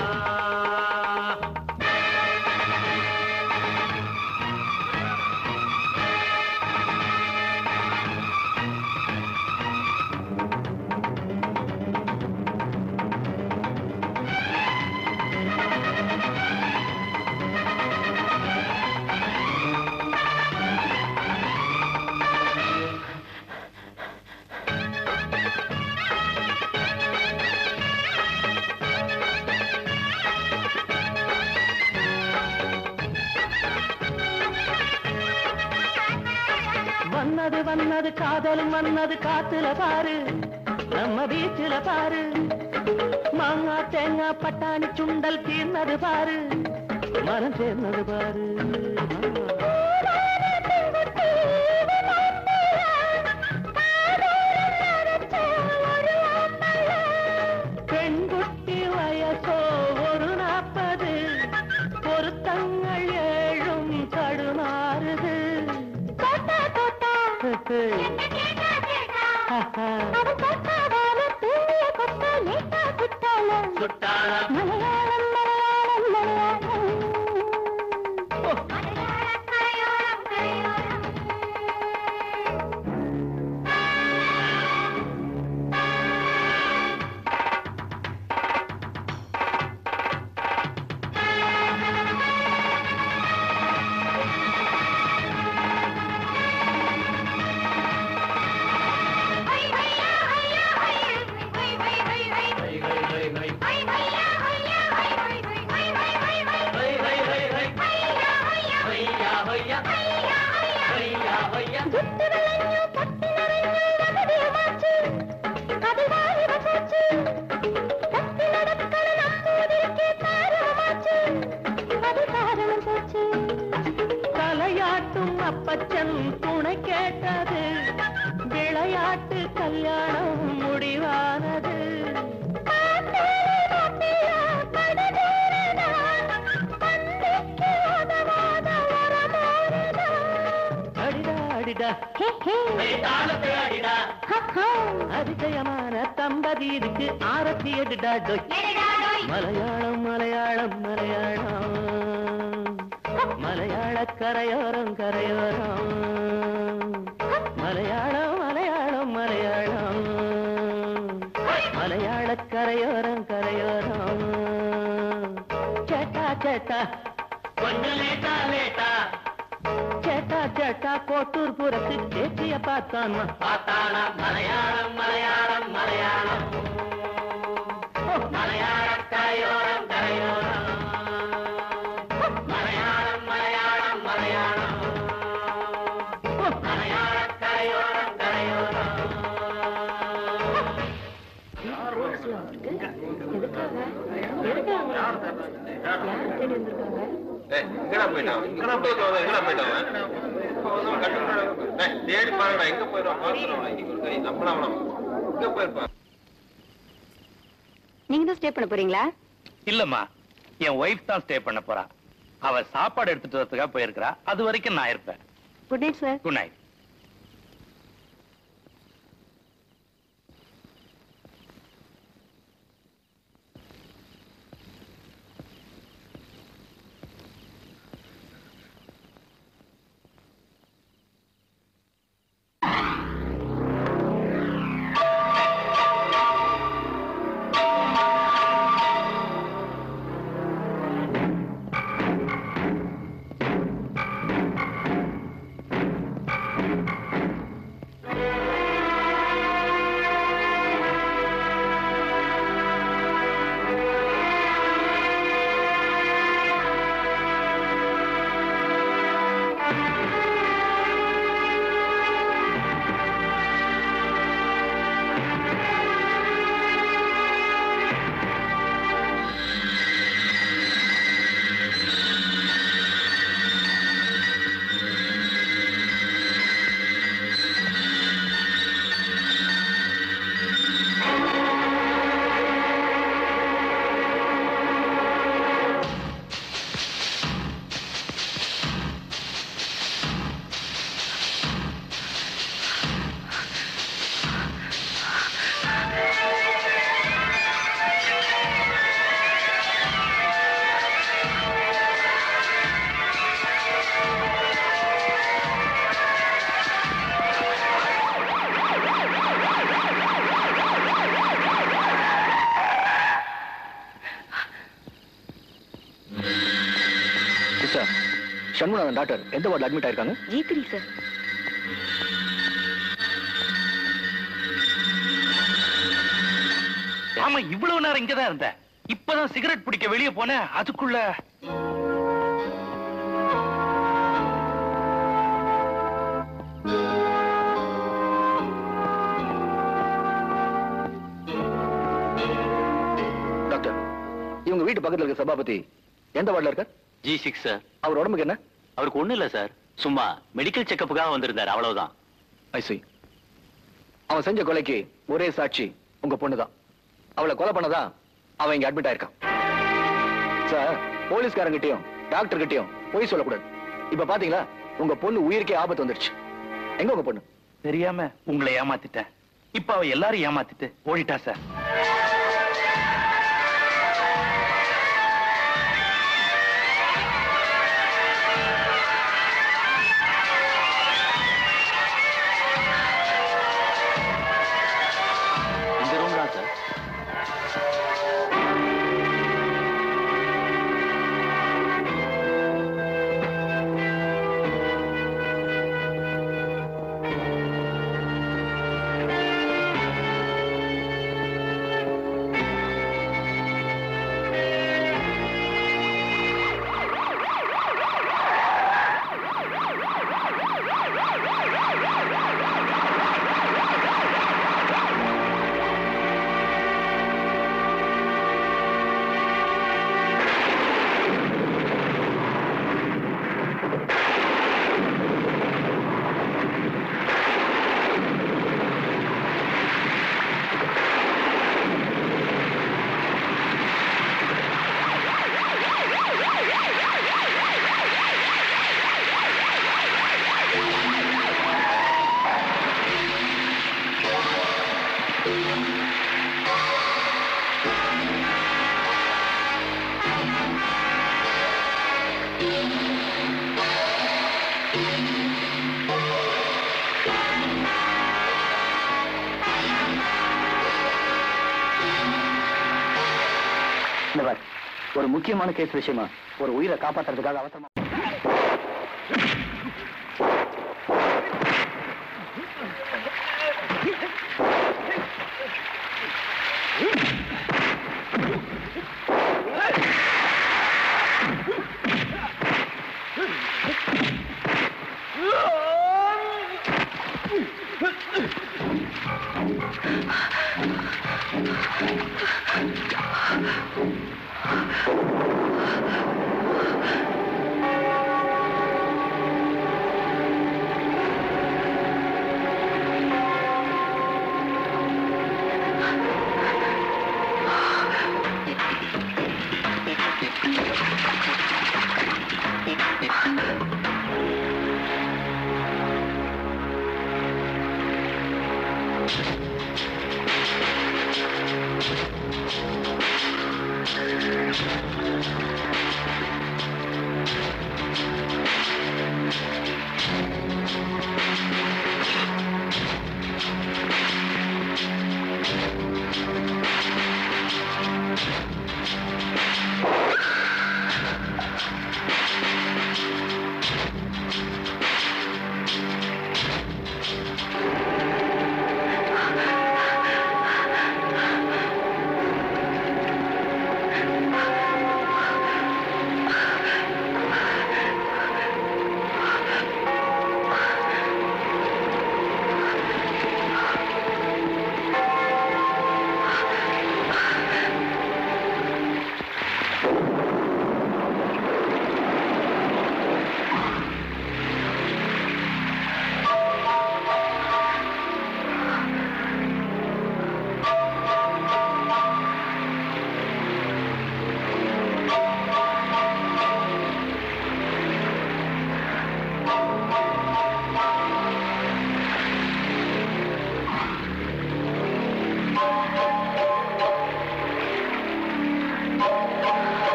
வந்தது வந்தது காதலும் வந்தது காத்துல பாரு நம்ம பீச்சில பாரு மாங்காய் தேங்காய் பட்டாணி சுண்டல் தீர்ந்தது பாரு மனம் சேர்ந்தது பாரு பெண்குட்டி வயசோ ஒரு நாற்பது பொருத்தங்கள் ஏழும் தடுமாறுது தலையாட்டும் அப்பச்சன் துணை கேட்டது விளையாட்டு கல்யாணம் முடிவானது அடிடா அடிடா தாளத்தை அடிடா அதிசயமான தம்பதி இருக்கு ஆரத்தி எடுடா டொய். மலையாளம் மலையாளம் மலையாளம் மலையாள கரையோரம் கரையோரம் மலையாளம் மலையாளம் மலையாளம் மலையாள கரையோரம் கரையோரம் சேட்டா சேட்டா கொஞ்சம் லேட்டா லேட்டா சேட்டா சேட்டா கோட்டூர் புறத்து சேச்சிய பார்த்தான் பார்த்தானா மலையாளம் மலையாளம் மலையாளம் மலையாள கரையோரம் கரையோரம் மலையாளம் மலையாளம் மலையாளம் மலையாள கரையோரம் கரையோரம் எங்கடா போயிட்டான் எங்கடா போயிட்டான் எங்கடா போயிட்டான் கட்டு தேடி பாருடா எங்க போயிடுவான் பார்த்துருவான் இன்னைக்கு ஒரு கை நம்பலாம் எங்க போயிருப்பான் நீங்க தான் ஸ்டே பண்ண போறீங்களா இல்லம்மா என் ஒய்ஃப் தான் ஸ்டே பண்ண போறா அவ சாப்பாடு எடுத்துட்டு வரதுக்காக போயிருக்கிறா அது வரைக்கும் நான் இருப்பேன் good night sir good night Shanmuganathan doctor எந்த வார்டில் அட்மிட் ஆயிருக்காங்க ஜி த்ரீ சார் ஆமா இவ்வளவு நேரம் இங்கதான் இருந்தேன் இப்பதான் சிகரெட் பிடிக்க வெளியே போனேன் அதுக்குள்ள டாக்டர் இவங்க வீட்டு பக்கத்துல இருக்க சபாபதி எந்த வார்டில் இருக்கார் ஜி சிக்ஸ் சார் அவர் உடம்புக்கு என்ன அவருக்கு ஒண்ணும் இல்ல சார் சும்மா மெடிக்கல் செக்கப்புக்காக வந்திருந்தார் அவ்வளவுதான் ஐ see அவன் செஞ்ச கொலைக்கு ஒரே சாட்சி உங்க பொண்ணுதான் அவளை கொலை பண்ணதா அவன் இங்க அட்மிட் ஆயிருக்கான் சார் போலீஸ்காரங்கிட்டயும் டாக்டர் கிட்டயும் பொய் சொல்லக்கூடாது இப்ப பாத்தீங்களா உங்க பொண்ணு உயிருக்கே ஆபத்து வந்துருச்சு எங்க உங்க பொண்ணு தெரியாம உங்களை ஏமாத்திட்டேன் இப்ப அவ எல்லாரும் ஏமாத்திட்டு ஓடிட்டா சார் இந்த ரூம் தான் சார் இந்த பார், ஒரு முக்கியமான கேஸ் விஷயமா ஒரு உயிரை காப்பாத்துறதுக்காக அவசரமா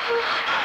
ஆ